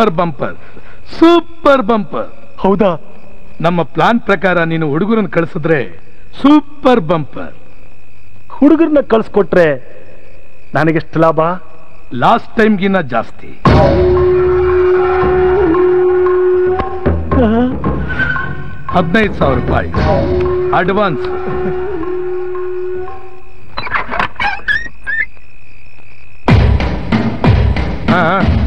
Super bumper super bumper ಹೌದಾ ನಮ್ಮ plan ಪ್ರಕಾರ ನೀನು ಹುಡುಗರನ್ನ ಕಳಿಸಿದ್ರೆ ಸೂಪರ್ ಬಂಪರ್ ಹುಡುಗರನ್ನ ಕಳ್ಸ್ಕೊಟ್ರೆ ನನಗೆಷ್ಟು ಲಾಭ ಲಾಸ್ಟ್ ಟೈಮ್ಗಿನ್ನ ಜಾಸ್ತಿ ಹದಿನೈದು ಸಾವಿರ ರೂಪಾಯಿ ಅಡ್ವಾನ್ಸ್ ಹಾ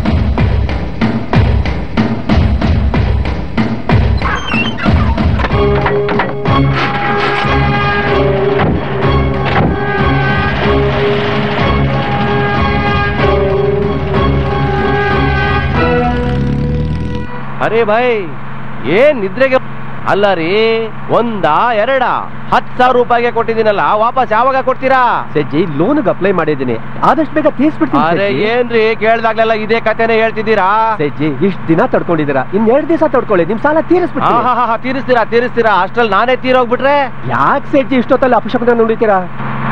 ಅರೇ ಭಾಯ್ ಏನ್ ನಿದ್ರೆಗೆ ಅಲ್ಲ ರೀ ಒಂದ ಎರಡ ಹತ್ ಸಾವಿರ ರೂಪಾಯಿಗೆ ಕೊಟ್ಟಿದ್ದೀನಲ್ಲ ವಾಪಸ್ ಯಾವಾಗ ಕೊಡ್ತೀರಾ ಸಜ್ಜಿ ಲೋನ್ಗೆ ಅಪ್ಲೈ ಮಾಡಿದ್ದೀನಿ ಆದಷ್ಟು ಬೇಗ ತೀರ್ಸ್ಬಿಡ್ತೀನಿ ಅರೆ ಸಜ್ಜಿ. ಏನ್ರಿ ಕೇಳ್ದಾಗ್ಲೆಲ್ಲ ಇದೇ ಕಥೆನೆ ಹೇಳ್ತಿದ್ದೀರಾ ಸಜ್ಜಿ ಇಷ್ಟ್ ದಿನ ತಡ್ಕೊಂಡಿದ್ದೀರಾ ಇನ್ ಎರಡ್ ದಿವಸ ತಡ್ಕೊಳ್ಳಿ ನಿಮ್ ಸಾಲ ತೀರಿಸ್ಬಿಡ್ತೀನಿ ಆಹಾಹಾ, ತೀರಿಸ್ತೀರಾ ತೀರಿಸ್ತೀರಾ ಅಷ್ಟ್ರಲ್ಲಿ ನಾನೇ ತೀರೋಗ್ಬಿಟ್ರೆ ಯಾಕೆ ಸಜ್ಜಿ ಇಷ್ಟೊತ್ತಲ್ಲಿ ಅಪಶಕನ ನುಡಿತೀರಾ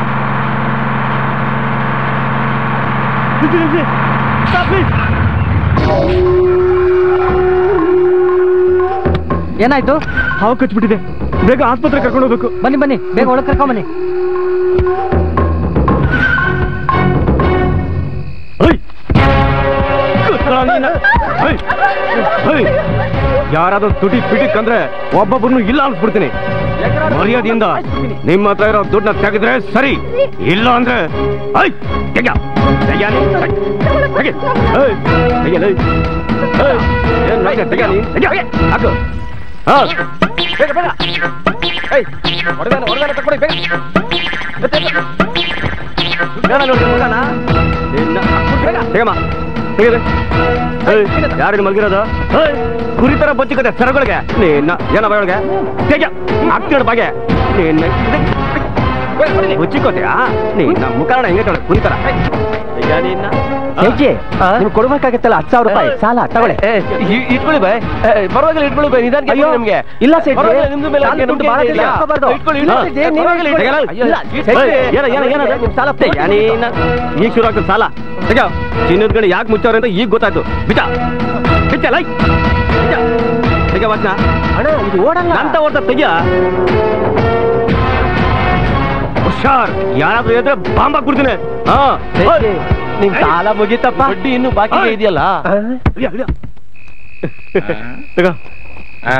ಏನಾಯ್ತು ಹಾವು ಕಚ್ಬಿಟ್ಟಿದೆ ಬೇಗ ಆಸ್ಪತ್ರೆ ಕರ್ಕೊಂಡು ಹೋಗ್ಬೇಕು ಬನ್ನಿ ಬನ್ನಿ ಬೇಗ ಒಳಗೆ ಕರ್ಕೊಂಡ್ ಬನ್ನಿ ಯಾರಾದ್ರೂ ತುಟಿ ಪಿಟಿಕ್ ಅಂದ್ರೆ ಒಬ್ಬೊಬ್ಬರನ್ನು ಇಲ್ಲ ಅನ್ಸ್ಬಿಡ್ತೀನಿ ಮರ್ಯಾದೆಯಿಂದ ನಿಮ್ಮ ಹತ್ರ ಇರೋ ದುಡ್ಡನ್ನ ತೆಗೆದ್ರೆ ಸರಿ ಇಲ್ಲ ಅಂದ್ರೆ ಐ, ತೆಗ್ಯ. ತೆಗ್ಯ ನೀನು, ತೆಗ್. ತೆಗಿ. ಏಯ್, ತೆಗಿಯಲ್ಲ, ಏಯ್. ಏಯ್, ಏನ್ ಮಾಡ್ತೀಯ? ತೆಗ್ಯ ನೀನು, ತೆಗ್ಯ. ಹಾಕು. ಹಾ. ಬೇಗ ಬೇಗ ಏಯ್, ಹೊಡ್ದಾನೆ, ಹೊಡ್ದಾನೆ, ತಕ್ಕೊಡಿ, ಬೇಗ. ಎತ್ತೆ, ಎತ್ತೆ. ಬೇಡ ನೋಡಿ, ಹುಡ್ಗನ. ನಿನ್ನ- ತೆಗಮ್ಮ. ತೆಗೆದು. ಏಯ್, ಯಾರಿಲ್ಲಿ ಮಲಗಿರೋದು ಏಯ್, ಕುರಿ ತರ ಬಚ್ಚಿಕತೆ ಸರಗಳಿಗೆ ನಿನ್ನ ಏನ ಒಳಗೆ ತೆಗ್ಯ ಆಗ್ತಿರೋದು ಬಾಗೆ ನಿನ್ನ ಬಚ್ಚಿಕೋತೆಯಾ ನಿನ್ನ ಮುಖಾರಣ ಹೆಂಗೆ ತೊಳೆ ಕುರಿ ತರ ತೆಗ್ಯ ನಿನ್ನ ಸಜ್ಜಿ ನಿಮ್ಗೆ ಕೊಡ್ಬೇಕಾಗತ್ತಲ್ಲ ಹತ್ತು ಸಾವಿರ ರೂಪಾಯಿ ಸಾಲ ತಗೊಳ್ಳಿ ಏ, ಇ- ಇಟ್ಕೊಳ್ಳಿ ಬಾಯ್ ಏ, ಪರವಾಗಿಲ್ಲ ಇಟ್ಕೊಳ್ಳಿ ಬಾಯ್ ನಿಧಾನಕ್ಕೆ ಅಯ್ಯೋ, ಇಟ್ಕೊಳ್ಳಿ ನಮ್ಗೆ ಇಲ್ಲ ಸೆಟ್ಟಿ. ಪರವಾಗಿಲ್ಲ, ನಿಮ್ದು ಮೇಲೆ ಸಾಲ ಹಾಕಿ, ದುಡ್ಡು ನಮ್ಗೆ ಭಾಳ ಇಲ್ಲ. ಇದೆ, ಹಾಕ್ಕೋಬಾರ್ದು. ಇಟ್ಕೊಳ್ಳಿ, ಇಲ್ಲ, ಇಟ್ಕೊಳ್ಳಿ. ಸೆಟ್ಟಿ, ನೀವು ಪರವಾಗಿಲ್ಲ, ಇಟ್ಕೊಳ್ಳಿ. ಇಟ್ಕೊಳ್ಳಿ. ಇಲ್ಲ, ಅಯ್ಯೋ, ಸೆಟ್ಟಿ. ಏ, ಏನ ಏನ ಏನದ ನಿಮ್ ಸಾಲ ತೆಗ್ಯ ನೀನ ಈಗ ಶುರು ಆಗ್ತದೆ ಸಾಲ ತೆಗ್ಯ ಚಿನ್ನದ ಗಣಿ ಯಾಕೆ ಮುಚ್ಚವ್ರೆ ಅಂತ ಈಗ ಗೊತ್ತಾಯ್ತು ಬಿಚ್ಚ ಬಿಚ್ಚ ಲೈ ಬಿಚ್ಚ ತೆಗ್ಯ ವಾಚನ ಅಣ್ಣ ಇದು ಓಡಲ್ಲ ನಂತ ಓಡ್ತಾ ತೆಗ್ಯ ಹುಷಾರ್ ಯಾರಾದ್ರೂ ಎದ್ರೆ ಬಾಂಬ್ ಹಾಕ್ಬಿಡ್ತೀನಿ ಹಾ ಸಜ್ಜಿ, ನಿಮ್ ಸಾಲ ಮುಗೀತಪ್ಪ ಬಡ್ಡಿ ಇನ್ನು ಬಾಕಿ ಏಯ್. ಇದೆಯಲ್ಲ ಆ? ಇಳಿಯ, ಇಳಿಯ. ತಗೋ ಆ.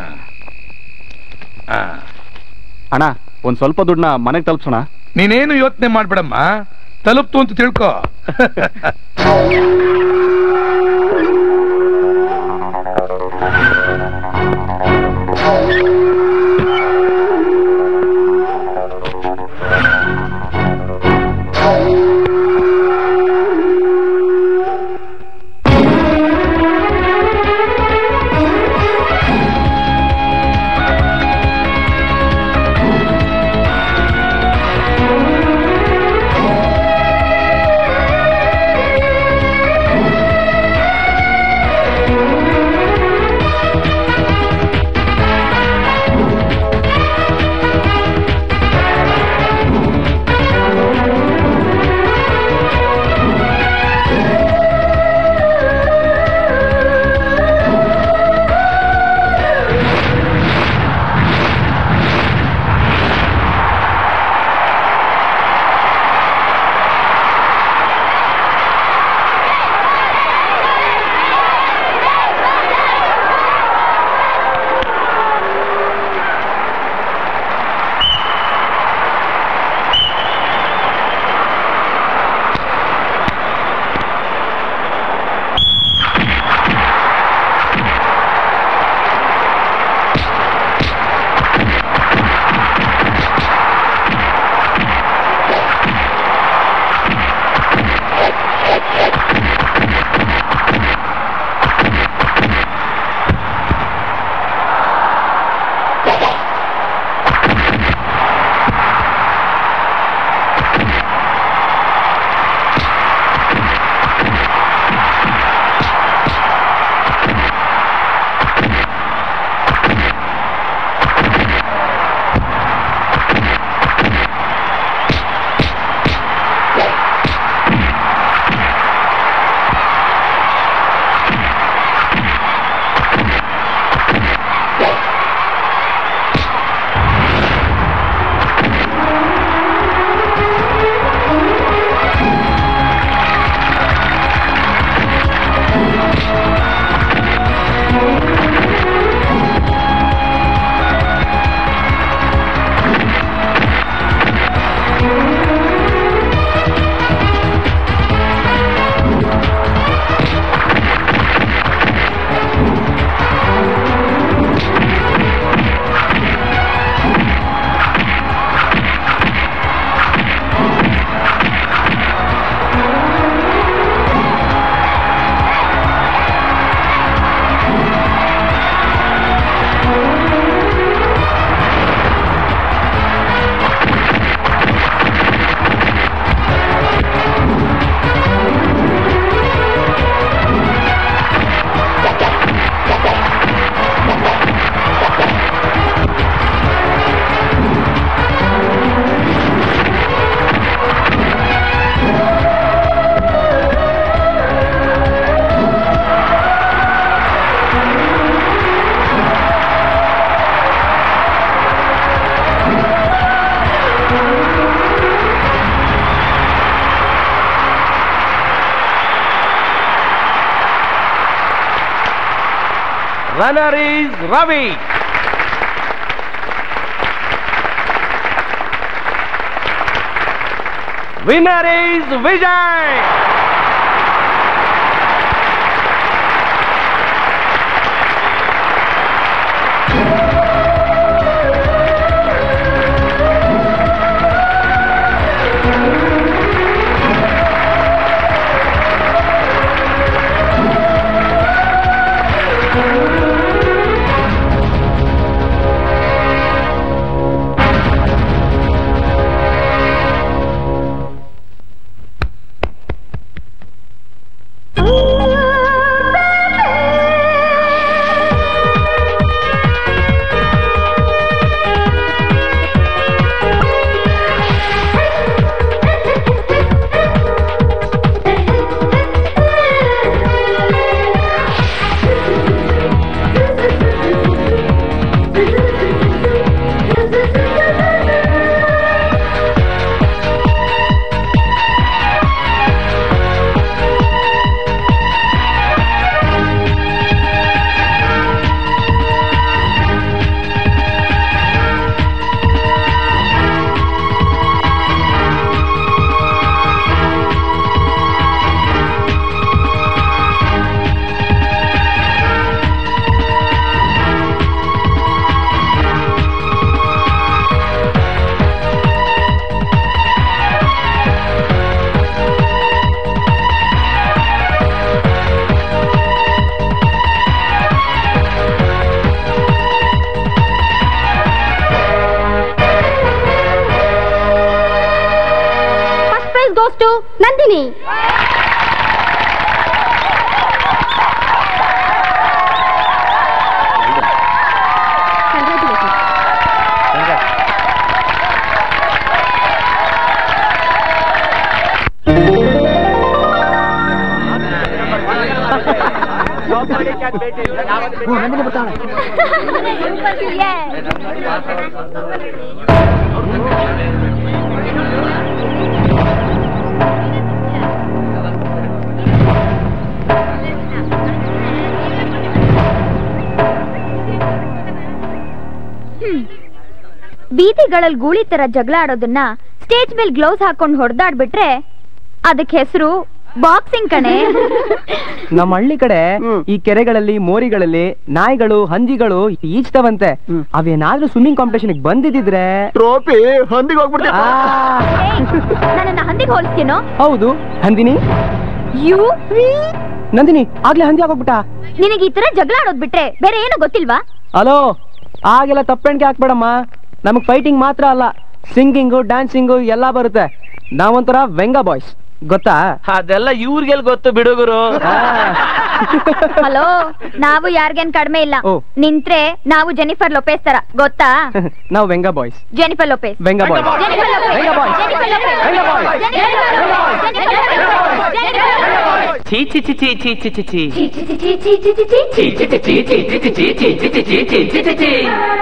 ಆ. ಅಣ್ಣ ಒಂದ್ ಸ್ವಲ್ಪ ದುಡ್ಡನ್ನ ಮನೆಗೆ ತಲುಪ್ಸೋಣ ನೀನೇನು ಯೋಚನೆ ಮಾಡ್ಬೇಡಮ್ಮ ತಲುಪ್ತು ಅಂತ ತಿಳ್ಕೊ runner is Ravi winner is Vijay first prize goes to Nandini ಬೀದಿಗಳಲ್ಲಿ ಗೂಳಿ ತರ ಜಗಳ ಆಡೋದನ್ನ ಸ್ಟೇಜ್ ಮೇಲೆ ಗ್ಲೌಸ್ ಹಾಕೊಂಡು ಹೊಡೆದಾಡ್ಬಿಟ್ರೆ ಅದಕ್ಕೆ ಹೆಸರು ಬಾಕ್ಸಿಂಗ್ ಕಣೆ ನಮ್ಮ ಹಳ್ಳಿ ಕಡೆ ಈ ಕೆರೆಗಳಲ್ಲಿ ಮೋರಿಗಳಲ್ಲಿ ನಾಯಿಗಳು ಹಂದಿಗಳು ಈಜ್ತವಂತೆ ಅವೇನಾದ್ರೂ ಸ್ವಿಮ್ಮಿಂಗ್ ಕಾಂಪಿಟೇಷನ್ ಬಂದಿದ್ರೆ ಟ್ರೋಫಿ ಹಂದಿಗೆ ಹೋಗ್ಬಿಡ್ತೀವಿ ನನ್ನ ಹಂದಿಗೆ ಹೋಲಿಸ್ತೀನೋ ಹೌದು ಹಂದಿನಿ ಯು ನಂದಿನಿ ಆಗ್ಲೇ ಹಂದಿ ಆಗೋಗ್ಬಿಟ್ಟ ನಿನಗೆ ಈ ತರ ಜಗಳ ಆಡೋದ್ ಬಿಟ್ರೆ ಬೇರೆ ಏನು ಗೊತ್ತಿಲ್ವಾ ಹಲೋ ಆಗೆಲ್ಲ ತಪ್ಪೆಣ್ಕೆ ಹಾಕ್ಬೇಡಮ್ಮ ನಮಗ್ ಫೈಟಿಂಗ್ ಮಾತ್ರ ಅಲ್ಲ ಸಿಂಗಿಂಗು ಡ್ಯಾನ್ಸಿಂಗು ಎಲ್ಲಾ ಬರುತ್ತೆ ನಾವೊಂಥರ ವೆಂಗ ಬಾಯ್ಸ್ ಗೊತ್ತಾ ಅದೆಲ್ಲ ಇವ್ರಿಗೆಲ್ ಗೊತ್ತು ಬಿಡುಗರು ಹಲೋ ನಾವು ಯಾರ್ಗೇನ್ ಕಡಿಮೆ ಇಲ್ಲ ಓ. ನಿಂತ್ರೆ ನಾವು ಜೆನಿಫರ್ ಲೊಪೇಸ್ ತರ ಗೊತ್ತಾ ನಾವು Vengaboys Jennifer Lopez Vengaboys Jennifer Lopez. Vengaboys Jennifer Lopez. Vengaboys Jennifer Lopez. Jennifer Lopez. Jennifer Lopez. ಚೀ ಚಿ ಚಿ ಚಿ ಚಿ ಚಿ ಚಿ ಚಿ ಚಿ, ಚಿ, ಚಿ, ಚಿ, ಚಿ, ಚಿ, ಚಿ.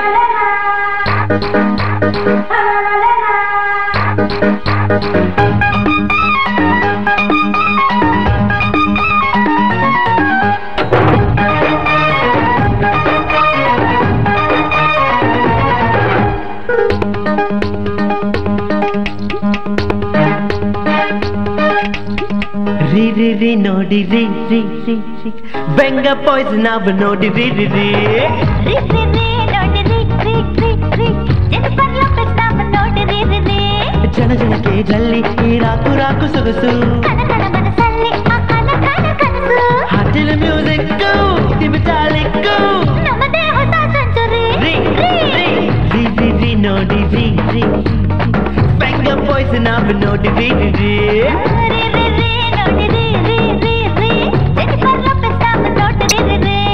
ರೀ ರೀ ರೀ ನೋಡಿ ರೀ ರೀ ರೀ ರೀ ಬೆಂಗ ಬಾಯ್ಸ್ ನಾವು ನೋಡಿ ರೀ ರೀ ರೀ ರೀ, ರೀ, ರೀ, ನೋಡಿ, ರೀ, ರೀ, ರೀ, ರೀ. ಜೆನಿಫರ್ ಲೊಪೇಸ್ ನಾವು ನೋಡಿ, ರೀ, ರೀ, ರೀ. ಜನ ಜನಕ್ಕೆ ಜಲ್ಲಿ ಈ ರಾಕು ರಾಕು ಸೊಗಸು ಕನ ಕನ ಮನಸ್ಸಲ್ಲಿ ಆ ಕನ ಕನ ಕನಸು. ಹಾಟಿನ ಮ್ಯೂಸಿಕ್ ತಿಮಿಟಾಲಿಕ್ಕು ನಮ್ಮದೇ ಹೊಸ ಸೆಂಚುರಿ ರೀ ರೀ ರೀ ರೀ ರೀ ರೀ ನೋಡಿ ರೀ ರೀ ಬೆಂಗ ಬಾಯ್ಸ್ ನಾವು ನೋಡಿ ರೀ ರೀ ರೀ ರೀ, ರೀ, ರೀ, ನೋಡಿ, ರೀ, ರೀ, ರೀ, ರೀ. ಜೆನಿಫರ್ ಲೊಪೇಸ್ ನಾವು ನೋಡಿ, ರೀ, ರೀ, ರೀ.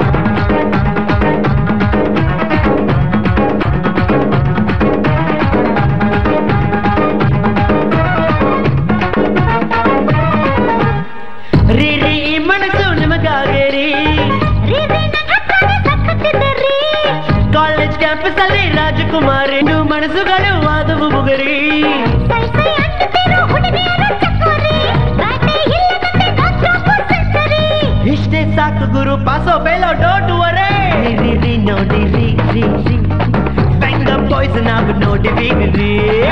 ರೀ ರೀ ಈ ಮನಸ್ಸು ನಿಮಗಾಗೆ ರೀ ರೀ, ರೀ, ನನ್ ಹತ್ರನೇ ಸಖತ್ತಿದೆ ರೀ. ಕಾಲೇಜ್ ಕ್ಯಾಂಪಸ್ ಅಲ್ಲಿ ರಾಜಕುಮಾರಿ ನೀವು ಮನಸ್ಸುಗಳು ಆದವು ಮುಗರಿ ಸೈ ಸೈ ಅನ್ನುತ್ತಿರೋ ಹುಡುಗಿಯರು ಚಕೋರಿ. ಬ್ಯಾಟೆ ಇಲ್ಲದಂತೆ non-stop century. ಇಷ್ಟೇ ಸಾಕು ಗುರು ಪಾಸೋ ಫೇಲೋ ಡೋಂಟ್ ವರೇ ರಿ ರಿ ನೋಡಿ ರಿ ರಿ ರಿ ಬೆಂಗ ಬಾಯ್ಸ್ ನಾವು ನೋಡಿ ರಿ ರಿ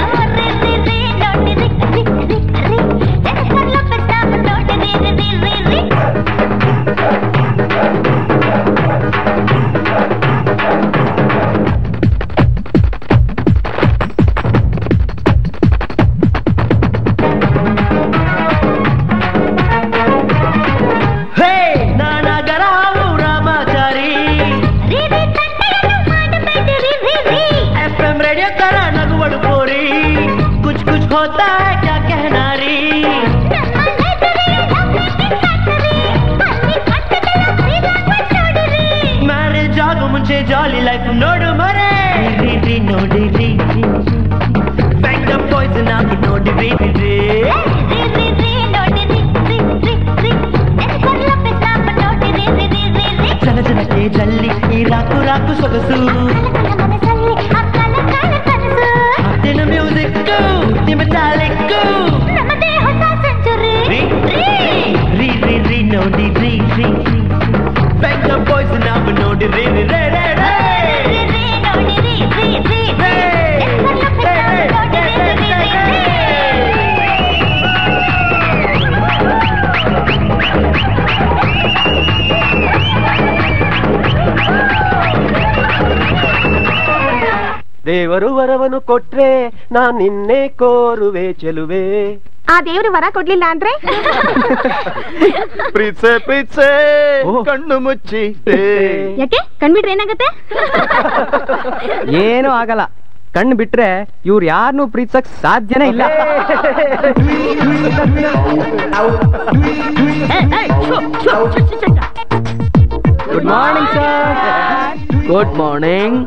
ಹೇ ನಾನಗರ ಹಾವು ರಾಮಾಚಾರಿ एफ एम रेडियो करा नगवड़ पोरी कुछ कुछ होता है क्या कहना री ಮ್ಯಾರೇಜ್ ಆಗೋ ಮುಂಚೆ ಜಾಲಿ ಲೈಫ್ ನೋಡು ಮರೆ ರೀ ರೀ ನೋಡಿ ರೀ ರೀ ಬ್ಯಾಂಕ್ ಪಾಯ್ಸನ್ ಆಗಿ ನೋಡಿ ರೀ ರೀ ರೀ ಜನ ಜನಕ್ಕೆ ಜಲ್ಲಿ ಈ ರಾಕು ರಾಕು ಸೊಗಸು ಹಾಡಿನ ಮ್ಯೂಸಿಕ್ ನಿಮ್ಮ ಟಾಲೆಕ್ಕು ರೀ ರೀ ರೀ ರೀ ನೋಡಿ ರೀ ರೀ ಬ್ಯಾಂಕ್ ಪಾಯ್ಸನ್ ನಾವು ನೋಡಿ ರೀ ರೀ ರೇ ರೇ ರೇ ದೇವರು ವರವನ್ನು ಕೊಟ್ರೆ ನಾನ್ ನಿನ್ನೆ ಕೋರುವೆ ಚೆಲುವೆ ಆ ದೇವ್ರು ವರ ಕೊಡ್ಲಿಲ್ಲ ಅಂದ್ರೆ ಪ್ರೀತ್ಸೆ ಪ್ರೀತ್ಸೆ ಓಹ್. ಕಣ್ಣು ಮುಚ್ಚಿ ಯಾಕೆ ಕಣ್ಬಿಟ್ರೆ ಏನಾಗತ್ತೆ ಏನೂ ಆಗಲ್ಲ ಕಣ್ಣು ಬಿಟ್ರೆ ಇವ್ರು ಯಾರನ್ನೂ ಪ್ರೀತಿಸಕ್ ಸಾಧ್ಯನೇ ಇಲ್ಲ good morning sir good morning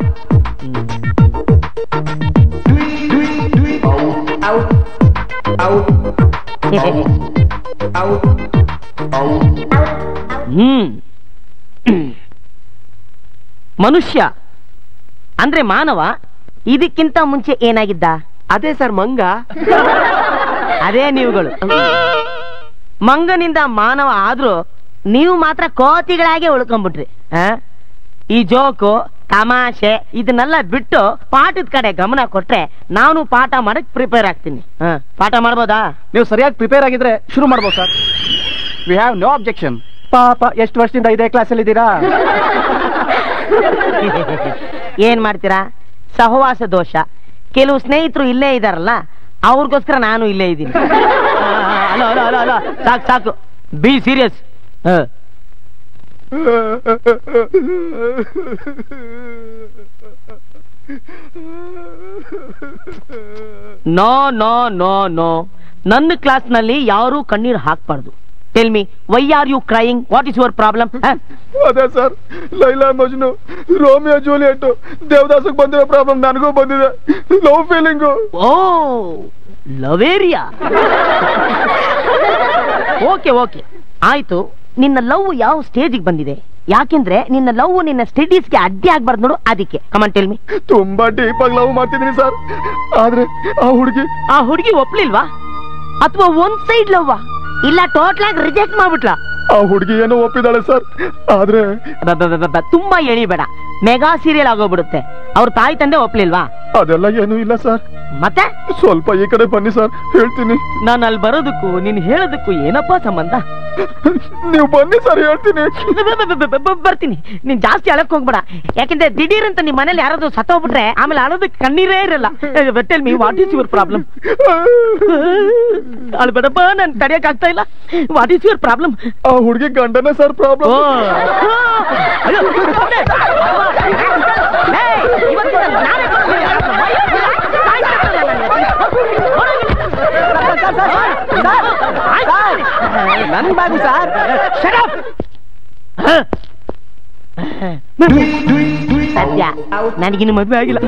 hmm ಮನುಷ್ಯ ಅಂದ್ರೆ ಮಾನವ ಇದಕ್ಕಿಂತ ಮುಂಚೆ ಏನಾಗಿದ್ದ ಅದೇ ಸರ್ ಮಂಗ ಅದೇ ನೀವುಗಳು ಮಂಗನಿಂದ ಮಾನವ ಆದ್ರೂ ನೀವು ಮಾತ್ರ ಕೋತಿಗಳಾಗೆ ಉಳ್ಕೊಂಡ್ಬಿಟ್ರಿ ಆ? ಈ ಜೋಕು ತಮಾಷೆ ಇದನ್ನೆಲ್ಲ ಬಿಟ್ಟು ಪಾಠದ ಕಡೆ ಗಮನ ಕೊಟ್ರೆ ನಾನು ಪಾಠ ಮಾಡಕ್ ಪ್ರಿಪೇರ್ ಆಗ್ತೀನಿ ಆ, ಪಾಠ ಮಾಡ್ಬೋದಾ ನೀವು ಸರಿಯಾಗಿ ಪ್ರಿಪೇರ್ ಆಗಿದ್ರೆ ಶುರು ಮಾಡ್ಬೋದು sir we have no objection ಪಾಪ ಎಷ್ಟು ವರ್ಷದಿಂದ ಇದೇ ಕ್ಲಾಸಲ್ಲಿ ಇದ್ದೀರಾ ಏನ್ ಮಾಡ್ತೀರಾ ಸಹವಾಸ ದೋಷ ಕೆಲವು ಸ್ನೇಹಿತರು ಇಲ್ಲೇ ಇದಾರಲ್ಲ ಅವ್ರಿಗೋಸ್ಕರ ನಾನು ಇಲ್ಲೇ ಇದ್ದೀನಿ ಅಲೋ ಅಲೋ ಅಲೋ ಅಲೋ ಸಾಕು ಸಾಕು be serious no no no no ನನ್ನ ಕ್ಲಾಸ್ನಲ್ಲಿ ಯಾರೂ ಕಣ್ಣೀರು ಹಾಕ್ಬಾರ್ದು tell me why are you crying what is your problem ಅದೇ sir Laila Majnu Romeo Juliet ದೇವದಾಸಕ್ಕೆ ಬಂದಿರೋ ಪ್ರಾಬ್ಲಮ್ ನನಗೂ ಬಂದಿದೆ ಲವ್ ಫೀಲಿಂಗು ಓ ಲವೇರಿಯಾ ಓಕೆ ಓಕೆ ಆಯ್ತು ನಿನ್ನ ಲವ್ ಯಾವ ಸ್ಟೇಜಿಗೆ ಬಂದಿದೆ ಯಾಕೆಂದ್ರೆ ನಿನ್ನ ಲವ್ ನಿನ್ನ ಸ್ಟಡೀಸ್ಗೆ ಅಡ್ಡಿ ಆಗ್ಬಾರ್ದು ನೋಡು ಅದಕ್ಕೆ ಕಮನ್ ಟೆಲ್ ಮಿ ತುಂಬಾ ಡೀಪ್ ಆಗಿ ಲವ್ ಮಾಡ್ತಿದ್ದೀನಿ ಸರ್ ಆದ್ರೆ ಆ ಹುಡುಗಿ ಆ ಹುಡುಗಿ ಒಪ್ಲಿಲ್ವಾ ಅಥವಾ ಒಂದ್ ಸೈಡ್ ಲವ್ವಾ ಇಲ್ಲ ಟೋಟಲ್ ಆಗಿ ರಿಜೆಕ್ಟ್ ಮಾಡ್ಬಿಟ್ಲಾ ಆ ಹುಡುಗಿ ಏನೋ ಒಪ್ಪಿದಾಳೆ ಸರ್ ಆದ್ರೆ ಬ- ಬ- ಬ- ಬ- ತುಂಬಾ ಎಳಿಬೇಡ ಮೆಗಾ ಸೀರಿಯಲ್ ಆಗೋಗ್ಬಿಡುತ್ತೆ ಅವ್ರ ತಾಯಿ ತಂದೆ ಒಪ್ಲಿಲ್ವಾ ಅದೆಲ್ಲ ಏನೂ ಇಲ್ಲ ಸರ್ ಮತ್ತೆ ಸ್ವಲ್ಪ ಈ ಕಡೆ ಬನ್ನಿ ಸರ್ ಹೇಳ್ತೀನಿ ನಾನು ಅಲ್ಲಿ ಬರೋದಕ್ಕೂ ನೀನ್ ಹೇಳೋದಕ್ಕೂ ಏನಪ್ಪಾ ಸಂಬಂಧ ನೀವು ಬನ್ನಿ ಸರ್ ಹೇಳ್ತೀನಿ ಬ- ಬ- ಬ- ಬ- ಬ- ಬರ್ತೀನಿ ನೀನ್ ಜಾಸ್ತಿ ಅಳಕ್ ಹೋಗ್ಬೇಡ ಯಾಕಂದ್ರೆ ದಿಢೀರ್ ಅಂತ ನಿಮ್ ಮನೇಲಿ ಯಾರಾದ್ರೂ ಸತ್ತೋಗ್ಬಿಟ್ರೆ ಆಮೇಲೆ ಅಳೋದಕ್ಕೆ ಕಣ್ಣೀರೇ ಇರಲ್ಲ tell me what is your problem ಅಳ್ಬೇಡಪ್ಪ ನಾನು ತಡೆಯಕ್ ಆಗ್ತಾ ಇಲ್ಲ ವಾಟ್ ಈಸ್ ಯುವರ್ ಪ್ರಾಬ್ಲಮ್ ಆ ಹುಡುಗಿ ಗಂಡನೇ ಸರ್ ಪ್ರಾಬ್ಲಮ್ ನನ್ ಬಾಗಿ ಸರ್ ಸದ್ಯ ನನಗಿನ್ನು ಮದ್ವೆ ಆಗಿಲ್ಲ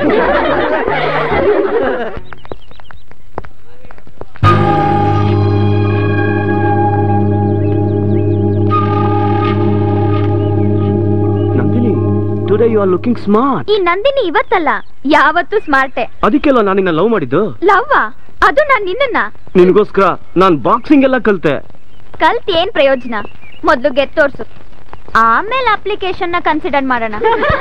Nandini today you are looking smart ಈ ನಂದಿನಿ ಇವತ್ತಲ್ಲ ಯಾವತ್ತೂ ಸ್ಮಾರ್ಟೆ ಅದಕ್ಕೆಲ್ಲ ನಾನು ನಿನ್ನ ಲವ್ ಮಾಡಿದ್ದು ಲವ್ವಾ ಅದು ನಾನ್ ನಿನ್ನನ್ನ ನಿನಗೋಸ್ಕರ ನಾನ್ ಬಾಕ್ಸಿಂಗ್ ಎಲ್ಲ ಕಲ್ತೆ ಕಲ್ತ್ ಏನ್ ಪ್ರಯೋಜನ ಮೊದ್ಲು ಗೆತ್ ತೋರ್ಸು ಆಮೇಲೆ ಅಪ್ಲಿಕೇಶನ್ ನ ಕನ್ಸಿಡರ್ ಮಾಡೋಣ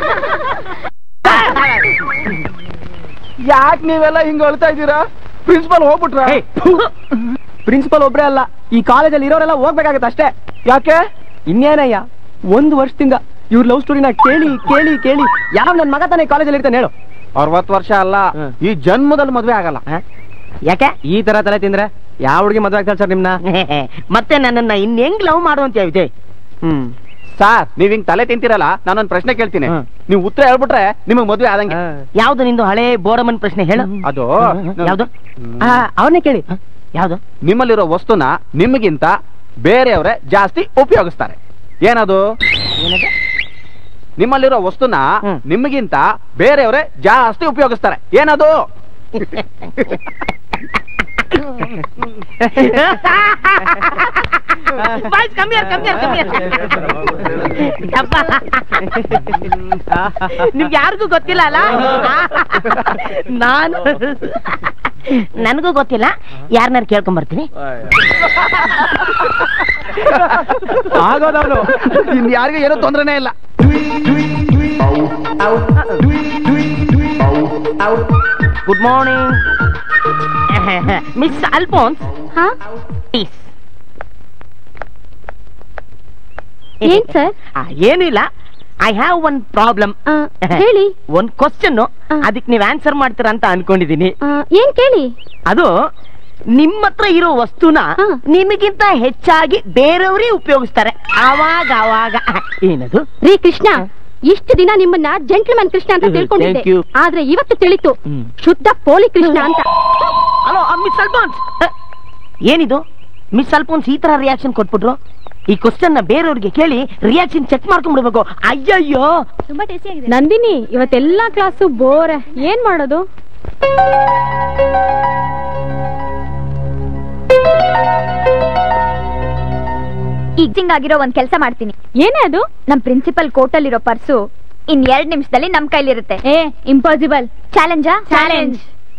ಯಾಕೆ ನೀವೆಲ್ಲ ಹಿಂಗ ಅಳ್ತಾ ಇದ್ದೀರಾ ಪ್ರಿನ್ಸಿಪಲ್ ಹೋಗ್ಬಿಟ್ರ ಪ್ರಿನ್ಸಿಪಲ್ ಒಬ್ರೇ ಅಲ್ಲ ಈ ಕಾಲೇಜಲ್ಲಿ ಇರೋರೆಲ್ಲ ಹೋಗ್ಬೇಕಾಗತ್ತೆ ಅಷ್ಟೇ ಯಾಕೆ ಇನ್ನೇನಯ್ಯ ಒಂದು ವರ್ಷದಿಂದ ಇವ್ರ ಲವ್ ಸ್ಟೋರಿನ ಕೇಳಿ ಕೇಳಿ ಕೇಳಿ ಯಾವ ನನ್ ಮಗ ತಾನೇ ಕಾಲೇಜಲ್ಲಿ ಇರ್ತಾನೆ ಹೇಳು ಅರವತ್ತು ವರ್ಷ ಅಲ್ಲ ಈ ಜನ್ಮದಲ್ಲಿ ಮದ್ವೆ ಆಗಲ್ಲ ಯಾಕೆ ಈ ತರ ತಲೆ ತಿಂದ್ರೆ ಯಾವ ಹುಡುಗಿ ಮದ್ವೆ ಆಗ್ತಾಳೆ ಸರ್ ನಿಮ್ನ ಮತ್ತೆ ನನ್ನನ್ನ ಇನ್ ಹೆಂಗ್ ಲವ್ ಮಾಡುವಂತ ವಿಜಯ್ ಹ್ಮ್ ಸರ್ ನೀವ್ ಹಿಂಗ್ ತಲೆ ತಿಂತಿರಲ್ಲ ನಾನೊಂದ್ ಪ್ರಶ್ನೆ ಕೇಳ್ತೀನಿ ಹ್ಮ್. ನೀವು ಉತ್ತರ ಹೇಳ್ಬಿಟ್ರೆ ನಿಮಗ್ ಮದ್ವೆ ಆದಂಗೆ ಯಾವ್ದು ನಿಂದು ಹಳೆ ಬೋರಮನ್ ಪ್ರಶ್ನೆ ಹೇಳು ಅದು ಯಾವ್ದು ಅವನ್ನೇ ಕೇಳಿ ಯಾವ್ದು ನಿಮ್ಮಲ್ಲಿರೋ ವಸ್ತುನ ನಿಮಗಿಂತ ಬೇರೆಯವರೇ ಜಾಸ್ತಿ ಉಪಯೋಗಿಸ್ತಾರೆ ಏನದು ನಿಮ್ಮಲ್ಲಿರೋ ವಸ್ತುನ ಹ್ಮ್. ನಿಮಗಿಂತ ಬೇರೆಯವರೇ ಜಾಸ್ತಿ ಉಪಯೋಗಿಸ್ತಾರೆ ಏನದು ಬಾಯ್ಸ್ ಕಮ್ಮಿ ಕಮ್ಮಿ ಕಮ್ಮಿ ನಿಮ್ಗೆ ಯಾರಿಗೂ ಗೊತ್ತಿಲ್ಲ ಅಲ್ಲ ನಾನು ನನಗೂ ಗೊತ್ತಿಲ್ಲ ಯಾರನ್ನಾರು ಕೇಳ್ಕೊಂಡ್ ಬರ್ತೀನಿ ಆಗೋದವನು ಇನ್ ಯಾರಿಗೂ ಏನೂ ತೊಂದ್ರೆನೇ ಇಲ್ಲ ಗುಡ್ ಮಾರ್ನಿಂಗ್ ಮಿಸ್ ಅಲ್ಫೋನ್ಸ್ ಹಾ ಪ್ಲೀಸ್ ಏನ್ ಸರ್ ಏನು ಇಲ್ಲ ಐ ಹ್ಯಾವ್ ಒನ್ ಪ್ರಾಬ್ಲಮ್ ಹೇಳಿ ಒಂದ್ ಕ್ವಶನ್ ಅದಕ್ಕೆ ನೀವ್ ಆನ್ಸರ್ ಮಾಡ್ತೀರಾ ಅಂತ ಅನ್ಕೊಂಡಿದೀನಿ ಆ, ಏನ್ ಕೇಳಿ ಅದು ನಿಮ್ಮ ಹತ್ರ ಇರೋ ವಸ್ತುನ ಹಾ. ನಿಮಗಿಂತ ಹೆಚ್ಚಾಗಿ ಬೇರೆಯವರೇ ಉಪಯೋಗಿಸ್ತಾರೆ ಅವಾಗ ಅವಾಗ ಏನದು ರೀ ಕೃಷ್ಣ ಇಷ್ಟು ದಿನ ನಿಮ್ಮನ್ನ ಜೆಂಟ್ಲ್ಮನ್ ಕೃಷ್ಣ ಅಂತ ಹ್ಮ್, ತಿಳ್ಕೊಂಡಿದ್ದೆ thank you. ಆದ್ರೆ ಇವತ್ತು ತಿಳಿತು ಹ್ಮ್. ಶುದ್ಧ ಪೋಲಿ ಕೃಷ್ಣ ಅಂತ ಹಲೋ ಮಿಸ್ ಅಲ್ಫೋನ್ಸ್ ಏನಿದು ಮಿಸ್ ಅಲ್ಫೋನ್ಸ್ ಈ ತರ ರಿಯಾಕ್ಷನ್ ಕೊಟ್ಬಿಟ್ರು ಈ ಕ್ವಶನ್ ನ ಬೇರೆಯವ್ರಿಗೆ ಕೇಳಿ ರಿಯಾಕ್ಷನ್ ಚೆಕ್ ಮಾಡ್ಕೊಂಡ್ಬಿಡ್ಬೇಕು ಅಯ್ಯಯ್ಯೋ ತುಂಬಾ ಟೇಸ್ಟಿ ಆಗಿದೆ ನಂದಿನಿ ಇವತ್ತೆಲ್ಲಾ ಕ್ಲಾಸು ಬೋರ್ ಏನ್ ಮಾಡೋದು ಈಜಿಂಗ್ ಆಗಿರೋ ಒಂದ್ ಕೆಲಸ ಮಾಡ್ತೀನಿ ಏನೇ ಅದು ನಮ್ ಪ್ರಿನ್ಸಿಪಲ್ ಕೋರ್ಟಲ್ಲಿರೋ ಪರ್ಸು ಇನ್ ಎರಡ್ ನಿಮಿಷದಲ್ಲಿ ನಮ್ ಕೈಲಿರುತ್ತೆ ಏ ಇಂಪಾಸಿಬಲ್ ಚಾಲೆಂಜಾ challenge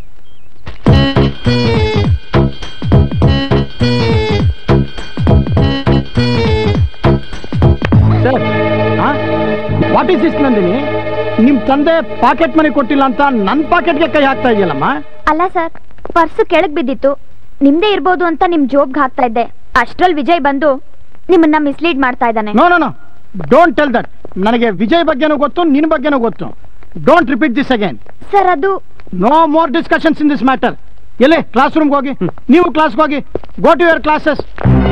what is this Nandini ನಿಮ್ ತಂದೆ ಪಾಕೆಟ್ ಮನಿ ಕೊಟ್ಟಿಲ್ಲ ಅಂತ ನನ್ ಪಾಕೆಟ್ಗೆ ಕೈ ಹಾಕ್ತಾ ಇದೆಯಲ್ಲಮ್ಮ ಅಲ್ಲ ಸರ್ ಪರ್ಸು ಕೆಳಗ್ ಬಿದ್ದಿತ್ತು ನಿಮ್ದೇ ಇರ್ಬೋದು ಅಂತ ನಿಮ್ ಜೋಬ್ಗೆ ಹಾಕ್ತಾ ಇದ್ದೆ ಅಷ್ಟ್ರಲ್ಲಿ ವಿಜಯ್ ಬಂದು ನಿಮ್ಮನ್ನ ಮಿಸ್ಲೀಡ್ ಮಾಡ್ತಾ ಇದ್ದಾನೆ no no no don't tell that ನನಗೆ ವಿಜಯ್ ಬಗ್ಗೆನೂ ಗೊತ್ತು ನಿನ್ ಬಗ್ಗೆನೂ ಗೊತ್ತು don't repeat this again sir ಅದು no more discussions in this matter ಎಲ್ಲಿ ಕ್ಲಾಸ್ ರೂಮ್ಗೆ ಹೋಗಿ ನೀವು ಕ್ಲಾಸ್ಗೆ ಹೋಗಿ go to your classes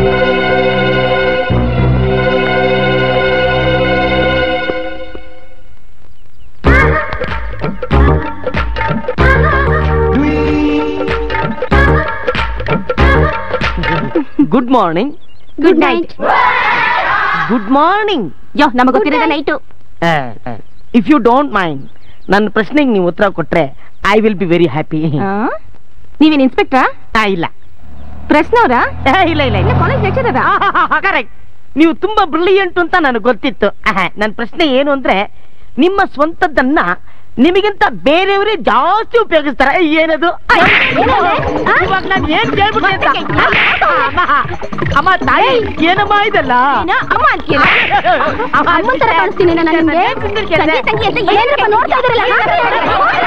good morning good night good morning ಯೋ ನಮಗ್ ಗೊತ್ತಿರೋದ night if you don't mind ನನ್ನ ಪ್ರಶ್ನೆಗೆ ನೀವು ಉತ್ತರ ಕೊಟ್ರೆ I will be very happy ನೀವೇನ್ ಇನ್ಸ್ಪೆಕ್ಟ್ರಾ ಇಲ್ಲ ಪ್ರಶ್ನವ್ರಾ ಆ, ಇಲ್ಲ ಇಲ್ಲ ಇಲ್ಲ ಕಾಲೇಜ್ ಲೆಕ್ಚರರಾ ಕರೆಕ್ಟ್ ನೀವು ತುಂಬಾ ಬ್ರಿಲಿಯಂಟ್ ಅಂತ ನನಗೆ ಗೊತ್ತಿತ್ತು ನನ್ನ ಪ್ರಶ್ನೆ ಏನು ಅಂದ್ರೆ ನಿಮ್ಮ ಸ್ವಂತದ್ದನ್ನ ನಿಮಗಿಂತ ಬೇರೆಯವರೇ ಜಾಸ್ತಿ ಉಪಯೋಗಿಸ್ತಾರೆ ಏನದು ಇವಾಗ ನಾನು ಏನ್ ಕೇಳ್ಬಿಟ್ಟೆ ಅಂತ ಅಮ್ಮ, ಅಮ್ಮ ತಾಯಿ ಏನಮ್ಮ ಇದಲ್ಲ ಅಮ್ಮ ಅಂತೀಯ? ಅಮ್ಮ, ಅಮ್ಮನ್ ತರ ಕಾಣಿಸ್ತೀನಿ ನಾನು ನಿಮ್ಗೆ ಸಂಜೆ ಸಂಜೆ ಅಂತ ಏನ್ರಪ್ಪ ನೋಡ್ತಾ ಇದ್ದೀರಲ್ಲ?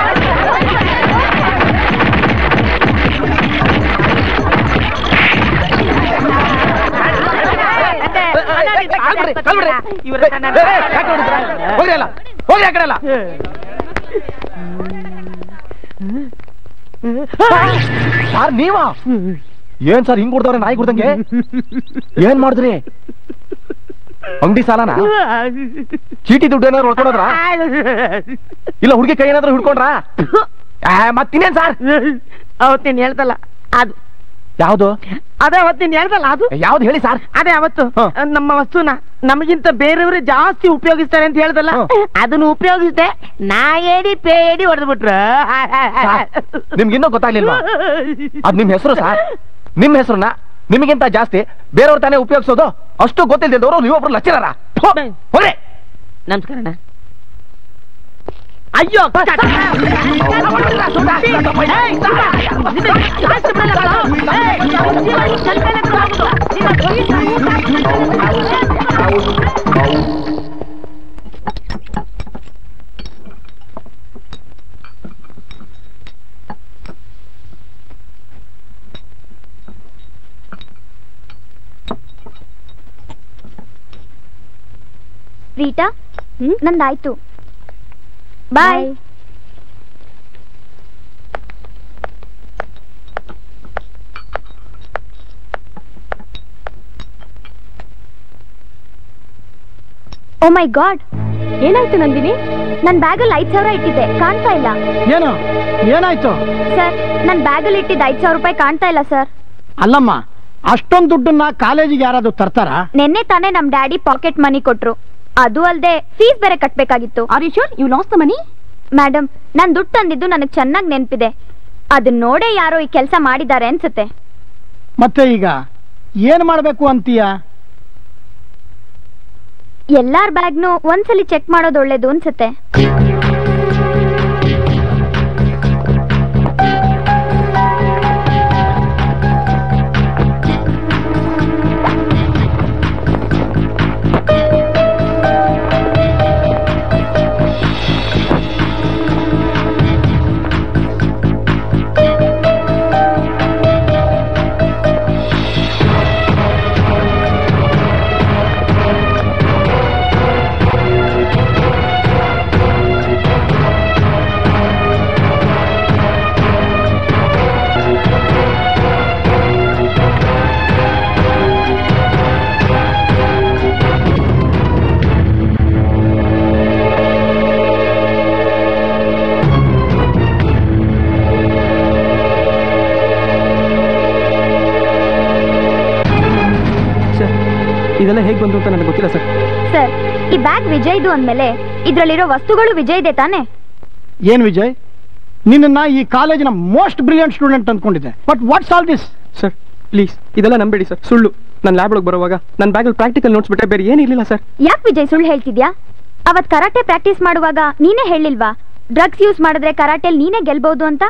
ಇವ್ರ ಏ, ಏ, ಯಾಕೆ ಹೊಡಿತೀರಾ? ಹೋಗ್ರಿ ಅಲ್ಲ ಹೋಗ್ರಿ ಆ ಕಡೆ ಅಲ್ಲ ಸರ್ ನೀವಾ ಏನ್ ಸರ್ ಹಿಂಗ್ ಕೊಡ್ದವ್ರೆ ನಾಯಿ ಕೊಡ್ದಂಗೆ ಏನ್ ಮಾಡಿದ್ರಿ ಅಂಗಡಿ ಸಾಲನ ಚೀಟಿ ದುಡ್ಡು ಏನಾದ್ರು ಹೊಡ್ಕೊಂಡ್ರ ಇಲ್ಲ ಹುಡುಗಿ ಕೈ ಏನಾದ್ರು ಹಿಡ್ಕೊಂಡ್ರ ಮತ್ತಿನ್ನೇನ್ ಸರ್ ಅವತ್ತಿನ ಹೇಳ್ದಲ್ಲ ಅದು ಯಾವ್ದು ಅದೇ ಅವತ್ತಿನ ಹೇಳ್ದಲ್ಲ ಅದು ಯಾವ್ದು ಹೇಳಿ ಸರ್ ಅದೇ ಅವತ್ತು ಹ. ನಮ್ಮ ವಸ್ತುನ ನಮಗಿಂತ ಬೇರೆಯವರು ಜಾಸ್ತಿ ಉಪಯೋಗಿಸ್ತಾರೆ ಅಂತ ಹೇಳ್ದಲ್ಲ ಹ. ಅದನ್ನ ಉಪಯೋಗಿಸಿದೆ ನಾ ಏಡಿ ಪೇಡಿ ಹೊಡೆದ್ಬಿಟ್ರು ನಿಮ್ಗೆ ಇನ್ನೂ ಗೊತ್ತಾಗ್ಲಿಲ್ವಾ ಅದ್ ನಿಮ್ ಹೆಸರು ಸರ್ ನಿಮ್ ಹೆಸರನ್ನ ನಿಮಗಿಂತ ಜಾಸ್ತಿ ಬೇರೆಯವ್ರ ತಾನೇ ಉಪಯೋಗಿಸೋದು ಅಷ್ಟು ಗೊತ್ತಿಲ್ದಿದ್ದವರು ನೀವೊಬ್ರು ಲಕ್ಷಣರ ಹೋಗ್ರಿ ನಮಸ್ಕಾರ ಅಣ್ಣ. ಅಯ್ಯೋ ಏಯ್, ರೀಟಾ ನಂದಾಯ್ತು ಬಾಯ್ ಓ ಮೈ ಗಾಡ್ ಏನಾಯ್ತು ನಂದಿನಿ ನನ್ ಬ್ಯಾಗಲ್ಲಿ ಐದ್ ಸಾವಿರ ಇಟ್ಟಿದ್ದೆ ಕಾಣ್ತಾ ಇಲ್ಲ ಏನು ಏನಾಯ್ತು ಸರ್ ನನ್ ಬ್ಯಾಗಲ್ಲಿ ಇಟ್ಟಿದ್ದ ಐದ್ ಸಾವಿರ ರೂಪಾಯಿ ಕಾಣ್ತಾ ಇಲ್ಲ ಸರ್ ಅಲ್ಲಮ್ಮ ಅಷ್ಟೊಂದು ದುಡ್ಡನ್ನ ಕಾಲೇಜಿಗೆ ಯಾರಾದ್ರೂ ತರ್ತಾರಾ ನಿನ್ನೆ ತಾನೇ ನಮ್ ಡ್ಯಾಡಿ ಪಾಕೆಟ್ ಮನಿ ಕೊಟ್ರು ಅದು ಅಲ್ದೆ ಫೀಸ್ ಬೇರೆ ಕಟ್ಬೇಕಾಗಿತ್ತು are you sure you lose the money madam ನಾನ್ ದುಡ್ಡು ತಂದಿದ್ದು ನನಗೆ ಚೆನ್ನಾಗಿ ನೆನ್ಪಿದೆ ಅದನ್ನ ನೋಡೇ ಯಾರೋ ಈ ಕೆಲಸ ಮಾಡಿದ್ದಾರೆ ಅನ್ಸುತ್ತೆ ಮತ್ತೆ ಈಗ ಏನ್ ಮಾಡ್ಬೇಕು ಅಂತೀಯ ಎಲ್ಲಾರ್ ಬ್ಯಾಗ್ನು ಒಂದ್ಸಲಿ ಚೆಕ್ ಮಾಡೋದು ಒಳ್ಳೇದು ಅನ್ಸುತ್ತೆ ಸರ್ ಇದೆಲ್ಲ ಹೇಗೆ ಬಂತು ಅಂತ ನನಗೆ ಗೊತ್ತಿಲ್ಲ ಸರ್ ಸರ್ ಈ ಬ್ಯಾಗ್ ವಿಜಯ್ದು ಅಂದ್ಮೇಲೆ ಇದ್ರಲ್ಲಿರೋ ವಸ್ತುಗಳು ವಿಜಯ್ದೆ ತಾನೆ ಏನ್ ವಿಜಯ್ ನಿನ್ನ ಈ ಕಾಲೇಜಿನ ಮೋಸ್ಟ್ ಬ್ರಿಲಿಯಂಟ್ ಸ್ಟೂಡೆಂಟ್ ಅನ್ಕೊಂಡಿದ್ದೆ but what's all this sir please ಇದೆಲ್ಲ ನಂಬೇಡಿ ಸರ್ ಸುಳ್ಳು ನನ್ನ ಲ್ಯಾಬ್ ಒಳಗೆ ಬರುವಾಗ ನನ್ನ ಬ್ಯಾಗಲ್ಲಿ ಪ್ರಾಕ್ಟಿಕಲ್ ನೋಟ್ಸ್ ಬಿಟ್ಟರೆ ಬೇರೆ ಏನಿರಲಿಲ್ಲ ಸರ್ ಯಾಕೆ ವಿಜಯ್ ಸುಳ್ಳು ಹೇಳ್ತಿದ್ಯಾ ಅವತ್ ಕರಾಟೆ ಪ್ರಾಕ್ಟೀಸ್ ಮಾಡುವಾಗ ನೀನೇ ಹೇಳಿಲ್ವಾ ಡ್ರಗ್ಸ್ ಯೂಸ್ ಮಾಡಿದ್ರೆ ಕರಾಟೆಲ್ ನೀನೇ ಗೆಲ್ಬಹುದು ಅಂತ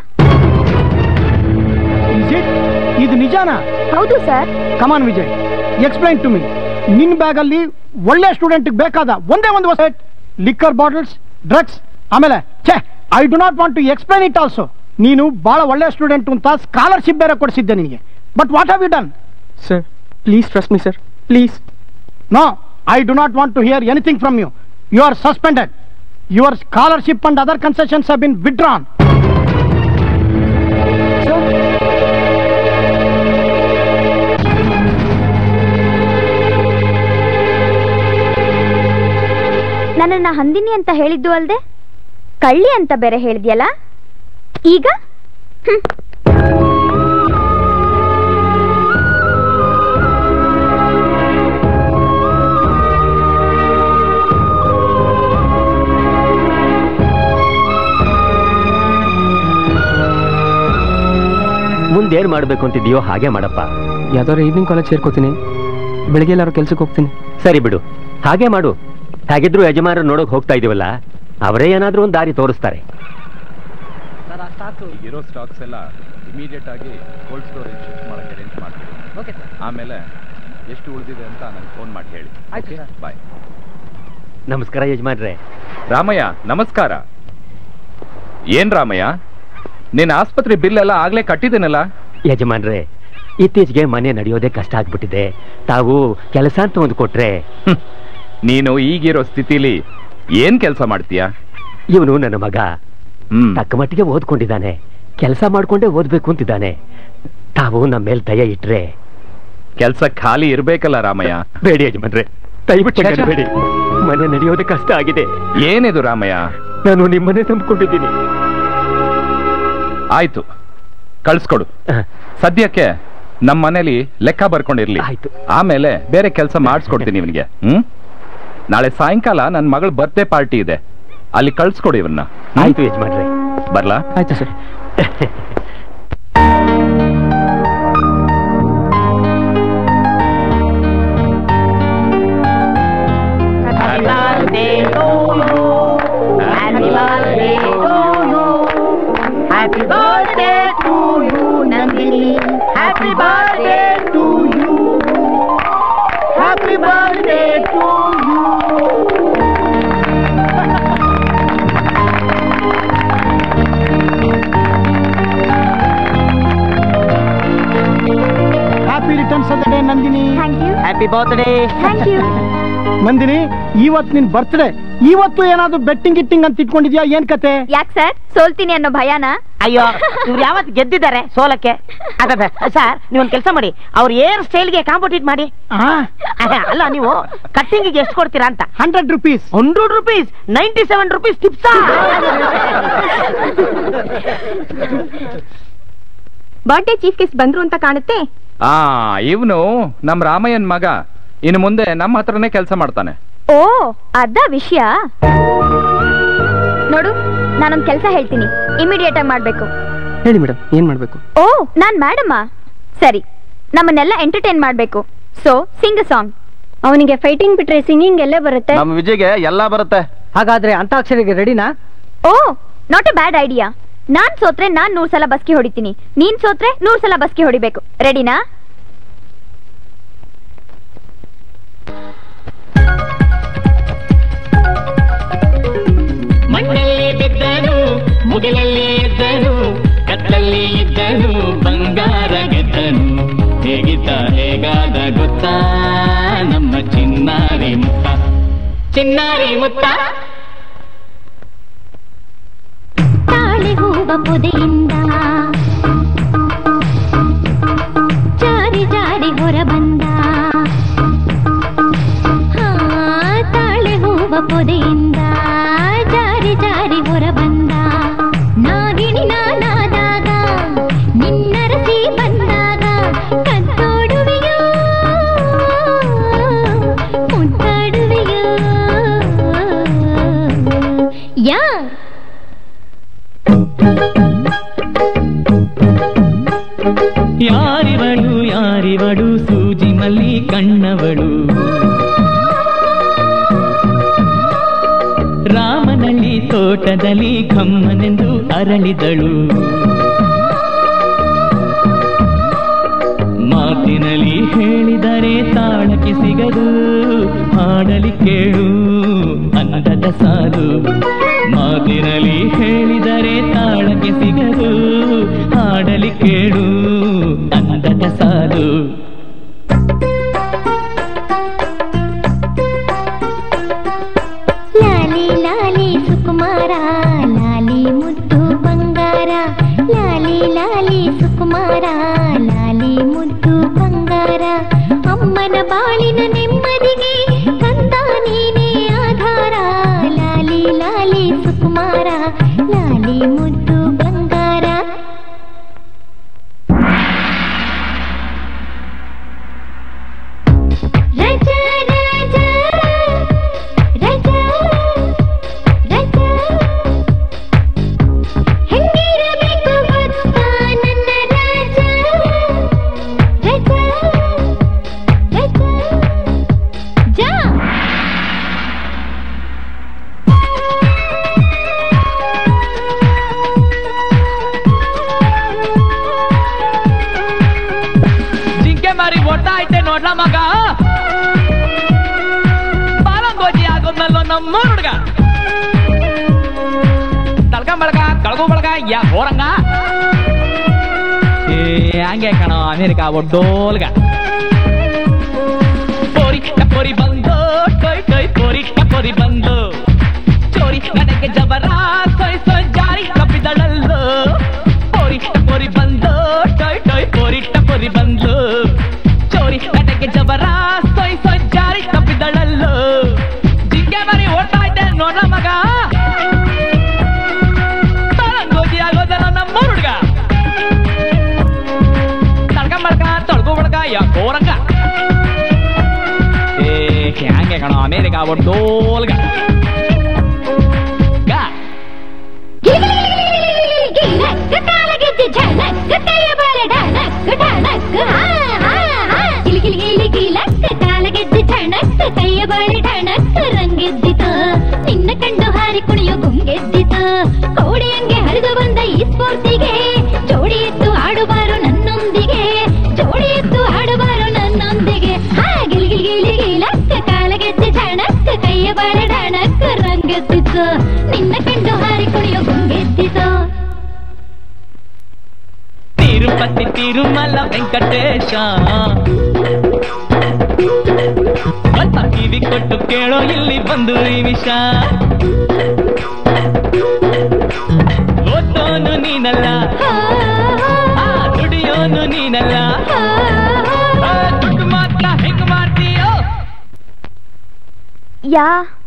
ಇದು ನಿಜಾನಾ ಹೌದು sir come on Vijay explain to me ನಿನ್ ಬ್ಯಾಗ್ ಅಲ್ಲಿ ಒಳ್ಳೆ ಸ್ಟೂಡೆಂಟ್ ಬೇಕಾದ ಒಂದೇ ಒಂದು ಹೊಸ ಲಿಕ್ಕರ್ ಬಾಟಲ್ಸ್ ಡ್ರಗ್ಸ್ ಆಮೇಲೆ ಛೇ I do not want to explain it also ನೀನು ಬಹಳ ಒಳ್ಳೆ ಸ್ಟೂಡೆಂಟ್ ಅಂತ ಸ್ಕಾಲರ್ಶಿಪ್ ಬೇರೆ ಕೊಡಿಸಿದ್ದೆ ನಿನಗೆ but what have you done sir please trust me sir please no I do not want to hear anything from you you are suspended your scholarship and other concessions have been withdrawn ನನ್ನನ್ನ ಹಂದಿನಿ ಅಂತ ಹೇಳಿದ್ದು ಅಲ್ದೆ ಕಳ್ಳಿ ಅಂತ ಬೇರೆ ಹೇಳಿದ್ಯಲ್ಲ ಈಗ ಹ್ಮ್. ಮುಂದೇನ್ ಮಾಡ್ಬೇಕು ಅಂತಿದ್ಯೋ ಹಾಗೆ ಮಾಡಪ್ಪ ಯಾವ್ದಾದ್ರು ಈವ್ನಿಂಗ್ ಕಾಲೇಜ್ ಸೇರ್ಕೋತೀನಿ ಬೆಳಿಗ್ಗೆ ಎಲ್ಲಾರು ಕೆಲ್ಸಕ್ಕೆ ಹೋಗ್ತೀನಿ ಸರಿ ಬಿಡು ಹಾಗೆ ಮಾಡು ಹಾಗಿದ್ರು ಯಜಮಾನರು ನೋಡೋಕ್ ಹೋಗ್ತಾ ಇದೀವಲ್ಲ ಅವರೇ ಏನಾದ್ರೂ ಒಂದು ದಾರಿ ತೋರಿಸ್ತಾರೆ ಇರೋ ಸ್ಟಾಕ್ಸ್ ಎಲ್ಲ ಇಮಿಡಿಯೇಟ್ ಆಗಿ ಕೋಲ್ಡ್ ಸ್ಟೋರೇಜ್ ಶಿಫ್ಟ್ ಮಾಡಕ್ಕೆ ಅರೇಂಜ್ ಮಾಡ್ತೀವಿ ಆಮೇಲೆ ಎಷ್ಟು ಉಳಿದಿದೆ ಅಂತ ನನಗೆ ಫೋನ್ ಮಾಡಿ ಹೇಳಿ ಬಾಯ್ ನಮಸ್ಕಾರ ಯಜಮಾನ್ರೆ ರಾಮಯ್ಯ ನಮಸ್ಕಾರ ಏನ್ ರಾಮಯ್ಯ ನಿನ್ನ ಆಸ್ಪತ್ರೆ ಬಿಲ್ ಎಲ್ಲ ಆಗ್ಲೇ ಕಟ್ಟಿದ್ದೇನಲ್ಲ ಯಜಮಾನ್ರೆ ಇತ್ತೀಚೆಗೆ ಮನೆ ನಡೆಯೋದೇ ಕಷ್ಟ ಆಗ್ಬಿಟ್ಟಿದೆ ತಾವು ಕೆಲಸ ಅಂತ ಒಂದು ಕೊಟ್ರೆ ಹ್ಮ್. ನೀನು ಈಗಿರೋ ಸ್ಥಿತಿಲಿ ಏನ್ ಕೆಲಸ ಮಾಡ್ತೀಯಾ ಇವನು ನನ್ನ ಮಗ ಹ್ಮ್ ತಕ್ಕ ಮಟ್ಟಿಗೆ ಓದ್ಕೊಂಡಿದ್ದಾನೆ ಕೆಲಸ ಮಾಡ್ಕೊಂಡೇ ಓದ್ಬೇಕು ಅಂತಿದ್ದಾನೆ ತಾವು ನಮ್ಮ ಮೇಲೆ ದಯ ಇಟ್ರೆ ಕೆಲ್ಸ ಖಾಲಿ ಇರ್ಬೇಕಲ್ಲ ರಾಮಯ್ಯ ಬೇಡಿ ಯಜಮಾನ್ರೆ ದಯವಿಟ್ಟು ಛೆ, ಛೆ. ಬೇಡಿ ಮನೆ ನಡೆಯೋದೇ ಕಷ್ಟ ಆಗಿದೆ ಏನಿದು ರಾಮಯ್ಯ ನಾನು ನಿಮ್ಮನೆ ನಂಬ್ಕೊಂಡಿದ್ದೀನಿ ಆಯ್ತು ಕಳ್ಸ್ಕೊಡು ಸದ್ಯಕ್ಕೆ ನಮ್ಮ ಮನೇಲಿ ಲೆಕ್ಕ ಬರ್ಕೊಂಡಿರ್ಲಿ ಆಯ್ತು. ಆಮೇಲೆ ಬೇರೆ ಕೆಲಸ ಮಾಡಿಸ್ಕೊಡ್ತೀನಿ ಇವನಿಗೆ ಹ್ಮ್ ನಾಳೆ ಸಾಯಂಕಾಲ ನನ್ನ ಮಗಳ ಬರ್ತ್ಡೇ ಪಾರ್ಟಿ ಇದೆ ಅಲ್ಲಿ ಕಳ್ಸ್ಕೊಡು ಇವನ್ನ ಆಯ್ತು ಯಜಮಾನ್ರೆ ಬರ್ಲಾ ಆಯ್ತು sir Happy birthday to you. Happy birthday to you. Happy birthday to you, Nandini. Happy birthday to you. Happy birthday to you. Happy returns of the day Nandini thank you Happy birthday. Thank you Nandini ಇವತ್ತು ನಿನ್ birthday ಇವತ್ತು ಏನಾದ್ರು betting ಗಿಟ್ಟಿಂಗ್ ಅಂತ ಇಟ್ಕೊಂಡಿದ್ಯಾ ಏನ್ ಕತೆ ಯಾಕೆ sir ಸೋಲ್ತೀನಿ ಅನ್ನೋ ಭಯನಾ ಅಯ್ಯೋ ಇವ್ರು ಯಾವತ್ತು ಗೆದ್ದಿದ್ದಾರೆ ಸೋಲಕ್ಕೆ ಅದೇ ಸರ್ ನೀವೊಂದು ಕೆಲಸ ಮಾಡಿ ಅವ್ರ ಏರ್ ಸ್ಟೈಲ್ಗೆ ಕಾಂಪಿಟೇಟ್ ಮಾಡಿ ಅಹ್, ಅಲ್ಲ ನೀವು ಕಟ್ಟಿಂಗಿಗೆ ಎಷ್ಟು ಕೊಡ್ತೀರಾ ಅಂತ hundred rupees hundred rupees ninety seven rupees tips birthday chief guest ಬಂದ್ರು ಅಂತ ಕಾಣುತ್ತೆ ಆ ಇವನು ನಮ್ ರಾಮಯ್ಯನ್ ಮಗ ಇನ್ನು ಮುಂದೆ ನಮ್ಮ ಹತ್ರನೇ ಕೆಲಸ ಮಾಡ್ತಾನೆ ಓ ಅದ ವಿಷಯ ನೋಡು ನಾನೊಂದ್ ಕೆಲಸ ಹೇಳ್ತೀನಿ ಇಮಿಡಿಯೇಟ್ ಆಗಿ ಮಾಡ್ಬೇಕು ಹೇಳಿ ಮೇಡಮ್ ಏನ್ ಮಾಡ್ಬೇಕು ಓ ನಾನ್ ಮೇಡಮ್ಮ ಸರಿ ನಮ್ಮನ್ನೆಲ್ಲ ಎಂಟರ್ಟೈನ್ ಮಾಡ್ಬೇಕು ಸೊ ಸಿಂಗ್ ಸಾಂಗ್ ಅವನಿಗೆ ಫೈಟಿಂಗ್ ಬಿಟ್ರೆ ಸಿಂಗಿಂಗ್ ಎಲ್ಲೇ ಬರುತ್ತೆ ನಮ್ಮ ವಿಜಯ್ಗೆ ಎಲ್ಲ ಬರುತ್ತೆ ಹಾಗಾದ್ರೆ ಅಂತಾಕ್ಷರಿಗೆ ರೆಡಿನಾ oh not a bad idea ನಾನ್ ಸೋತ್ರೆ ನಾನ್ ನೂರ್ ಸಲ ಬಸ್ಕಿ ಹೊಡಿತೀನಿ ನೀನ್ ಸೋತ್ರೆ ನೂರ್ ಸಲ ಬಸ್ಕಿ ಹೊಡಿಬೇಕು ರೆಡಿನಾ ಮಣ್ಣಲ್ಲಿ ಬಿದ್ದನು ಮುಗಿಲಲ್ಲಿ ಎದ್ದನು ಕತ್ತಲ್ಲಿ ಇದ್ದನು ಬಂಗಾರ ಗೆದ್ದನು ಹೇಗಿದ್ದ ಹೇಗಾದ ಗೊತ್ತಾ ನಮ್ಮ ಚಿನ್ನಾರಿ ಮುತ್ತ ಚಿನ್ನಾರಿ ಮುತ್ತ ತಾಳೆ ಹೂವ ಪೊದೆಯಿಂದ ಜಾರಿ ಜಾರಿ ಹೊರ ಬಂದ ಹಾ, ತಾಳೆ ಹೂವ ಪೊದೆಯಿಂದ ಜಾರಿ ಜಾರಿ ಹೊರ ಬಂದ ನಾಗಿಣಿ ನಾನಾದಾಗ ನಿನ್ನರಸಿ ಬಂದಾಗ ಕತ್ತೋಡುವೆಯೋ ಮುದ್ದಾಡುವೆಯೋ ಯಾ ಯಾರಿವಳು ಯಾರಿವಳು ಸೂಜಿ ಮಲ್ಲಿ ಕಣ್ಣವಳು ರಾಮನಲ್ಲಿ ತೋಟದಲ್ಲಿ ಕಮ್ಮನೆಂದು ಅರಳಿದಳು ಮಾತಿನಲ್ಲಿ ಹೇಳಿದರೆ ತಾಳಕ್ಕೆ ಸಿಗದು ಹಾಡಲಿ ಕೇಳು ಅಂದದ ಸಾಲು ಮಾತಿನಲ್ಲಿ ಹೇಳಿದರೆ ತಾಳಕ್ಕೆ ಸಿಗದು ಹಾಡಲಿ ಕೇಳು ಅಂದದ ಸಾಲು ಲಾಲಿ ಲಾಲಿ ಸುಕುಮಾರ ಲಾಲಿ ಮುದ್ದು ಬಂಗಾರ ಲಾಲಿ ಲಾಲಿ ಸುಕುಮಾರ ಲಾಲಿ ಮುದ್ದು ಬಂಗಾರ ಅಮ್ಮನ ಬಾಳಿನ ನೆಮ್ಮದಿಗೆ ಕಂದ ನೀನೇ ಆಧಾರ ಲಾಲಿ ಲಾಲಿ ಸುಕುಮಾರ ಲಾಲಿ ಮುದ್ದು ಬಂಗಾರ ರಜ ರಜ ರಜ ರಜ ಹೆಂಗಿರಬೇಕು ಗೊತ್ತಾ ನನ್ನ ರಾಜ ರಜ ರಜ ಜಾ ಜಿಂಕೆ ಮಾರಿ ಒಟ್ಟ ಐತೆ ನೋಡ್ಲ ಮಗ ಬಾಲಂಗೋಜಿ ಆಗೋದ್ನಲ್ಲೋ ನಮ್ಮ ಹುಡುಗ ತಳ್ಕ ಬಳಗ ಕಳಗು ಬಳಗ ಯಾ ಹೋರಂಗ ಏ ಹಂಗೆ ಕಣ ಅಮೇರಿಕ ಒಡ್ಡೋಲ್ಗ ಪೋರಿ ಪೋರಿ ಬಂದು ಟೊಯ್ ಟೊಯ್ ಪೋರಿ ಪೋರಿ ಬಂದು ಚೋರಿ ನನಗೆ ಜಬರ ಸೊಯ್ ಸೊಯ್ ಜಾರಿ ತಪ್ಪಿದಳಲ್ಲು ಪೋರಿ ಪೋರಿ ಬಂದು ಟೊಯ್ ಟೊಯ್ ಪೋರಿ ಪೋರಿ ಬಂದು ಚೋರಿ ನನಗೆ ಜಬರ ಸೊಯ್ ಸೊಯ್ ಜಾರಿ ತಪ್ಪಿದಳಲ್ಲು ಜಿಂಕೆ ಮರಿ ಓಡ್ತಾ ಇದ್ದೆ ನೋಡ ಮಗ ತಳಂಗೋಜಿ ಆಗೋದಲ್ಲ ನಮ್ಮ ಹುಡುಗ ತಡ್ಕ ಮಡ್ಕ ತೊಳ್ಕೊ ಬಡ್ಕ ಯಾಕೋ ರಂಗ ಏ ಹ್ಯಾಂಗೆ ಕಣ ಅಮೇರಿಕ ಒಡ್ಡೋಲ್ಗ ಗಾ ಕಾಲಗೆಜ್ಜೆ ಝಳಕ್ ಕೈಯ ಬಾಳೆ ಢಳಕ್ ಢಳಕ್ ಹಾ ಹಾ ಹಾ ಗಿಲಿ ಗಿಲಿ ಗಿಲಿ ಗಿಲಕ್ ಕಾಲಗೆಜ್ಜೆ ಝಳಕ್ ಕೈಯ ಬಾಳೆ ಢಳಕ್ ರಂಗೆದ್ದಿತ ನಿನ್ನ ಕಂಡು ಹಾರಿ ಕುಣಿಯೋ ಗುಂಗೆದ್ದಿತ ಕೋಡಿಯಂಗೆ ಹರಿದು ಬಂದ ಈ ಸ್ಫೂರ್ತಿಗೆ ಜೋಡಿ ಎತ್ತು ಆಡುಬಾರು ನನ್ನೊಂದಿಗೆ ಜೋಡಿ ಎತ್ತು ಆಡುಬಾರು ನನ್ನೊಂದಿಗೆ ಹಾ ಗಿಲಿ ಗಿಲಿ ಗಿಲಿ ಗಿಲಕ್ ಕಾಲಗೆಜ್ಜೆ ಝಳಕ್ ಕೈಯ ಬಾಳೆ ಢಳಕ್ ರಂಗೆದ್ದಿತ ನಿನ್ನ ಕಂಡು ಹಾರಿ ಕುಣಿಯೋ ಗುಂಗೆದ್ದಿತ ತಿರುಪತಿ ತಿರುಮಲ ವೆಂಕಟೇಶ ಸ್ವಲ್ಪ ಕಿವಿ ಕೊಟ್ಟು ಕೇಳೋ ಇಲ್ಲಿ ಬಂದು ಈ ವಿಷ ಓದೋನು ನೀನಲ್ಲ ಆ, ದುಡಿಯೋನು ನೀನಲ್ಲ ಆ, ದುಡ್ಡು ಮಾತ್ರ ಹೆಂಗ್ ಮಾಡ್ತೀಯೋ yeah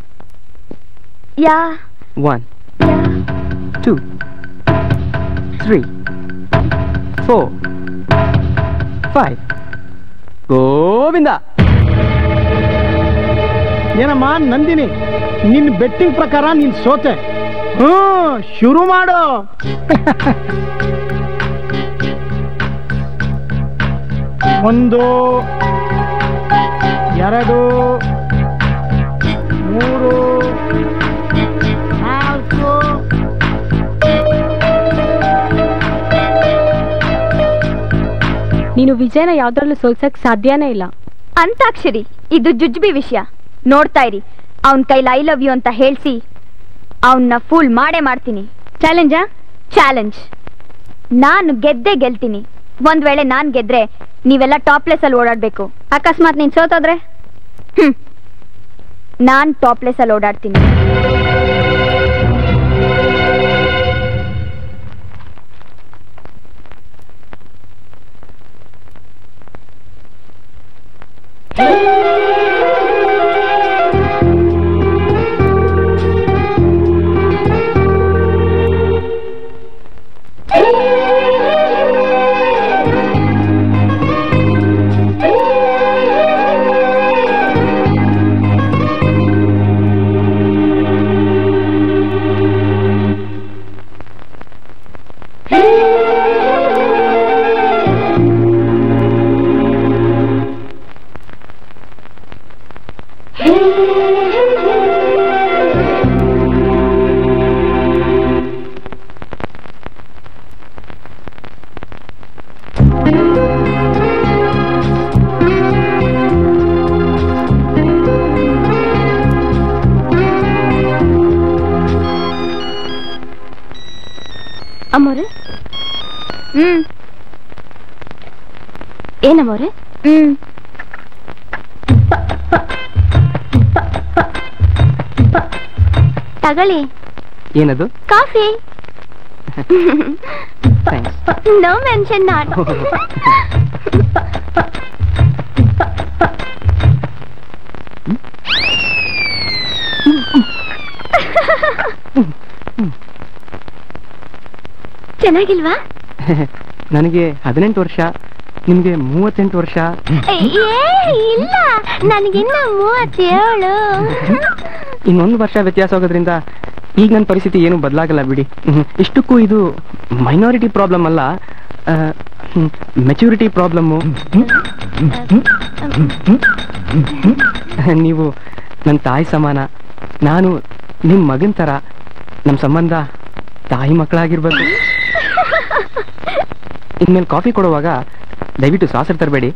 yeah one two three four five Govinda ಏನಮ್ಮ ನಂದಿನಿ ನಿನ್ ಬೆಟ್ಟಿಂಗ್ ಪ್ರಕಾರ ನೀನ್ ಸೋತೆ ಹ್ಮ್ ಶುರು ಮಾಡು ಒಂದು ಎರಡು ಮೂರು ನಾಲ್ಕು ನೀನು ವಿಜಯನ ಯಾವ್ದ್ರಲ್ಲೂ ಸೋಲ್ಸಕ್ ಸಾಧ್ಯನೇ ಇಲ್ಲ ಅಂತಾಕ್ಷರಿ ಇದು ಜುಜ್ಬಿ ವಿಷಯ ನೋಡ್ತಾ ಇರಿ ಅವನ್ ಕೈಲಿ ಐ ಲವ್ ಯು ಅಂತ ಹೇಳ್ಸಿ ಅವನ್ನ ಫೂಲ್ ಮಾಡೇ ಮಾಡ್ತೀನಿ ಚಾಲೆಂಜಾ ಚಾಲೆಂಜ್ ನಾನು ಗೆದ್ದೆ ಗೆಲ್ತೀನಿ ಒಂದ್ ವೇಳೆ ನಾನ್ ಗೆದ್ರೆ ನೀವೆಲ್ಲ ಟಾಪ್ಲೆಸ್ ಅಲ್ಲಿ ಓಡಾಡ್ಬೇಕು ಅಕಸ್ಮಾತ್ ನೀನ್ ಸೋತೋದ್ರೆ ಹ್ಮ್ ನಾನ್ ಟಾಪ್ಲೆಸ್ ಅಲ್ಲಿ ಓಡಾಡ್ತೀನಿ ಅಮ್ಮವ್ರೆ ಹ್ಮ್ ಏನಮ್ಮವ್ರೆ ಹ್ಮ್ ತಗೊಳ್ಳಿ ಏನದು coffee thanks no mention not ಚೆನ್ನಾಗಿಲ್ವಾ ನನಗೆ ಹದಿನೆಂಟು ವರ್ಷ ನಿಮಗೆ ಮೂವತ್ತೆಂಟು ವರ್ಷ ಏ ಇಲ್ಲ ನನಗಿನ್ನ ಮೂವತ್ತೇಳು ಇನ್ನೊಂದು ವರ್ಷ ವ್ಯತ್ಯಾಸ ಆಗೋದ್ರಿಂದ ಈಗ ನನ್ನ ಪರಿಸ್ಥಿತಿ ಏನು ಬದಲಾಗಲ್ಲ ಬಿಡಿ ಹ್ಮ್. ಇಷ್ಟಕ್ಕೂ ಇದು ಮೈನಾರಿಟಿ ಪ್ರಾಬ್ಲಮ್ ಅಲ್ಲ ಮೆಚುರಿಟಿ ಪ್ರಾಬ್ಲಮ್ಮು ನೀವು ನನ್ನ ತಾಯಿ ಸಮಾನ ನಾನು ನಿಮ್ಮ ಮಗನ ಥರ ನಮ್ಮ ಸಂಬಂಧ ತಾಯಿ ಮಕ್ಕಳಾಗಿರ್ಬೇಕು ಇನ್ಮೇಲೆ ಕಾಫಿ ಕೊಡುವಾಗ ದಯವಿಟ್ಟು ಸಾಸರ್ ತರಬೇಡಿ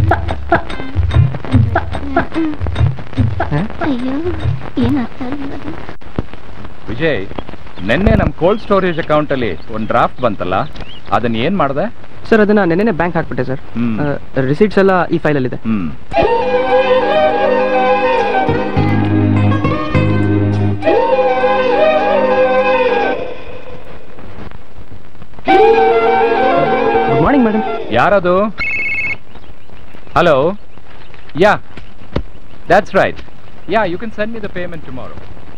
ಅಯ್ಯೋ ಏನಾಗ್ತಾ ವಿಜಯ್ ನಿನ್ನೆ ನಮ್ಮ ಕೋಲ್ಡ್ ಸ್ಟೋರೇಜ್ ಅಕೌಂಟ್ ಅಲ್ಲಿ ಒಂದು ಡ್ರಾಫ್ಟ್ ಬಂತಲ್ಲ ಅದನ್ನ ಏನ್ ಮಾಡ್ದೆ ಸರ್ ಅದನ್ನ ನೆನ್ನೆ ಬ್ಯಾಂಕ್ ಹಾಕ್ಬಿಟ್ಟೆ ಸರ್ ಹ್ಮ್. ರಿಸೀಟ್ಸ್ ಎಲ್ಲ ಈ ಫೈಲಲ್ಲಿದೆ ಹ್ಮ್ ಗುಡ್ ಮಾರ್ನಿಂಗ್ ಮೇಡಮ್ ಯಾರದು hello yeah that's right yeah you can send me the payment tomorrow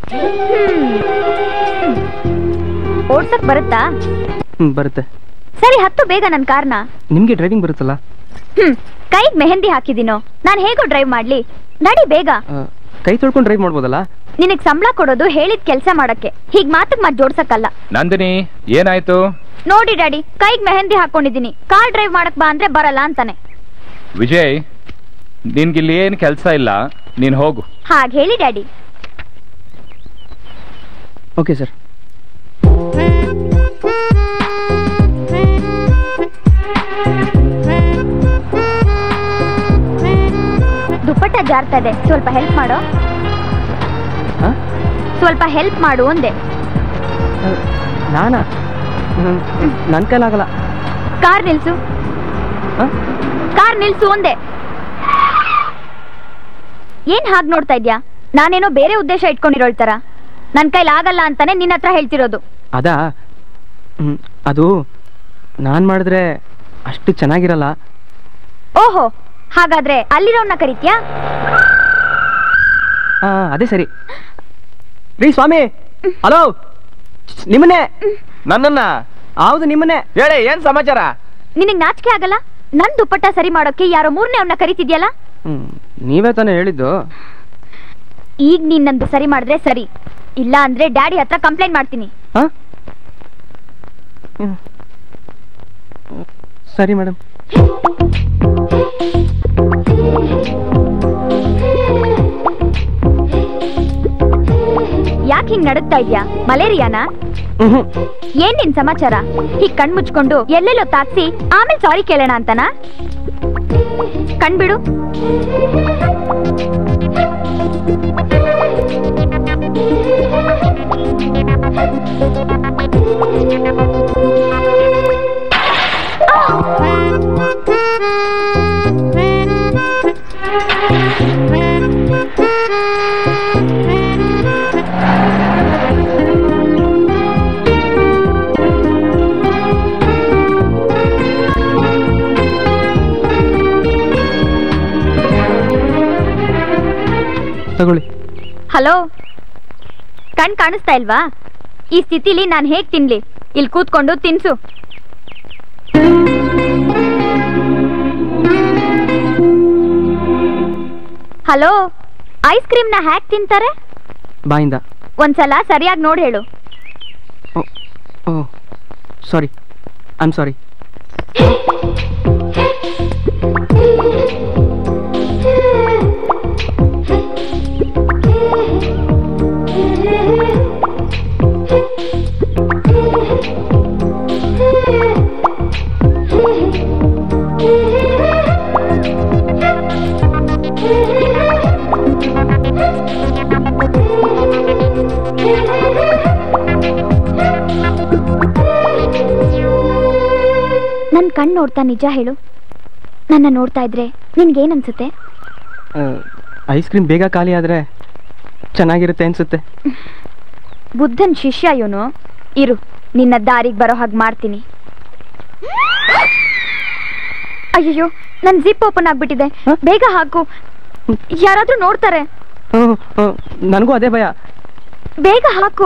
ಓಡ್ಸಕ್ ಬರುತ್ತಾ ಹ್ಞೂ ಬರುತ್ತೆ ಸರಿ ಹತ್ತು ಬೇಗ ನನ್ ಕಾರ್ನ ನಿಮಗೆ ಡ್ರೈವಿಂಗ್ ಬರುತ್ತಲ್ಲ ಹ್ಮ್ ಕೈಗ್ ಮೆಹಂದಿ ಹಾಕಿದಿನೋ ನಾನ್ ಹೇಗೋ ಡ್ರೈವ್ ಮಾಡ್ಲಿ ನಡಿ ಬೇಗ ಆ, ಕೈ ತೊಳ್ಕೊಂಡು ಡ್ರೈವ್ ಮಾಡ್ಬೋದಲ್ಲ ನಿನಗ್ ಸಂಬಳ ಕೊಡೋದು ಹೇಳಿದ್ ಕೆಲ್ಸ ಮಾಡಕ್ಕೆ ಹೀಗ್ ಮಾತಕ್ ಮಾತ್ ಜೋಡ್ಸಕ್ಕಲ್ಲ ನಂದಿನಿ ಏನಾಯ್ತು ನೋಡಿ ಡ್ಯಾಡಿ ಕೈಗ್ ಮೆಹಂದಿ ಹಾಕೊಂಡಿದೀನಿ ಕಾರ್ ಡ್ರೈವ್ ಮಾಡಕ್ ಬಾ ಅಂದ್ರೆ ಬರಲ್ಲ ಅಂತಾನೆ ವಿಜಯ್ ನಿನ್ಗಿಲ್ಲಿ ಏನು ಕೆಲಸ ಇಲ್ಲ ನೀನು ಹೋಗು ಹಾಗ್ ಹೇಳಿ ಡ್ಯಾಡಿ ಓಕೆ ಸರ್ ದುಪ್ಪಟ್ಟ ಜಾರ್ತಾ ಇದೆ ಸ್ವಲ್ಪ ಹೆಲ್ಪ್ ಮಾಡೋ ಹಾಂ ಸ್ವಲ್ಪ ಹೆಲ್ಪ್ ಮಾಡು ಅಂದೆ ನಾನಾ ನನ್ನ ಕೈಲಾಗಲ್ಲ ಕಾರ್ ನಿಲ್ಸು ಹ? ಕಾರ್ ನಿಲ್ಸು ಅಂದೆ ಏನ್ ಹಾಗ್ ನೋಡ್ತಾ ಇದ್ಯಾ ನಾನೇನೋ ಬೇರೆ ಉದ್ದೇಶ ಇಟ್ಕೊಂಡಿರೋಳ್ ತರ ನನ್ ಕೈಲಿ ಆಗಲ್ಲ ಅಂತಾನೆ ನಿನ್ನ ಹತ್ರ ಹೇಳ್ತಿರೋದು ಅದಾ ಹ್ಮ್, ಅದು ನಾನು ಮಾಡಿದ್ರೆ ಅಷ್ಟು ಚೆನ್ನಾಗಿರಲ್ಲ ಓಹೋ ಹಾಗಾದ್ರೆ ಅಲ್ಲಿರೋನ್ನ ಕರಿತ್ಯಾ ಆ, ಅದೇ ಸರಿ ರೀ ಸ್ವಾಮಿ ಹಲೋ ನಿಮ್ಮನ್ನೇ ನನ್ನನ್ನ ಹೌದು ನಿಮ್ಮನ್ನೇ ಹೇಳಿ ಏನ್ ಸಮಾಚಾರ ನಿನಗ್ ನಾಚಿಕೆ ಆಗಲ್ಲ ನನ್ ದುಪ್ಪಟ್ಟ ಸರಿ ಮಾಡೋಕೆ ಯಾರೋ ಮೂರನೇ ಅವನ್ನ ಕರಿತಿದ್ಯಲ್ಲ ಹ್ಮ್, ನೀವೇ ತಾನೇ ಹೇಳಿದ್ದು ಈಗ ನೀನ್ ನಂದು ಸರಿ ಮಾಡಿದ್ರೆ ಸರಿ ಇಲ್ಲ ಅಂದ್ರೆ ಡ್ಯಾಡಿ ಹತ್ರ ಕಂಪ್ಲೇಂಟ್ ಮಾಡ್ತೀನಿ ಹಾ ಹ್ಮ್. ಸರಿ ಮೇಡಮ್ ಯಾಕೆ ಹಿಂಗ್ ನಡುಗ್ತಾ ಇದ್ಯಾ ಮಲೇರಿಯಾನಾ ಏನ್ ನಿನ್ ಸಮಾಚಾರ ಹೀಗ್ ಕಣ್ ಮುಚ್ಕೊಂಡು ಎಲ್ಲೆಲ್ಲೋ ತಾಕ್ಸಿ ಆಮೇಲೆ ಸಾರಿ ಕೇಳೋಣ ಅಂತನಾ ಕಣ್ಬಿಡು ತಗೊಳ್ಳಿ ಹಲೋ ಕಣ್ ಕಾಣಿಸ್ತಾ ಇಲ್ವಾ ಈ ಸ್ಥಿತಿಲಿ ನಾನ್ ಹೇಗ್ ತಿನ್ಲಿ ಇಲ್ಲಿ ಕೂತ್ಕೊಂಡು ತಿನ್ಸು ಹಲೋ ಐಸ್ ಕ್ರೀಮ್ನ ಹ್ಯಾಕ್ ತಿಂತಾರೆ ಬಾಯಿಂದ ಒಂದ್ಸಲ ಸರಿಯಾಗಿ ನೋಡಿ ಹೇಳು ಓ ಸಾರಿ ಐ ಆಮ್ ಸಾರಿ ನನ್ ಕಣ್ ನೋಡ್ತಾ ನಿಜ ಹೇಳು ನನ್ನ ನೋಡ್ತಾ ಇದ್ರೆ ನಿನ್ಗೇನ್ ಅನ್ಸುತ್ತೆ ಐಸ್ ಕ್ರೀಮ್ ಬೇಗ ಖಾಲಿ ಆದರೆ ಚೆನ್ನಾಗಿರುತ್ತೆ ಅನ್ಸುತ್ತೆ ಬುದ್ಧನ್ ಶಿಷ್ಯ ಇವನು ಇರು ನಿನ್ನ ದಾರಿಗೆ ಬರೋ ಹಾಗೆ ಮಾಡ್ತೀನಿ ಅಯ್ಯಯ್ಯೋ ನನ್ ಜಿಪ್ ಓಪನ್ ಆಗ್ಬಿಟ್ಟಿದೆ ಬೇಗ ಹಾಕು ಯಾರಾದ್ರೂ ನೋಡ್ತಾರೆ ನನಗೂ ಅದೇ ಭಯ ಬೇಗ ಹಾಕು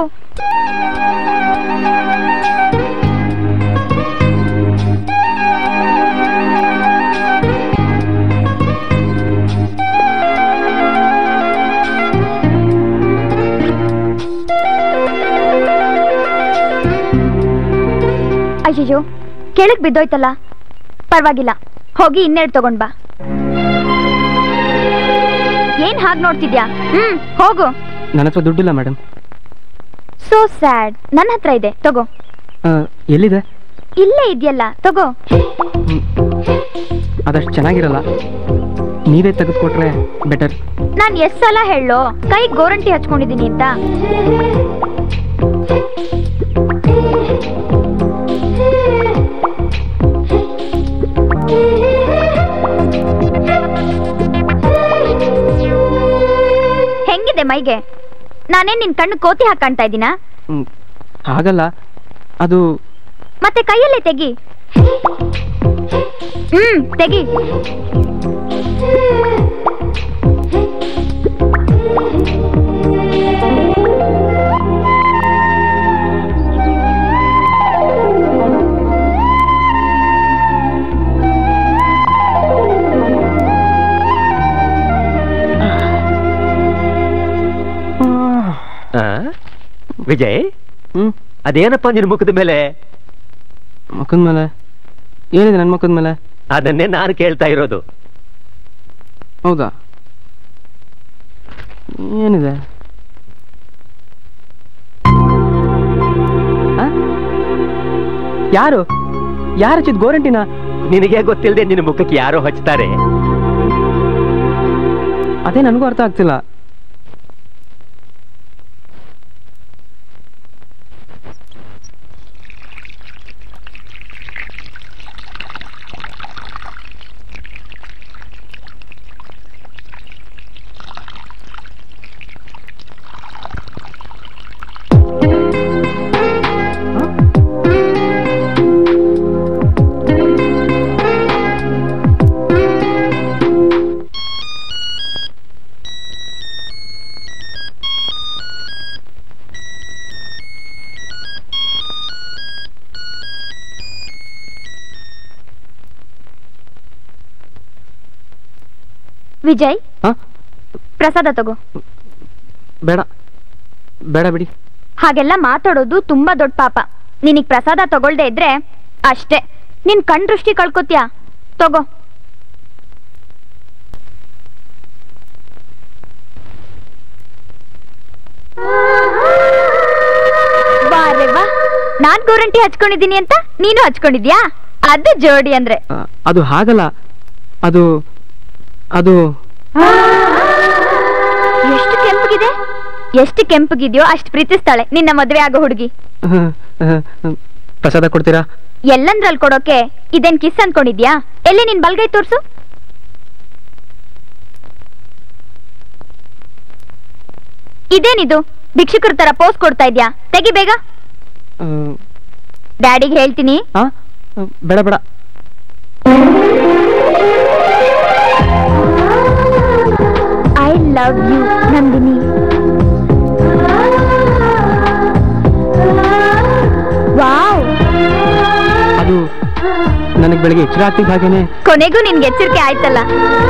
ಅಯ್ಯಯ್ಯೋ ಕೆಳಗ್ ಬಿದ್ದೋಯ್ತಲ್ಲ ಪರವಾಗಿಲ್ಲ ಹೋಗಿ ಇನ್ನೆರಡು ತಗೊಂಡ್ ಬಾ ಏನ್ ಹಾಗ್ ನೋಡ್ತಿದ್ಯಾ ಹ್ಮ್ ಹೋಗು ನನ್ನ ಹತ್ರ ದುಡ್ಡಿಲ್ಲ ಮೇಡಮ್ ಸೋ ಸ್ಯಾಡ್ ನನ್ನ ಹತ್ರ ಇದೆ ತಗೋ ಎಲ್ಲಿದೆ ಇಲ್ಲೇ ಇದೆಯಲ್ಲ ತಗೋ ಅದಷ್ಟು ಚೆನ್ನಾಗಿರಲ್ಲ ನೀವೇ ತೆಗೆದುಕೊಟ್ರೆ ಬೆಟರ್ ನಾನ್ ಎಷ್ಟ್ ಸಲ ಹೇಳೋ ಕೈ ಗೋರಂಟಿ ಹಚ್ಕೊಂಡಿದೀನಿ ಅಂತ ಹೆಂಗಿದೆ ಮೈಗೆ ನಾನೇನ್ ನಿನ್ ಕಣ್ಣು ಕೋತಿ ಹಾಕ್ ಕಾಣ್ತಾ ಇದ್ದೀನಾ ಹಾಗಲ್ಲ ಅದು ಮತ್ತೆ ಕೈಯಲ್ಲೇ ತೆಗಿ ಹ್ಮ್ ತೆಗಿ ಆ? ವಿಜಯ್ ಅದೇನಪ್ಪ ನಿನ್ ಮುಖದ ಮೇಲೆ ಮುಖದ ಮೇಲೆ ಏನಿದೆ ನನ್ನ ಮುಖದ ಮೇಲೆ ಅದನ್ನೇ ನಾನು ಕೇಳ್ತಾ ಇರೋದು ಹೌದಾ ಏನಿದೆ ಆ? ಯಾರು ಯಾರು ಹಚ್ಚಿದ್ ಗೋರಂಟಿನ ನಿನಗೆ ಗೊತ್ತಿಲ್ಲದೆ ನಿನ್ನ ಮುಖಕ್ಕೆ ಯಾರೋ ಹಚ್ತಾರೆ ಅದೇ ನನಗೂ ಅರ್ಥ ಆಗ್ತಿಲ್ಲ ವಿಜಯ್ ಹಾ ಪ್ರಸಾದ ತಗೋ ಬೇಡ ಬೇಡ ಬಿಡಿ ಹಾಗೆಲ್ಲ ಮಾತಾಡೋದು ತುಂಬಾ ದೊಡ್ಡ ಪಾಪ ನಿನಗ್ ಪ್ರಸಾದ ತಗೊಳ್ದೆ ಇದ್ರೆ ಅಷ್ಟೇ ನಿನ್ ಕಣ್ ದೃಷ್ಟಿ ಕಳ್ಕೊತ್ಯಾ ತಗೋ ವಾ ರೇ ವಾ ನಾನ್ ಗೋರಂಟಿ ಹಚ್ಕೊಂಡಿದೀನಿ ಅಂತ ನೀನು ಹಚ್ಕೊಂಡಿದ್ಯಾ ಅದು ಜೋಡಿ ಅಂದ್ರೆ ಆ, ಅದು ಹಾಗಲ್ಲ ಅದು ಅದು ಎಷ್ಟು ಕೆಂಪಗಿದೆ ಎಷ್ಟು ಕೆಂಪಗಿದ್ಯೋ ಅಷ್ಟು ಪ್ರೀತಿಸ್ತಾಳೆ ನಿನ್ನ ಮದ್ವೆ ಆಗೋ ಹುಡುಗಿ ಹ್ಮ್, ಹ್ಮ್, ಹ್ಮ್. ಪ್ರಸಾದ ಕೊಡ್ತೀರಾ ಎಲ್ಲಂದ್ರಲ್ಲಿ ಕೊಡೋಕೆ ಇದೇನ್ ಕಿಸ್ ಅನ್ಕೊಂಡಿದ್ಯಾ ಎಲ್ಲಿ ನಿನ್ ಬಲ್ಗೈ ತೋರ್ಸು ಇದೇನಿದು ಭಿಕ್ಷುಕರ ತರ ಪೋಸ್ ಕೊಡ್ತಾ ಇದ್ಯಾ ತೆಗಿ ಬೇಗ ಹ್ಮ್, ಡ್ಯಾಡಿಗೆ ಹೇಳ್ತೀನಿ ಆ? ಬೇಡ ಬೇಡ I love you Nandini wow ಅದು ನನಗೆ ಬೆಳಿಗ್ಗೆ ಎಚ್ಚರ ಆಗ್ತಿದ್ದ ಹಾಗೇನೆ ಕೊನೆಗೂ ನಿನ್ಗೆ ಎಚ್ಚರಿಕೆ ಆಯ್ತಲ್ಲ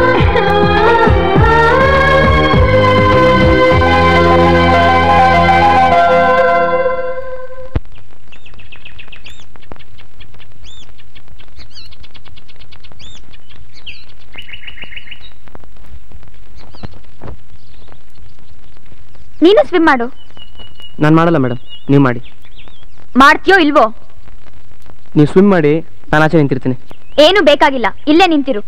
ನೀನು ಸ್ವಿಮ್ ಮಾಡು ನಾನು ಮಾಡಲ್ಲ ಮೇಡಮ್ ನೀವು ಮಾಡಿ ಮಾಡ್ತೀಯೋ ಇಲ್ವೋ ನೀವು ಸ್ವಿಮ್ ಮಾಡಿ ನಾನು ಆಚೆ ನಿಂತಿರ್ತೀನಿ ಏನು ಬೇಕಾಗಿಲ್ಲ ಇಲ್ಲೇ ನಿಂತಿರು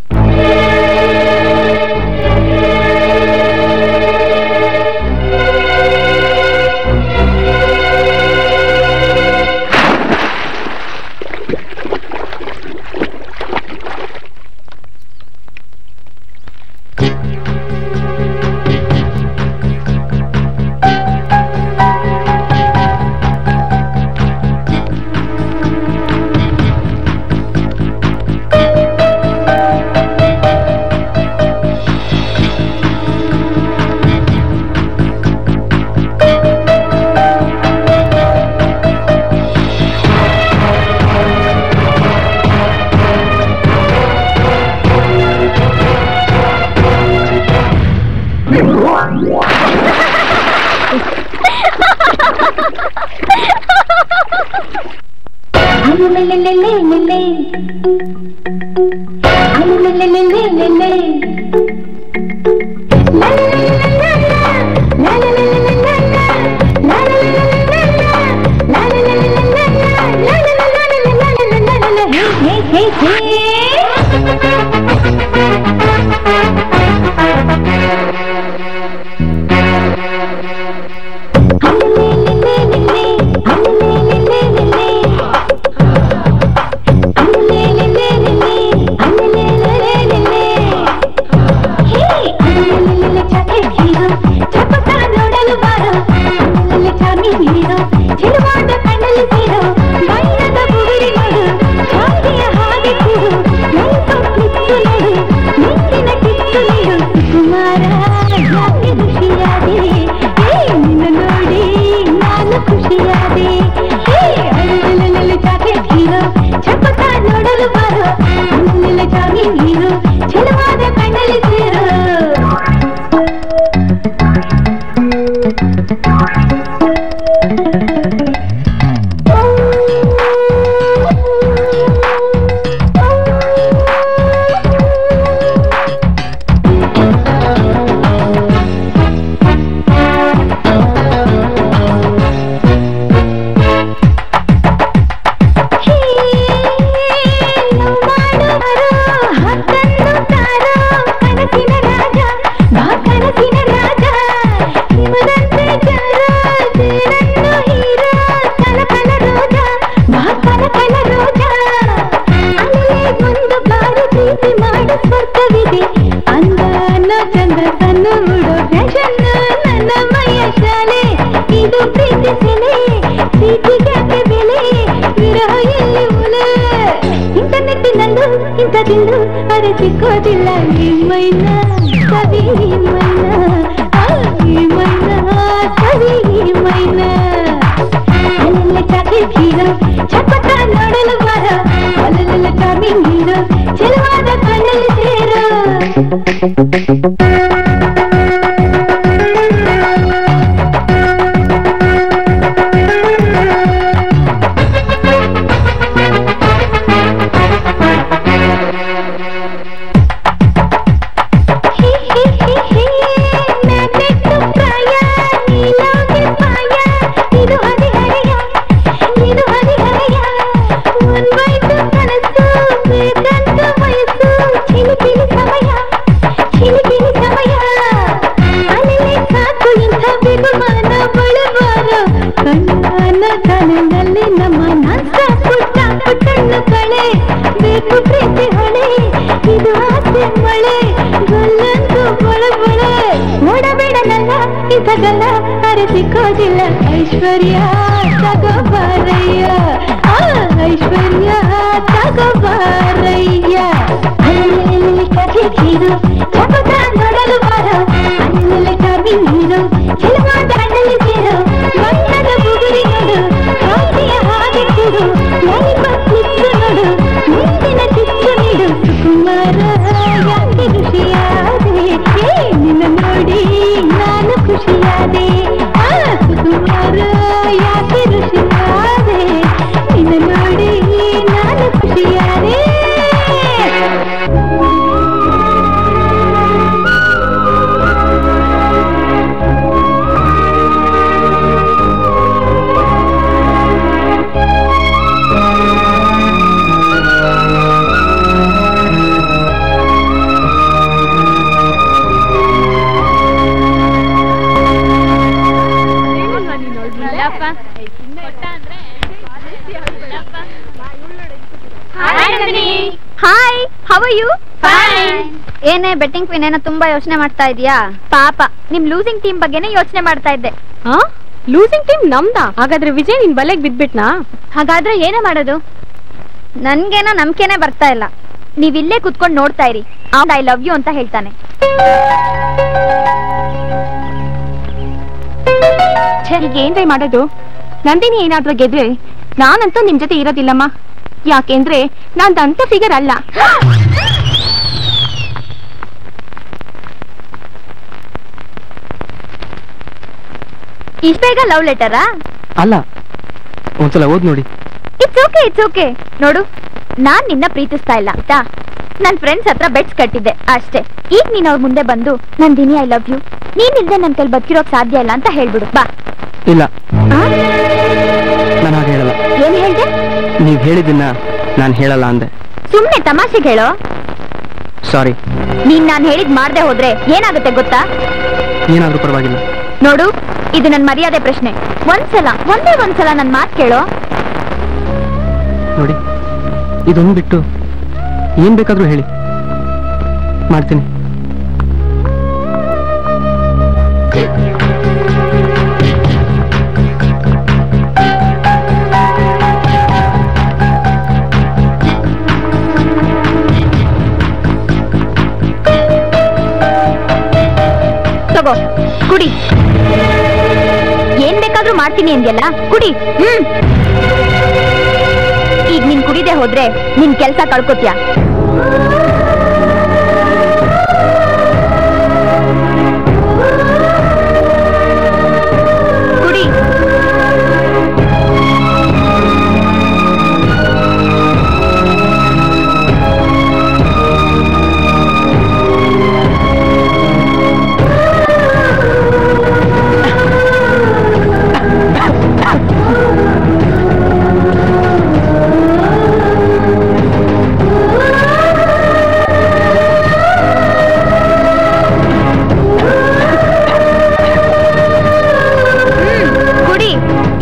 ಇಂಟರ್ನೆಟ್ಟಿನಲ್ಲೂ ಇಂಥದಿಲ್ಲೂ ಅರೆ ಸಿಕ್ಕೋದಿಲ್ಲ ಈ ಮೈನ ಸವಿ ಈ ಮೈನ ಆ, ಈ ಮೈನ ಸವಿ ಈ ಮೈನ ಅಲ್ಲೆಲ್ಲ ಚಾಕ್ಲೇಟ್ ಹೀರೋ ಚಪ್ಪಟ ನೋಡಲು ಬಾರ ಅಲ್ಲೆಲ್ಲ ಚಾರ್ಮಿಂಗ್ ಹೀರೋ ಚೆಲುವಾದ ಕಣ್ಣಲ್ಲಿ ಸೇರೋ ಕಣ್ಣಲ್ಲಿ ನಮ್ಮ ನಾಸ ಪುಟ್ಟ ಪುಟ್ಟಣ್ಣು ಕಳೆ ಬೇಕು ಪ್ರೀತಿ ಹೊಳೆ ಇದು ಆಸೆ ಮಳೆ ಗೊಲ್ಲಂದು ಬಳ ಬಳ ನೋಡಬೇಡ ನನ್ನ ಇಸಗಲ್ಲ ಅರಸಿಕೋದಿಲ್ಲ ಐಶ್ವರ್ಯ ತಗೋಬಾರಯ್ಯ ಆ ಐಶ್ವರ್ಯ ತಗೋಬಾರಯ್ಯ ಅಲ್ಲಿ ಕಥೆ ಕೀರು ಚಪಟ ನೋಡಲು ಬಾರ ಅಲ್ಲಿ ಕವಿ ನೀರು ಚೆಲುವ ದಾಟಲು ಸೇರು ಬಣ್ಣದ ಬುಗುರಿ ನೋಡು ಕಾಂತಿಯ ಹಾಗೆ ಕೊಡು ಲೈಫ ಕಿಚ್ಚು ನೋಡು ಮುಂದಿನ ಕಿಚ್ಚು ನೀಡು ಸುಕುಮಾರ ಯಾಕೆ ಖುಷಿಯಾದೆ ಏ ನಿನ್ನ ನೋಡಿ ನಾನು ಖುಷಿಯಾದೆ ಆ ಸುಕುಮಾರ ಯಾಕೆ ಋಷಿಯಾದೆ ನಿನ್ನ ನೋಡಿ ನಾನು ಖುಷಿಯಾದೆ ಹಾಯ್ ಹವ ಯು ಏನೇ ಬೆಟ್ಟಿಂಗ್ ಕ್ವೀನ್ ಏನೋ ತುಂಬಾ ಯೋಚನೆ ಮಾಡ್ತಾ ಇದೀಯಾ ಪಾಪ ನಿಮ್ ಲೂಸಿಂಗ್ ಟೀಮ್ ಬಗ್ಗೆನೇ ಯೋಚನೆ ಮಾಡ್ತಾ ಇದ್ದೆ ಲೂಸಿಂಗ್ ಟೀಮ್ ನಮ್ದಾ ಹಾಗಾದ್ರೆ ವಿಜಯ್ ನಿನ್ ಬಲೆಗ್ ಬಿದ್ಬಿಟ್ನಾ ಹಾಗಾದ್ರೆ ಏನೇ ಮಾಡೋದು ನನ್ಗೇನೋ ನಂಬಿಕೆನೆ ಬರ್ತಾ ಇಲ್ಲ ನೀವ್ ಇಲ್ಲೇ ಕುತ್ಕೊಂಡು ನೋಡ್ತಾ ಇರಿ ಐ ಲವ್ ಯು ಅಂತ ಹೇಳ್ತಾನೆ ಈಗ ಏನ್ರೇ ಮಾಡೋದು ನಂದಿನಿ ಏನಾದ್ರೂ ಗೆದ್ರೆ ನಾನಂತೂ ನಿಮ್ ಜೊತೆ ಇರೋದಿಲ್ಲಮ್ಮ ಯಾಕೆಂದ್ರೆ ನಾನ್ ಅಂತ ಫಿಗರ್ ಅಲ್ಲ ಇಷ್ಟ ಬೇಗ ಲವ್ ಲೆಟರಾ ಅಲ್ಲ ಒಂದ್ಸಲ ಓದ್ ನೋಡಿ ಇಟ್ಸ್ ಓಕೆ ಇಟ್ಸ್ ಓಕೆ ನೋಡು ನಾನ್ ನಿನ್ನ ಪ್ರೀತಿಸ್ತಾ ಇಲ್ಲ ಆಯ್ತಾ ನನ್ ಫ್ರೆಂಡ್ಸ್ ಹತ್ರ ಬೆಟ್ಸ್ ಕಟ್ಟಿದ್ದೆ ಅಷ್ಟೇ ಈಗ ನೀನ್ ಅವ್ರ ಮುಂದೆ ಬಂದು ನಂದಿನಿ ಐ ಲವ್ ಯು ನೀನ್ ಇಲ್ದೆ ನನ್ ಕೈಲಿ ಬದುಕಿರೋಕ್ ಸಾಧ್ಯ ಇಲ್ಲ ಅಂತ ಹೇಳ್ಬಿಡು ಬಾ ಇಲ್ಲ ಆ? ನಾನು ಹಾಗೆ ಹೇಳಲ್ಲ ಏನ್ ಹೇಳ್ದೆ ನೀವ್ ಹೇಳಿದ್ದನ್ನ ನಾನು ಹೇಳಲ್ಲ ಅಂದೆ ಸುಮ್ನೆ ತಮಾಷೆಗೆ ಹೇಳೋ ಸಾರಿ ನೀನ್ ನಾನ್ ಹೇಳಿದ್ ಮಾಡ್ದೆ ಹೋದ್ರೆ ಏನಾಗುತ್ತೆ ಗೊತ್ತಾ ಏನಾದ್ರೂ ಪರವಾಗಿಲ್ಲ ನೋಡು ಇದು ನನ್ ಮರ್ಯಾದೆ ಪ್ರಶ್ನೆ ಒಂದ್ಸಲ ಒಂದೇ ಒಂದ್ಸಲ ನನ್ ಮಾತ್ ಕೇಳೋ ನೋಡಿ ಇದೊಂದು ಬಿಟ್ಟು ಏನ್ ಬೇಕಾದ್ರೂ ಹೇಳಿ ಮಾಡ್ತೀನಿ ತಗೋ ಕುಡಿ ಏನ್ ಬೇಕಾದ್ರೂ ಮಾಡ್ತೀನಿ ಅಂದ್ಯಲ್ಲ ಕುಡಿ ಹ್ಮ್ ಈಗ ನೀನ್ ಕುಡಿದೆ ಹೋದ್ರೆ ನಿನ್ ಕೆಲ್ಸ ಕಳ್ಕೊತ್ಯಾ ಕುಡಿ ಕುಡಿ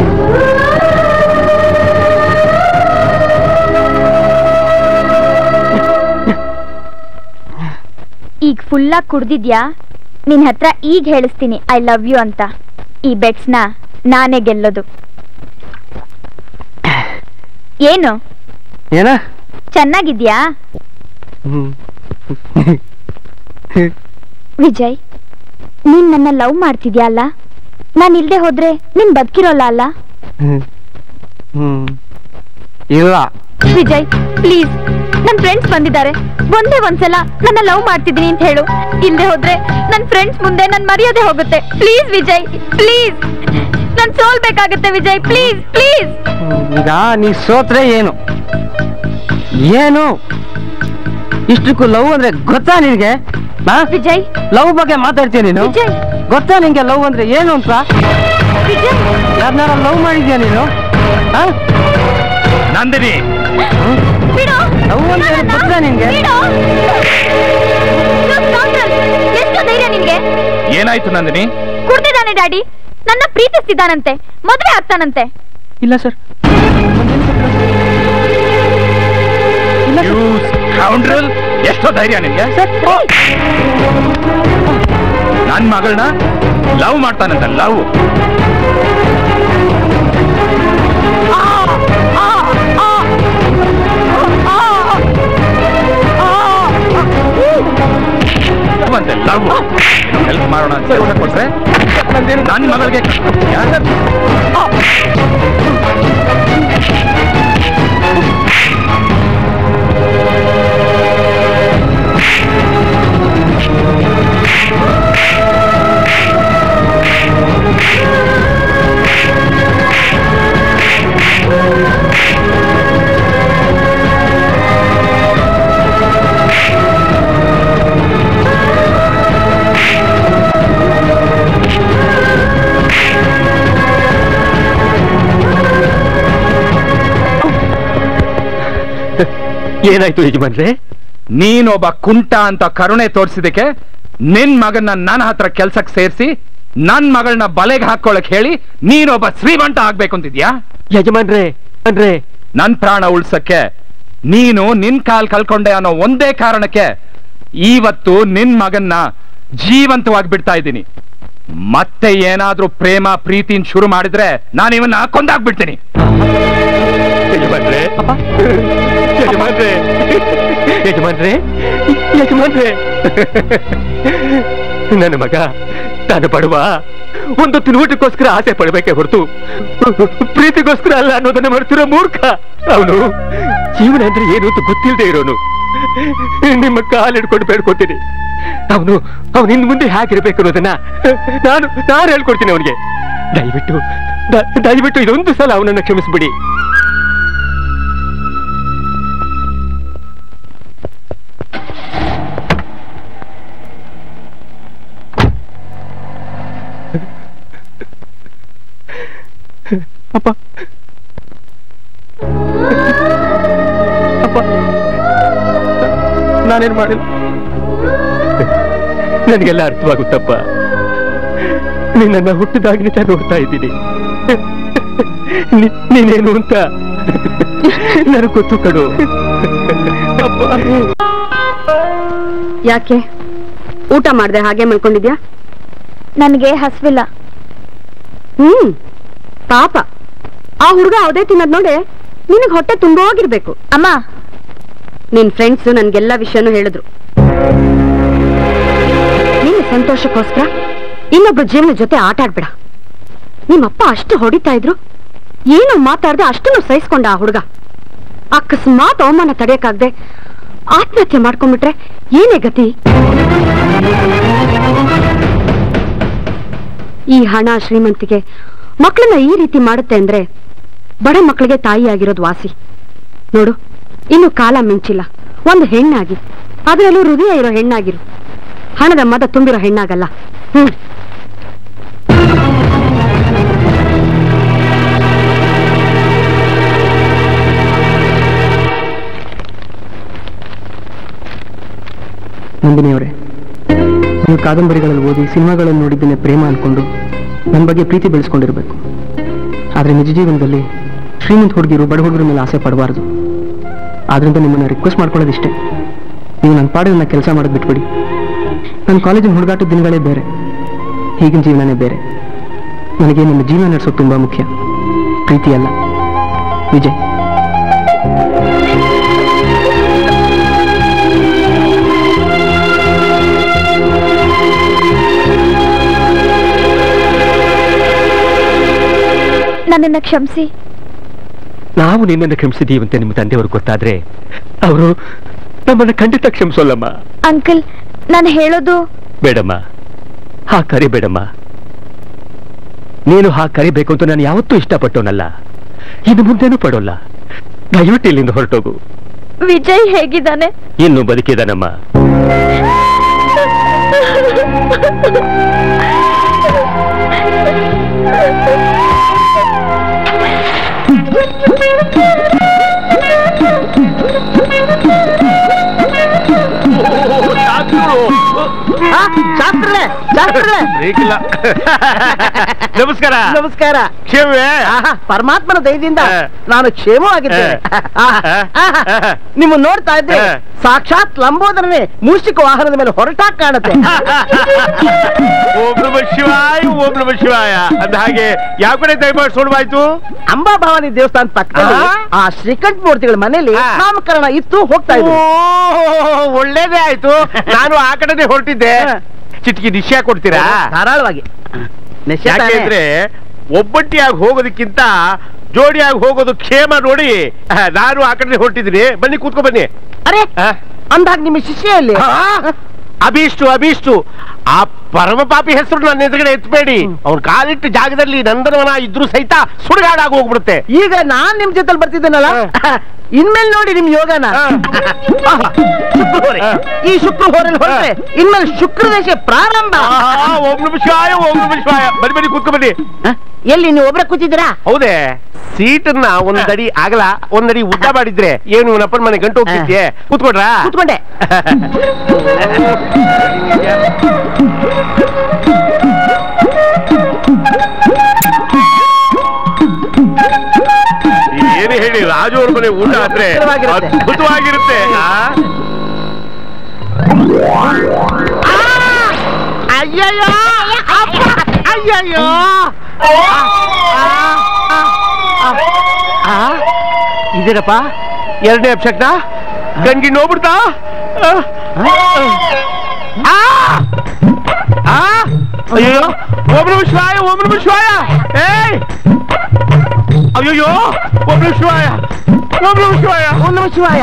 ಈಗ ಫುಲ್ಲಾಗಿ ಕುಡ್ದಿದ್ಯಾ ನಿನ್ ಹತ್ರ ಈಗ ಹೇಳಿಸ್ತೀನಿ ಐ ಲವ್ ಯು ಅಂತ ಈ ಬೆಟ್ಸ್ನ ನಾನೇ ಗೆಲ್ಲೋದು ಏನು ಏನ ಚೆನ್ನಾಗಿದ್ಯಾ ಹ್ಮ್ ವಿಜಯ್ ನೀನ್ ನನ್ನ ಲವ್ ಮಾಡ್ತಿದ್ಯಾ ಅಲ್ಲ ನಾನ್ ಇಲ್ದೆ ಹೋದ್ರೆ ನೀನ್ ಬದುಕಿರೋಲ್ಲ ಅಲ್ಲ ಹ್ಮ್ ಇಲ್ಲ ವಿಜಯ್ ಪ್ಲೀಸ್ ನನ್ ಫ್ರೆಂಡ್ಸ್ ಬಂದಿದ್ದಾರೆ ಒಂದೇ ಒಂದ್ಸಲ ನನ್ನ ಲವ್ ಮಾಡ್ತಿದ್ದೀನಿ ಅಂತ ಹೇಳು ಇಲ್ಲದೆ ಹೋದ್ರೆ ನನ್ ಫ್ರೆಂಡ್ಸ್ ಮುಂದೆ ನನ್ ಮರ್ಯಾದೆ ಹೋಗುತ್ತೆ ಪ್ಲೀಸ್ ವಿಜಯ್ ಪ್ಲೀಸ್ ನನ್ ಸೋಲ್ಬೇಕಾಗುತ್ತೆ ವಿಜಯ್ ಪ್ಲೀಸ್ ಪ್ಲೀಸ್ ಈಗ ನೀ ಸೋತ್ರೆ ಏನು ಏನು ಇಷ್ಟಕ್ಕೂ ಲವ್ ಅಂದ್ರೆ ಗೊತ್ತಾ ನಿನಗೆ ವಿಜಯ್ ಲವ್ ಬಗ್ಗೆ ಮಾತಾಡ್ತೀಯ ನೀನು ವಿಜಯ್ ಗೊತ್ತಾ ನಿಂಗೆ ಲವ್ ಅಂದ್ರೆ ಏನು ಅಂತ ವಿಜಯ್ ಯಾರನ್ನಾರ ಲವ್ ಮಾಡಿದ್ಯಾ ನೀನು ಆ? ನಂದಿನಿ ಬಿಡು ಲವ್ ಅಂದ್ರೆ ಏನು ಗೊತ್ತಾ ನಿನ್ಗೆ ಬಿಡು You scoundrel! ಎಷ್ಟು ಧೈರ್ಯ ನಿನ್ಗೆ ಏನಾಯ್ತು ನಂದಿನಿ ಕುಡ್ದಿದ್ದಾನೆ ಡ್ಯಾಡಿ ನನ್ನ ಪ್ರೀತಿಸ್ತಿದ್ದಾನಂತೆ ಮದುವೆ ಆಗ್ತಾನಂತೆ ಇಲ್ಲ ಸರ್ ಯು ಸ್ಕೌಂಡ್ರಲ್ ಎಷ್ಟೋ ಧೈರ್ಯ ನಿನ್ಗೆ ನನ್ ಮಗಳನ್ನ ಲವ್ ಮಾಡ್ತಾನಂತ ಲವ್ ಬಂದೆ ಲವ್ ಹೆಲ್ಪ್ ಮಾಡೋಣ ಅಂತ ಕೆಲಸ ಕೊಟ್ರೆ ನನ್ ಮಗಳಿಗೆ ಕರ್ಕೊಂಡ್ಬರ್ತೀಯಾ? ಏನಾಯ್ತು ಯಜಮಾನ್ರೆ ನೀನೊಬ್ಬ ಕುಂಟ ಅಂತ ಕರುಣೆ ತೋರಿಸಿದಕ್ಕೆ ನಿನ್ ಮಗನ್ನ ನನ್ನ ಹತ್ರ ಕೆಲ್ಸಕ್ಕೆ ಸೇರಿಸಿ ನನ್ ಮಗಳನ್ನ ಬಲೆಗೆ ಹಾಕೊಳಕ್ ಹೇಳಿ ನೀನೊಬ್ಬ ಶ್ರೀಮಂತ ಆಗ್ಬೇಕು ಅಂತಿದ್ಯಾ ಯಜಮಾನ್ರೆ ಅಂದ್ರೆ ನನ್ ಪ್ರಾಣ ಉಳ್ಸಕ್ಕೆ ನೀನು ನಿನ್ ಕಾಲ್ ಕಳ್ಕೊಂಡೆ ಅನ್ನೋ ಒಂದೇ ಕಾರಣಕ್ಕೆ ಇವತ್ತು ನಿನ್ ಮಗನ್ನ ಜೀವಂತವಾಗಿ ಬಿಡ್ತಾ ಇದ್ದೀನಿ ಮತ್ತೆ ಏನಾದ್ರೂ ಪ್ರೇಮ ಪ್ರೀತಿನ್ ಶುರು ಮಾಡಿದ್ರೆ ನಾನು ಇವನ್ನ ಕೊಂದಾಗ್ಬಿಡ್ತೀನಿ ಯಜಮಾನ್ರೆ ಯಜಮಾನ್ರೆ ಯಜಮಾನ್ರೆ ಯಜಮಾನ್ರೆ ನನ್ನ ಮಗ ತಾನು ಪಡುವ ಒಂದು ತಿನ್ನುವುದಕ್ಕೋಸ್ಕರ ಆಸೆ ಪಡಬೇಕೆ ಹೊರತು ಪ್ರೀತಿಗೋಸ್ಕರ ಅಲ್ಲ ಅನ್ನೋದನ್ನ ಮರ್ತಿರೋ ಮೂರ್ಖ ಅವನು ಜೀವನ ಅಂದ್ರೆ ಏನು ಅಂತ ಗೊತ್ತಿಲ್ಲದೆ ಇರೋನು ನಿಮ್ಮ ಕಾಲಿಡ್ಕೊಂಡು ಬೇಡ್ಕೊತೀನಿ ಅವನು ಅವನು ಇನ್ ಮುಂದೆ ಹೇಗಿರ್ಬೇಕು ಅನ್ನೋದನ್ನ ನಾನು ನಾನು ಹೇಳ್ಕೊಡ್ತೀನಿ ಅವನಿಗೆ ದಯವಿಟ್ಟು ದ- ದಯವಿಟ್ಟು ಇದೊಂದು ಸಲ ಅವನನ್ನ ಕ್ಷಮಿಸ್ಬಿಡಿ ಅಪ್ಪ ಅಪ್ಪ ನಾನೇನ್ ಮಾಡಿಲ್ಲ ನನಗೆಲ್ಲ ಅರ್ಥವಾಗುತ್ತಪ್ಪ ನಿನ್ನನ್ನ ಹುಟ್ಟಿದಾಗಿನಿಂದ ನೋಡ್ತಾ ಇದ್ದೀನಿ ನಿ- ನೀನೇನು ಅಂತ ನನಗೆ ಗೊತ್ತು ಕಡು ಅಪ್ಪ ಯಾಕೆ ಊಟ ಮಾಡ್ದೆ ಹಾಗೆ ಮಲ್ಕೊಂಡಿದ್ಯಾ ನನಗೆ ಹಸ್ವಿಲ್ಲ ಹ್ಮ್ ಪಾಪ ಆ ಹುಡುಗ ಅವದೇ ತಿನ್ನೋದ್ ನೋಡಿ ನಿನಗ್ ಹೊಟ್ಟೆ ತುಂಬೋಗಿರ್ಬೇಕು ಅಮ್ಮ ನಿನ್ ಫ್ರೆಂಡ್ಸ್ ನನ್ಗೆಲ್ಲ ವಿಷಯನೂ ಹೇಳಿದ್ರು ನಿನ್ನ ಸಂತೋಷಕ್ಕೋಸ್ಕರ ಇನ್ನೊಬ್ರ ಜೀವನ ಜೊತೆ ಆಟ ಆಡ್ಬೇಡ ನಿಮ್ಮಪ್ಪ ಅಷ್ಟು ಹೊಡಿತಾ ಇದ್ರು ಏನು ಮಾತಾಡ್ದೆ ಅಷ್ಟನ್ನು ಸಹಿಸ್ಕೊಂಡ ಆ ಹುಡುಗ ಅಕಸ್ಮಾತ್ ಅವಮಾನ ತಡೆಯಕ್ಕಾಗ್ದೆ ಆತ್ಮಹತ್ಯೆ ಮಾಡ್ಕೊಂಡ್ಬಿಟ್ರೆ ಏನೇ ಗತಿ ಈ ಹಣ ಶ್ರೀಮಂತಿಗೆ ಮಕ್ಕಳನ್ನ ಈ ರೀತಿ ಮಾಡುತ್ತೆ ಅಂದ್ರೆ ಬಡ ಮಕ್ಕಳಿಗೆ ತಾಯಿಯಾಗಿರೋದು ವಾಸಿ ನೋಡು ಇನ್ನು ಕಾಲ ಮಿಂಚಿಲ್ಲ ಒಂದು ಹೆಣ್ಣಾಗಿ ಅದರಲ್ಲೂ ಹೃದಯ ಇರೋ ಹೆಣ್ಣಾಗಿರು ಹಣದ ಮದ ತುಂಬಿರೋ ಹೆಣ್ಣಾಗಲ್ಲ ಹ್ಮ್ ನಂದಿನಿಯವರೇ ನೀವು ಕಾದಂಬರಿಗಳಲ್ಲಿ ಓದಿ ಸಿನಿಮಾಗಳನ್ನು ನೋಡಿದ್ದೇನೆ ಪ್ರೇಮ ಅನ್ಕೊಂಡು ನನ್ನ ಬಗ್ಗೆ ಪ್ರೀತಿ ಬೆಳೆಸ್ಕೊಂಡಿರ್ಬೇಕು ಆದರೆ ನಿಜ ಜೀವನದಲ್ಲಿ ಶ್ರೀಮಂತ ಹುಡುಗಿರು ಬಡ ಹುಡುಗರ ಮೇಲೆ ಆಸೆ ಪಡಬಾರ್ದು ಆದ್ರಿಂದ ನಿಮ್ಮನ್ನು ರಿಕ್ವೆಸ್ಟ್ ಮಾಡ್ಕೊಳ್ಳೋದಿಷ್ಟೇ ನೀವು ನನ್ನ ಪಾಡಿಗೆ ನನ್ನ ಕೆಲಸ ಮಾಡೋದು ಬಿಟ್ಬಿಡಿ ನನ್ನ ಕಾಲೇಜಿನ ಹುಡುಗಾಟದ ದಿನಗಳೇ ಬೇರೆ ಈಗಿನ ಜೀವನನೇ ಬೇರೆ ನನಗೆ ನಿಮ್ಮ ಜೀವನ ನಡೆಸೋದು ತುಂಬ ಮುಖ್ಯ ಪ್ರೀತಿ ಅಲ್ಲ ವಿಜಯ್ ನನ್ನನ್ನು ಕ್ಷಮಿಸಿ ನಾವು ನಿನ್ನನ್ನು ಕ್ಷಮಿಸಿದೀವಂತೆ ನಿಮ್ಮ ತಂದೆಯವ್ರಿಗೆ ಗೊತ್ತಾದ್ರೆ ಅವರು ನಮ್ಮನ್ನು ಖಂಡಿತ ಕ್ಷಮಿಸೋಲ್ಲಮ್ಮ ಅಂಕಲ್ ನಾನು ಹೇಳೋದು ಬೇಡಮ್ಮ ಹಾ ಕರಿಬೇಡಮ್ಮ ನೀನು ಹಾ ಕರಿಬೇಕು ಅಂತ ನಾನು ಯಾವತ್ತೂ ಇಷ್ಟಪಟ್ಟೋನಲ್ಲ ಇನ್ನು ಮುಂದೆನೂ ಪಡೋಲ್ಲ ದಯವಿಟ್ಟು ಇಲ್ಲಿಂದ ಹೊರಟೋಗು ವಿಜಯ್ ಹೇಗಿದ್ದಾನೆ ಇನ್ನು ಬದುಕಿದಾನಮ್ಮ ಶಾಸ್ತ್ರಳೆ ಶಾಸ್ತ್ರಳೆ ಬೇಕಿಲ್ಲ ನಮಸ್ಕಾರ ನಮಸ್ಕಾರ ಕ್ಷೇಮವೇ ಆಹಾ, ಪರಮಾತ್ಮನ ದಯದಿಂದ ಹಾ. ನಾನು ಕ್ಷೇಮವಾಗಿದ್ದೇನೆ ಆಹಾ, ಆಹಾ. ನಿಮ್ಮ ನೋಡ್ತಾ ಇದ್ರೆ ಹಾ. ಸಾಕ್ಷಾತ್ ಲಂಬೋದರನೇ ಮೂಷಿಕ ವಾಹನದ ಮೇಲೆ ಹೊರಟಾಗ ಕಾಣುತ್ತೆ ಓಂ ನಮ ಶಿವಾಯ ಓಂ ನಮ ಶಿವಾಯ ಅಂದ ಹಾಗೆ ಯಾವ ಕಡೆ ದಯಮಾಡಿ ಸುಡುವಾಯ್ತು ಅಂಬಾ ಭವಾನಿ ದೇವಸ್ಥಾನ ಪಕ್ಕದಲ್ಲಿ ಹಾ. ಆ ಶ್ರೀಕಂಠ ಮೂರ್ತಿಗಳ ಮನೆಯಲ್ಲಿ ಹಾ. ನಾಮಕರಣ ಇತ್ತು ಹೋಗ್ತಾ ಇದ್ರು ಒಳ್ಳೇದೇ ಆಯ್ತು ನಾನು ಆ ಕಡೆನೆ ಹೊರಟಿದ್ದೆ ಹಾ. ಚಿಟ್ಕಿ ನಿಶ್ಚಯ ಕೊಡ್ತೀರಾ ಧಾರಾಳವಾಗಿ ನಿಶ್ಚಯ ತಾನೇ? ಯಾಕೆಂದ್ರೆ ಒಬ್ಬಟ್ಟಿಯಾಗಿ ಹೋಗೋದಕ್ಕಿಂತ ಜೋಡಿಯಾಗಿ ಹೋಗೋದು ಕ್ಷೇಮ ನೋಡಿ ಆ, ನಾನು ಆ ಕಡೆ ಹೊರಟಿದ್ದೀನಿ ಬನ್ನಿ ಕೂತ್ಕೊ ಬನ್ನಿ ಅರೆ ಆ? ಅಂದಾಗ ನಿಮ್ಮ ಶಿಷ್ಯಲ್ಲಿ ಆ? ಅಭೀಷ್ಟು ಅಭೀಷ್ಟು ಆ ಪರಮ ಪಾಪಿ ಹೆಸರು ನನ್ನ ಎದುರುಗಡೆ ಎತ್ತಬೇಡಿ ಅವ್ನ ಕಾಲಿಟ್ಟ ಜಾಗದಲ್ಲಿ ನಂದನವನ ಇದ್ರು ಸಹಿತ ಸುಡುಗಾಡಾಗಿ ಹೋಗ್ಬಿಡುತ್ತೆ ಈಗ ನಾನ್ ನಿಮ್ ಜೊತೆಲಿ ಬರ್ತಿದ್ದೇನಲ್ಲ ಇನ್ಮೇಲೆ ನೋಡಿ ನಿಮ್ ಯೋಗನ ಹಾ. ಆಹಾ, ಶುಕ್ರವಾರ ಹಾ. ಈ ಶುಕ್ರವಾರಲ್ಲಿ ಹೊರಟ್ರೆ ಇನ್ಮೇಲೆ ಶುಕ್ರದೇಶ ಪ್ರಾರಂಭ ಆ, ಓಂ ನಮ ಶಿವಾಯ ಓಂ ನಮ ಶಿವಾಯ ಬನ್ನಿ ಬನ್ನಿ ಕೂತ್ಕೊ ಬನ್ನಿ ಹ? ಎಲ್ಲಿ ನೀವು ಒಬ್ರೆ ಕೂತಿದ್ದೀರಾ ಹೌದೇ ಸೀಟನ್ನ ಒಂದಡಿ ಆಗಲ ಒಂದಡಿ ಉದ್ದ ಮಾಡಿದ್ರೆ ಏನು ನಪ್ಪನ ಮನೆ ಗಂಟು ಹೋಗ್ತಿದ್ಯೆ ಕೂತ್ಕೊಡ್ರಾ ಕೂತ್ಕೊಂಡೆ ಏನು ಹೇಳಿ ರಾಜು ಅವ್ರ ಮನೆ ಊಟ ಆದ್ರೆ ಅದ್ಭುತವಾಗಿರುತ್ತೆ. ಅದ್ಭುತವಾಗಿರುತ್ತೆ ಆ? ಅಯ್ಯಯ್ಯೋ ಅಪ್ಪ! ಅಯ್ಯಯ್ಯೋ ಇದೇನಪ್ಪ ಎರಡನೇ ಅಪ್ಶಕ್ನ ಕಣ್ಗಿ ನೋಡ್ಬಿಡ್ತಾ ಆ? ಆ! ಆ? ಅಯ್ಯೋ ಓಂ ನಮ ಶಿವಾಯ ಓಂ ನಮ ಶಿವಾಯ ಏಯ್ ಅಯ್ಯೋ ಓಂ ನಮ ಶಿವಾಯ ಓಂ ನಮ ಶಿವಾಯ ಓಂ ನಮ ಶಿವಾಯ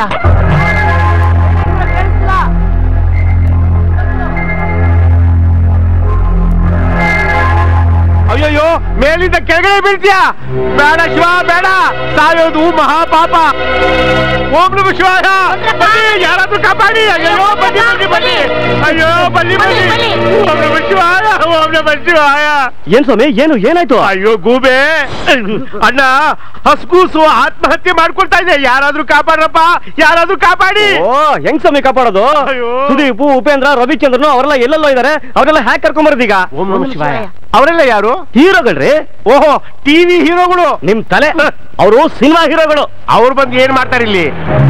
ಅಯ್ಯಯ್ಯೋ ಮೇಲಿಂದ ಕೆಳಗಡೆ ಬೀಳ್ತೀಯ ಬೇಡ ಶಿವ ಬೇಡ ಸಾಯೋದು ಮಹಾಪಾಪ ಓಂ ನಮ ಶಿವಾಯ ಬನ್ನಿ ಯಾರಾದ್ರೂ ಕಾಪಾಡಿ ಅಯ್ಯೋ ಬನ್ನಿ ಬನ್ನಿ ಬನ್ನಿ ಅಯ್ಯೋ ಬನ್ನಿ ಬನ್ನಿ ಓಂ ನಮ ಶಿವಾಯ ಓಂ ನಮ ಶಿವಾಯ ಏನ್ ಸ್ವಾಮಿ ಏನು ಏನಾಯ್ತು ಅಯ್ಯೋ ಗೂಬೆ ಅಣ್ಣ ಹಸ್ಗೂಸು ಆತ್ಮಹತ್ಯೆ ಮಾಡ್ಕೊಳ್ತಾ ಇದೆ ಯಾರಾದ್ರೂ ಕಾಪಾಡ್ರಪ್ಪ ಯಾರಾದ್ರೂ ಕಾಪಾಡಿ ಓ ಹೆಂಗ್ ಸ್ವಾಮಿ ಕಾಪಾಡೋದು ಅಯ್ಯೋ. ಸುದೀಪ್ ಉಪೇಂದ್ರ ರವಿಚಂದ್ರನು ಅವರೆಲ್ಲ ಎಲ್ಲೆಲ್ಲೋ ಇದಾರೆ ಅವರೆಲ್ಲ ಹ್ಯಾಕ್ ಕರ್ಕೊಂಬರೋದೀಗ ಓಂ ನಮ ಶಿವಾಯ ಅವರೆಲ್ಲ ಯಾರು ಹೀರೋಗಳ್ರಿ ಓಹೋ ಟಿವಿ ಹೀರೋಗಳು ನಿಮ್ ತಲೆ ಅವರು ಸಿನಿಮಾ ಹೀರೋಗಳು ಅವ್ರು ಬಂದು ಏನ್ ಮಾಡ್ತಾರೆ ಇಲ್ಲಿ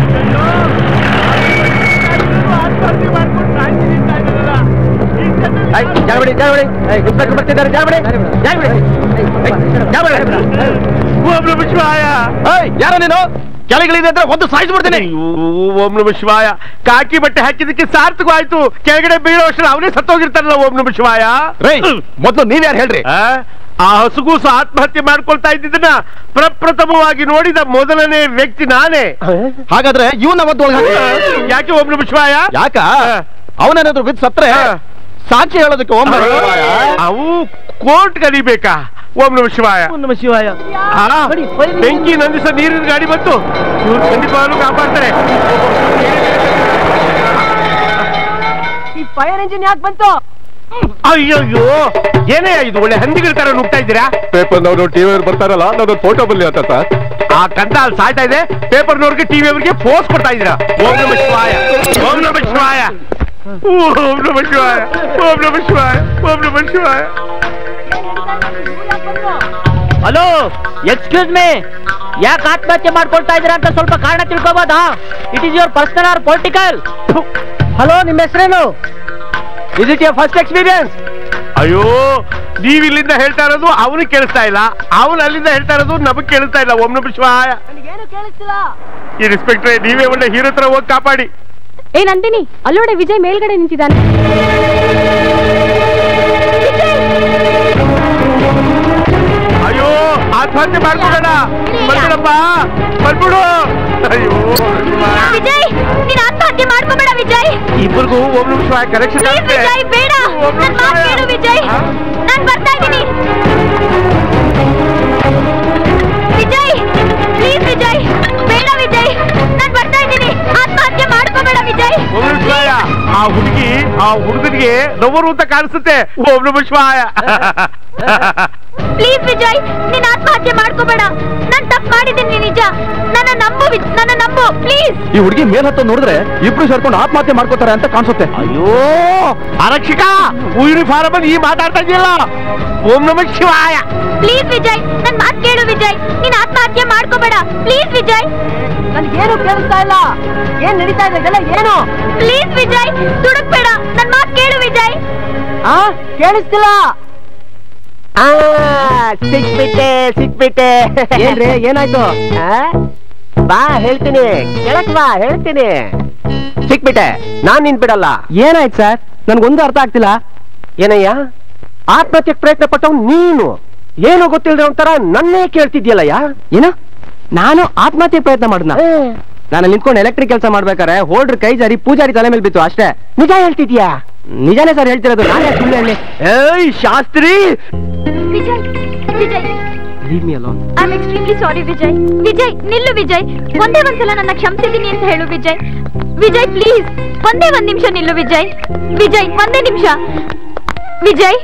ಏಯ್, ಜಾಗ ಬಿಡಿ ಜಾಗ ಬಿಡಿ ಏಯ್, ಇನ್ಸ್ಪೆಕ್ಟರ್ ಬರ್ತಿದ್ದಾರೆ ಜಾಗ ಬಿಡಿ ಜಾಗ ಬಿಡಿ ಏಯ್, ಜಾಗ ಬಿಡಿ ಓಂ ನಮ ಶಿವಾಯ ಏಯ್, ಯಾರೋ ನೀನು ಕೆಳಗಿಳಿದೆ ಅಂದ್ರೆ ಒಂದು ಸಾಯಿಸ್ಬಿಡ್ತೀನಿ ಅಯ್ಯೋ, ಓಂ ನಮ ಶಿವಾಯ ಕಾಕಿ ಬಟ್ಟೆ ಹಾಕಿದಕ್ಕೆ ಸಾರ್ಥಕವಾಯ್ತು ಕೆಳಗಡೆ ಬೀಳೋ ಅಷ್ಟು ಅವನೇ ಸತ್ತೋಗಿರ್ತಾರಲ್ಲ ಓಂ ನಮ ಶಿವಾಯ ರೈ ಮೊದ್ಲು ನೀವ್ಯಾರು ಹೇಳ್ರಿ ಆ? ಆ ಹಸುಗೂಸು ಆತ್ಮಹತ್ಯೆ ಮಾಡ್ಕೊಳ್ತಾ ಇದ್ದಿದ್ದನ್ನ ಪ್ರಪ್ರಥಮವಾಗಿ ನೋಡಿದ ಮೊದಲನೇ ವ್ಯಕ್ತಿ ನಾನೇ ಹಾಗಾದ್ರೆ ಇವನ ಒದ್ದು ಒಳಗೆ ಹಾಕಿ. ಯಾಕೆ ಓಂ ನಮ ಶಿವಾಯ ಯಾಕ ಅವನೇನಾದ್ರು ಬಿದ್ದು ಸತ್ರೆ ಸಾಕ್ಷಿ ಹೇಳೋದಕ್ಕೆ ಓಂ ನಮಃ ಶಿವಾಯ. ಅವು ಕೋರ್ಟ್ ಕಲಿಬೇಕಾ ಓಂ ನಮ ಶಿವಾಯ ಓಂ ನಮ ಶಿವಾಯ ಆ, ಬಡಿ, ಬಡಿ. ಬೆಂಕಿ ನಂದಿಸ ನೀರಿನ ಗಾಡಿ ಬಂತು ಇವ್ರು ಖಂಡಿತವಾಗ್ಲೂ ಕಾಪಾಡ್ತಾರೆ ಈ ಫೈರ್ ಇಂಜಿನ್ ಯಾಕೆ ಬಂತು ಅಯ್ಯಯ್ಯೋ ಏನೇ ಇದು ಒಳ್ಳೆ ಹಂದಿಗಳ ತರ ನುಗ್ತಾ ಇದ್ದೀರಾ ಪೇಪರ್ನವರು ಟಿವಿ ಬರ್ತಾರಲ್ಲ ನನ್ನ ಫೋಟೋ ಬಲ್ಲಿ ಅಂತ ಸರ್ ಆ ಕಂದ ಅಲ್ಲಿ ಸಾಯ್ತಾ ಇದೆ ಪೇಪರ್ನವ್ರಿಗೆ ಟಿವಿ ಅವರಿಗೆ ಪೋಸ್ ಕೊಡ್ತಾ ಇದ್ದೀರಾ ಓಂ ನಮ ಶಿವಾಯ ಓಂ ನಮ ಶಿವಾಯ ಓಂ ನಮ ಶಿವಾಯ ಓಂ ನಮ ಶಿವಾಯ ಓಂ ನಮ ಶಿವಾಯ ಹಲೋ ಎಕ್ಸ್ಕ್ಯೂಸ್ ಮೀ ಯಾಕೆ ಆತ್ಮಹತ್ಯೆ ಮಾಡ್ಕೊಳ್ತಾ ಇದ್ದೀರಾ ಅಂತ ಸ್ವಲ್ಪ ಕಾರಣ ತಿಳ್ಕೊಬೋದಾ it is your personal or political hello ನಿಮ್ಮ ಹೆಸರೇನು is it your first experience ಅಯ್ಯೋ ನೀವ್ ಇಲ್ಲಿಂದ ಹೇಳ್ತಾ ಇರೋದು ಅವನಿಗೆ ಕೇಳಿಸ್ತಾ ಇಲ್ಲ ಅವನು ಅಲ್ಲಿಂದ ಹೇಳ್ತಾ ಇರೋದು ನಮಗ್ ಕೇಳಿಸ್ತಾ ಇಲ್ಲ ಓಂ ನಮ ಶಿವಾಯ ಏನು ಕೇಳಿಸ್ತಿಲ್ಲ ಈ ಇನ್ಸ್ಪೆಕ್ಟ್ರೆ ನೀವೇ ಒಳ್ಳೆ ಹೀರೋ ತರ ಹೋಗಿ ಕಾಪಾಡಿ ಏ ನಂದಿನಿ ಅಲ್ಲೋಡೆ ವಿಜಯ್ ಮೇಲ್ಗಡೆ ನಿಂತಿದ್ದಾನೆ ಅಯ್ಯೋ ಆತ ಆತ್ಮಹತ್ಯೆ ಮಾಡ್ಬಿಡೋಣ ಬಂದ್ಬಿಡಪ್ಪ ಬಂದ್ಬಿಡು ಅಯ್ಯೋ ವಿಜಯ್ ನೀನ್ ಆತ್ಮಹತ್ಯೆ ಮಾಡ್ಕೋಬೇಡ ವಿಜಯ್ ಇಬ್ಬರಿಗೂ ಒಬ್ರು ನಿಮಿಷ ಕರೆಕ್ಷನ್ ಪ್ಲೀಸ್ ವಿಜಯ್ ಬೇಡ ನನ್ ಮಾತು ಕೇಳು ವಿಜಯ್ ನಾನ್ ಬರ್ತಾ ಇದ್ದೀನಿ ವಿಜಯ್ ಪ್ಲೀಸ್ ವಿಜಯ್ ಬೇಡ ವಿಜಯ್ ನಾನ್ ಬರ್ತಾ ಇದ್ದೀನಿ ಆತ್ಮಹತ್ಯೆ ಮಾಡ್ಕೋಬೇಡ ವಿಜಯ್ ಓಂ ನಮಃ ಶಿವಾಯ ಆ ಹುಡುಗಿ ಆ ಹುಡುಗನಿಗೆ ನವರು ಅಂತ ಕಾಣಿಸುತ್ತೆ ಓಂ ನಮಃ ಶಿವಾಯ ಪ್ಲೀಸ್ ವಿಜಯ್ ನೀನ್ ಆತ್ಮಹತ್ಯೆ ಮಾಡ್ಕೋಬೇಡ ನಾನ್ ತಪ್ಪು ಮಾಡಿದ್ದೀನಿ ನಿಜ ನನ್ನ ನಂಬು ವಿಜ್- ನನ್ನ ನಂಬು ಪ್ಲೀಸ್ ಈ ಹುಡುಗಿ ಮೇಲ್ ಹತ್ತ ನೋಡಿದ್ರೆ ಇಬ್ರು ಸೇರ್ಕೊಂಡು ಆತ್ಮಹತ್ಯೆ ಮಾಡ್ಕೋತಾರೆ ಅಂತ ಕಾಣಿಸುತ್ತೆ ಅಯ್ಯೋ ಆರಕ್ಷಕ ಯೂನಿಫಾರ್ಮ್ ಅಲ್ಲಿ ಈ ಮಾತಾಡ್ತಾ ಇದೆಯಲ್ಲ ಓಂ ನಮಃ ಶಿವಾಯ ಪ್ಲೀಸ್ ವಿಜಯ್ ನನ್ ಮಾತ್ ಕೇಳು ವಿಜಯ್ ನೀನ್ ಆತ್ಮಹತ್ಯೆ ಮಾಡ್ಕೋಬೇಡ ಪ್ಲೀಸ್ ವಿಜಯ್ ನನ್ಗೇನು ಕೇಳಿಸ್ತಾ ಇಲ್ಲ ಏನ್ ನಡೀತಾ ಇದೆ ಇದೆಲ್ಲ ಏನು ಪ್ಲೀಸ್ ವಿಜಯ್ ದುಡುಕ್ಬೇಡ ನನ್ ಮಾತ್ ಕೇಳು ವಿಜಯ್ ಆ ಕೇಳಿಸ್ತಿಲ್ಲ ಆ ಸಿಕ್ಬಿಟ್ಟೆ ಸಿಕ್ಬಿಟ್ಟೆ ಏನ್ರಿ ಏನಾಯ್ತು ಬಾ ಹೇಳ್ತೀನಿ ಕೆಳಕ್ ಬಾ ಹೇಳ್ತೀನಿ ಸಿಕ್ಬಿಟ್ಟೆ ನಾನ್ ನಿನ್ ಬಿಡಲ್ಲ ಏನಾಯ್ತು ಸರ್ ನನ್ಗೊಂದು ಅರ್ಥ ಆಗ್ತಿಲ್ಲ ಏನಯ್ಯ ಆತ್ಮಹತ್ಯೆಗೆ ಪ್ರಯತ್ನ ಪಟ್ಟವ್ ನೀನು ಏನೋ ಗೊತ್ತಿಲ್ಲದೆ ಒಂಥರ ನನ್ನೇ ಕೇಳ್ತಿದ್ಯಲ್ಲಯ್ಯ ಏನ ನಾನು ಆತ್ಮಹತ್ಯೆ ಪ್ರಯತ್ನ ಮಾಡಿದ್ನ ನಾನು ನಿಂತ್ಕೊಂಡು ಎಲೆಕ್ಟ್ರಿಕ್ ಕೆಲಸ ಮಾಡ್ಬೇಕಾರೆ ಹೋಲ್ಡ್ರ್ ಕೈ ಜಾರಿ ಪೂಜಾರಿ ತಲೆ ಮೇಲೆ ಬಿತ್ತು ಅಷ್ಟೇ ನಿಜ ಹೇಳ್ತಿದ್ಯಾ ನಿಜಾನೇ ಸರ್ ಹೇಳ್ತಿರೋದು ನಾನೇ ಸುಳ್ಳು ಹೇಳಿ ಏಯ್ Shastri Vijay Vijay leave me alone I am extremely sorry Vijay Vijay ನಿಲ್ಲು ವಿಜಯ್ ಒಂದೇ ಒಂದ್ಸಲ ನನ್ನ ಕ್ಷಮಿಸಿದ್ದೀನಿ ಅಂತ ಹೇಳು ವಿಜಯ್ ವಿಜಯ್ ಪ್ಲೀಸ್ ಒಂದೇ ಒಂದ್ ನಿಮಿಷ ನಿಲ್ಲು ವಿಜಯ್ ವಿಜಯ್ ಒಂದೇ ನಿಮಿಷ ವಿಜಯ್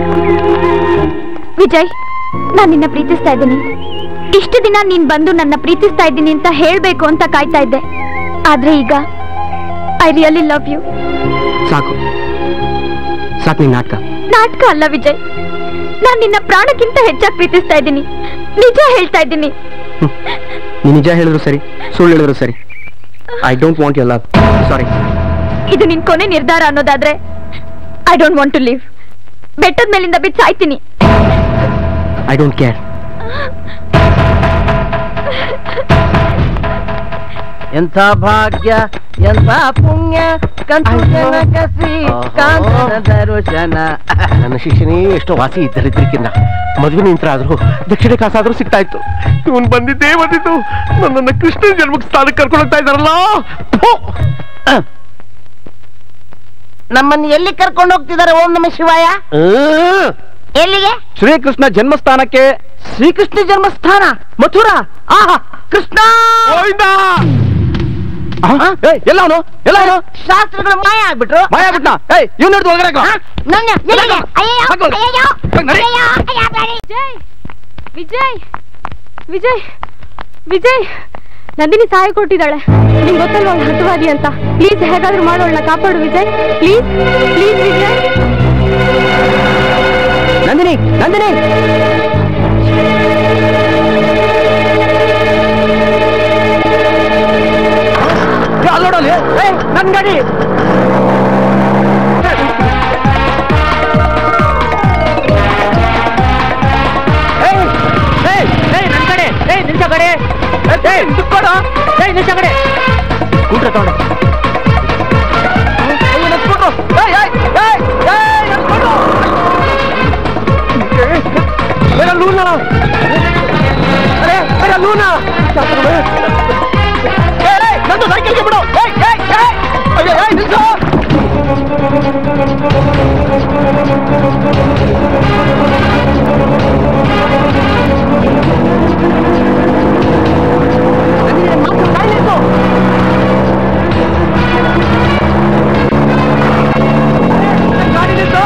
ವಿಜಯ್ ನಾನು ನಿನ್ನ ಪ್ರೀತಿಸ್ತಾ ಇದ್ದೀನಿ ಇಷ್ಟು ದಿನ ನೀನ್ ಬಂದು ನನ್ನ ಪ್ರೀತಿಸ್ತಾ ಇದ್ದೀನಿ ಅಂತ ಹೇಳ್ಬೇಕು ಅಂತ ಕಾಯ್ತಾ ಇದ್ದೆ ಆದ್ರೆ ಈಗ ಐ ರಿಯಲಿ ಲವ್ ಯು ಸಾಕು ಸಾಕು ನಿನ್ ನಾಟಕ ನಾಟಕ ಅಲ್ಲ ವಿಜಯ್ ನಾನ್ ನಿನ್ನ ಪ್ರಾಣಕ್ಕಿಂತ ಹೆಚ್ಚಾಗಿ ಪ್ರೀತಿಸ್ತಾ ಇದ್ದೀನಿ ನಿಜ ಹೇಳ್ತಾ ಇದ್ದೀನಿ ನೀ ನಿಜ ಹೇಳಿದ್ರು ಸರಿ ಸುಳ್ಳು ಹೇಳಿದ್ರು ಸರಿ I don't want your love sorry ಇದು ನಿನ್ ಕೊನೆ ನಿರ್ಧಾರ ಅನ್ನೋದಾದ್ರೆ I don't want to live ಬೆಟ್ಟದ ಮೇಲಿಂದ ಬಿದ್ದು ಸಾಯ್ತೀನಿ ಐ ಡೋಂಟ್ ಕೇರ್ ಎಂಥ ಭಾಗ್ಯ ಎಂಥ ಪುಣ್ಯ ಕಂತು ಕಸಿ ಕಾಂತನ ದರ್ಶನ ನನ್ನ ಶಿಕ್ಷಣೇ ಎಷ್ಟೋ ವಾಸಿ ಇದ್ದರಿದ್ದಕ್ಕಿಂತ ಮದುವೆ ನಿಂತರ ಆದ್ರೂ ದಕ್ಷಿಣ ಕಾಸಾದ್ರೂ ಸಿಗ್ತಾ ಇತ್ತು ಇವನ್ ಬಂದಿದ್ದೇ ಬಂದಿದ್ದು ನನ್ನನ್ನ ಕೃಷ್ಣನ ಜನ್ಮಕ್ಕೆ ಸ್ಥಾನಕ್ಕೆ ಕರ್ಕೊಂಡು ಹೋಗ್ತಾ ಇದ್ದಾರಲ್ಲ ಫು! ನಮ್ಮನ್ನ ಎಲ್ಲಿ ಕರ್ಕೊಂಡು ಹೋಗ್ತಿದ್ದಾರೆ ಓಂ ನಮ ಶಿವಾಯ ಹ್ಮ್. ಎಲ್ಲಿಗೆ ಶ್ರೀಕೃಷ್ಣ ಜನ್ಮಸ್ಥಾನಕ್ಕೆ ಶ್ರೀಕೃಷ್ಣ ಜನ್ಮಸ್ಥಾನ ಮಥುರಾ ಆಹಾ ಕೃಷ್ಣ ಎಲ್ಲ ಅವನು ಎಲ್ಲ ಅವನು ಶಾಸ್ತ್ರಗಳು ಮಾಯ ಆಗ್ಬಿಟ್ರು ಮಾಯ ಬಿಟ್ನ ಏಯ್ ಇವ್ನ ಹಿಡ್ದು ಒಳಗಡೆ ಹಾಕು. ನನ್ನ ಎಲ್ಲಿಗೆ? ಅಯ್ಯಯ್ಯೋ, ಹಾಕು. ಅಯ್ಯಯ್ಯೋ, ಹೋಗ್ ನಡಿ. ಅಯ್ಯಯ್ಯೋ, ಅಯ್ಯೋ, ಬೇಡಿ. ವಿಜಯ್ ವಿಜಯ್ ವಿಜಯ್ ನಂದಿನಿ ಸಹಾಯ ಕೊಟ್ಟಿದ್ದಾಳೆ ನಿಂಗೆ ಗೊತ್ತಲ್ವಾ ಅವಳು ಹತವಾದಿ ಅಂತ ಪ್ಲೀಸ್ ಹೇಗಾದ್ರೂ ಮಾಡೋಳನ್ನ ಕಾಪಾಡು ವಿಜಯ್ ಪ್ಲೀಸ್ ಪ್ಲೀಸ್ ವಿಜಯ್ ನಂದಿನಿ ನಂದಿನಿ ಏ, ಅಲ್ಲ್ ನೋಡು ಅಲ್ಲಿ. ಏಯ್, ನನ್ ಗಾಡಿ ಏಯ್, ಏಯ್, ಏಯ್, ನನ್ ಕಡೆ ಏಯ್ ನಿಲ್ಸ ಕಡೆ ಏಯ್ ನಿಂತ್ಕೊಡು. ಏಯ್ ನಿಲ್ಸ ಕಡೆ ಸ್ಕೂಟ್ರ್ ತಗೊಂಡೆ ಅಯ್ಯೋ, ನನ್ ಸ್ಕೂಟ್ರು. ಏಯ್, ಏಯ್, ಏಯ್, ಏಯ್, ನನ್ ಸ್ಕೂಟ್ರು. ಬೇಗ ಲೂನ ಅರೆ ಬೇಗ ಲೂನ ಏಯ್, ಏಯ್, ನಂದು ಸೈಕಲ್ಗೆ ಬಿಡು ಏಯ್, ಏಯ್, ಏಯ್. ಅಯ್ಯೋ, ಏಯ್, ನಿಲ್ಸು. ನಂದಿನಿ, ಮಾತ್ರ ಗಾಡಿ ನಿಲ್ಸು. ಗಾಡಿ ನಿಲ್ಸು.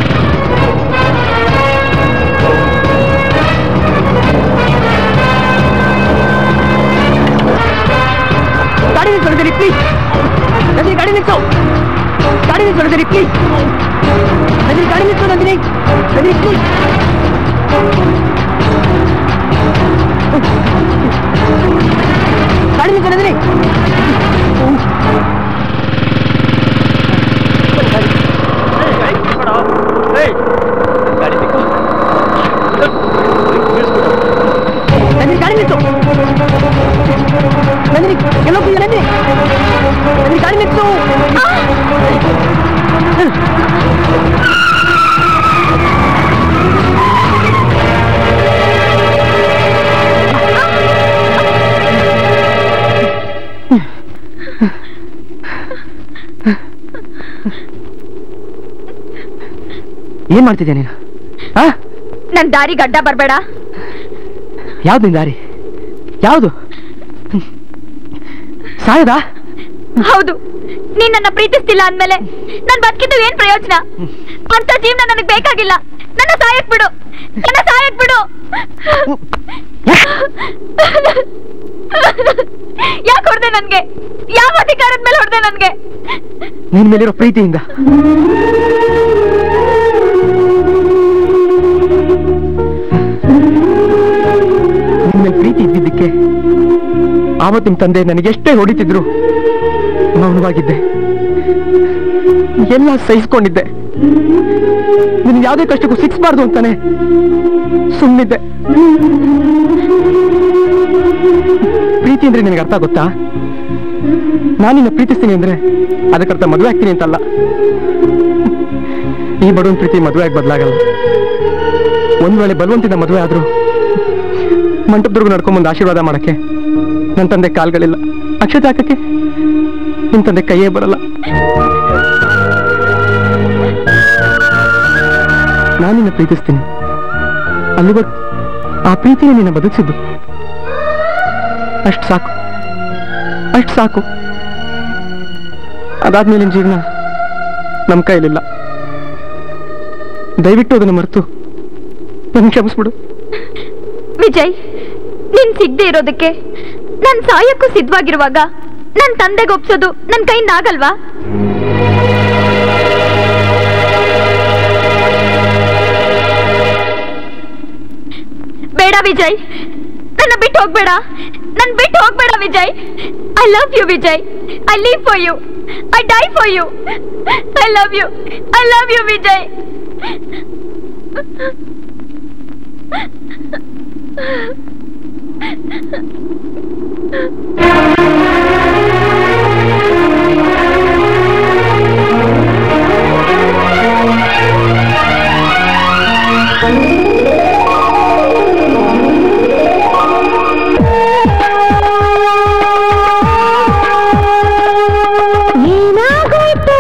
ಗಾಡಿ ನಿಲ್ಸು ನಂದಿನಿ ಪ್ಲೀಸ್ ನಂದಿನಿ ಗಾಡಿ ನಿಲ್ಸು ಗಾಡಿ ನಿಲ್ಸು ನಂದಿನಿ ಪ್ಲೀಸ್ ನಂದಿನಿ ಗಾಡಿ ನಿಲ್ಸು ನಂದಿನಿ ನಂದಿನಿ ಪ್ಲೀಸ್ ಗಾಡಿ ನಿಲ್ಸು ನಂದಿನಿ ನಂದಿನಿ ಗಾಡಿ ನಿಲ್ಸು ನಂದಿನಿ ಎಲ್ಲೋಗ್ತಿದ್ಯಾ ನಂದಿನಿ ನಂದಿನಿ ಗಾಡಿ ನಿಲ್ಸು ಏನ್ ಮಾಡ್ತಿದ್ಯಾ ನೀನು ಆ ನನ್ ದಾರಿ ಗಡ್ಡ ಬರ್ಬೇಡ ಯಾವ್ದು ನಿನ್ ದಾರಿ ಯಾವುದು ಸಾಯದಾ ಹೌದು ನೀನ್ ನನ್ನ ಪ್ರೀತಿಸ್ತಿಲ್ಲ ಅಂದ್ಮೇಲೆ ನಾನ್ ಬದುಕಿದ್ದು ಏನ್ ಪ್ರಯೋಜನ ಅಂತ ಜೀವನ ನನಗ್ ಬೇಕಾಗಿಲ್ಲ ನನ್ನ ಸಾಯಕ್ ಬಿಡು ನನ್ನ ಸಾಯಕ್ ಬಿಡು ಯಾಕೆ ಹೊಡೆದೆ ನನ್ಗೆ ಯಾವ ಅಧಿಕಾರದ ಮೇಲೆ ಹೊಡೆದೆ ನನ್ಗೆ ನಿನ್ ಮೇಲಿರೋ ಪ್ರೀತಿಯಿಂದ ನಿನ್ ಮೇಲೆ ಪ್ರೀತಿ ಇದ್ದಿದ್ದಕ್ಕೆ ಆವತ್ತು ನಿಮ್ ತಂದೆ ನನಗೆಷ್ಟೇ ಹೊಡಿತಿದ್ರು ಮೌನವಾಗಿದ್ದೆ ಎಲ್ಲ ಸಹಿಸ್ಕೊಂಡಿದ್ದೆ ನಿನ್ ಯಾವುದೇ ಕಷ್ಟಕ್ಕೂ ಸಿಕ್ಸ್ಬಾರ್ದು ಅಂತಾನೆ ಸುಮ್ಮನಿದ್ದೆ ಪ್ರೀತಿ ಅಂದ್ರೆ ನಿನಗೆ ಅರ್ಥ ಗೊತ್ತಾ ನಾನು ನಿನ್ನ ಪ್ರೀತಿಸ್ತೀನಿ ಅಂದ್ರೆ ಅದಕ್ಕರ್ಥ ಮದುವೆ ಆಗ್ತೀನಿ ಅಂತಲ್ಲ ಈ ಬಡವನ್ ಪ್ರೀತಿ ಮದುವೆ ಆಗಿ ಬದಲಾಗಲ್ಲ ಒಂದ್ ವೇಳೆ ಬಲವಂತಿಂದ ಮದುವೆ ಆದ್ರೂ ಮಂಟಪದವರೆಗೂ ನಡ್ಕೊಂಬಂದು ಆಶೀರ್ವಾದ ಮಾಡಕ್ಕೆ ನನ್ನ ತಂದೆ ಕಾಲ್ಗಳಿಲ್ಲ ಅಕ್ಷತೆ ಹಾಕಕ್ಕೆ ನಿನ್ ತಂದೆ ಕೈಯೇ ಬರಲ್ಲ ನಾನು ನಿನ್ನ ಪ್ರೀತಿಸ್ತೀನಿ ಅಲ್ಲಿವರೆಗೂ ಆ ಪ್ರೀತಿನೇ ನಿನ್ನ ಬದುಕಿಸಿದ್ದು ಅಷ್ಟು ಸಾಕು ಅಷ್ಟು ಸಾಕು ಅದಾದ್ಮೇಲೆ ನಿನ್ ಜೀವನ ನಮ್ಮ ಕೈಲಿಲ್ಲ ದಯವಿಟ್ಟು ಅದನ್ನು ಮರೆತು ನನ್ ಕ್ಷಮಿಸ್ಬಿಡು ವಿಜಯ್ ನೀನ್ ಸಿಗದೆ ಇರೋದಕ್ಕೆ ನಾನ್ ಸಾಯಕ್ಕೂ ಸಿದ್ಧವಾಗಿರುವಾಗ ನನ್ ತಂದೆಗೆ ಒಪ್ಸೋದು ನನ್ ಕೈಯಿಂದ ಆಗಲ್ವಾ ಬೇಡ ವಿಜಯ್ ನನ್ನ ಬಿಟ್ಟು ಹೋಗ್ಬೇಡ ನನ್ ಬಿಟ್ಟು ಹೋಗ್ಬೇಡ Vijay I love you Vijay I live for you I die for you I love you I love you Vijay ಏನಾಗೋಯ್ತು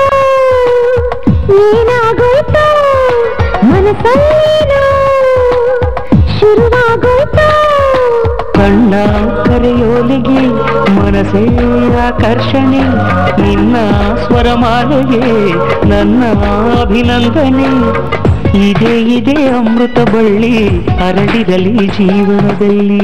ಏನಾಗೋಯ್ತು ಮನಸ್ಸಲ್ಲೇನೋ ಶುರುವಾಗೋಯ್ತು ಕಣ್ಣ ಕರೆಯೋಲಿಗೆ ಮನಸೇ ಆಕರ್ಷಣೆ ನಿನ್ನ ಸ್ವರಮಾಲೆಗೆ ನನ್ನ ಅಭಿನಂದನೆ ಇದೇ ಇದೇ ಅಮೃತ ಬಳ್ಳಿ ಹರಡಿರಲಿ ಜೀವನದಲ್ಲಿ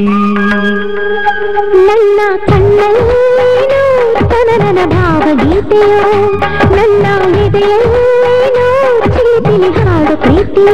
ನನ್ನ ಕಣ್ಣಲ್ಲೇನೋ ತನನ ಭಾವಗೀತೆಯೋ ನನ್ನ ಎದೆಯಲ್ಲೇನೋ ಚಿಲಿಪಿಲಿ ಹಾಡು ಪ್ರೀತಿಯೋ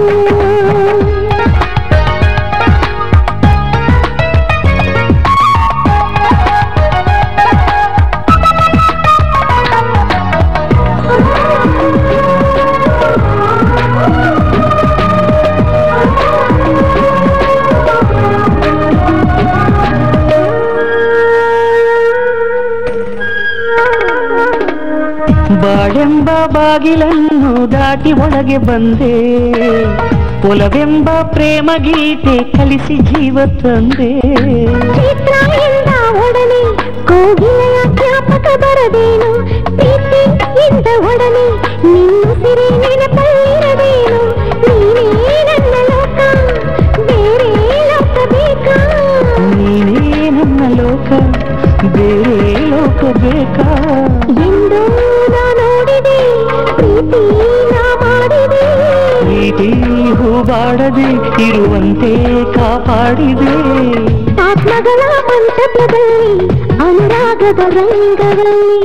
ಬಾಳೆಂಬ ಬಾಗಿಲನ್ನು ದಾಟಿ ಒಳಗೆ ಬಂದೆ ಒಲವೆಂಬ ಪ್ರೇಮ ಗೀತೆ ಕಲಿಸಿ ಜೀವ ತಂದೆ ಚಿತ್ರ ಎಂದ ಒಡನೆ ಕೋಗಿಲೆಯ ಜ್ಞಾಪಕ ಬರದೇನು ಪ್ರೀತಿ ಎಂದ ಒಡನೆ ನಿನ್ನುಸಿರಿ ನೆನಪಲ್ಲಿರದೇನು ನೀನೇ ನನ್ನ ಲೋಕ ಬೇರೆ ಲೋಕ ಬೇಕಾ ನೀನೇ ನನ್ನ ಲೋಕ ಬೇರೆ ಲೋಕ ಬೇಕಾ ಎಂದು ನಾ ನೋಡಿದೆ ಪ್ರೀತಿ ನಾ ಮಾಡಿದೆ ಪ್ರೀತಿ ಹೂಬಾಡದೆ ಇರುವಂತೆ ಕಾಪಾಡಿದೆ ಆತ್ಮಗಳ ಮಂಟಪದಲ್ಲಿ ಅನುರಾಗದ ರಂಗದಲ್ಲಿ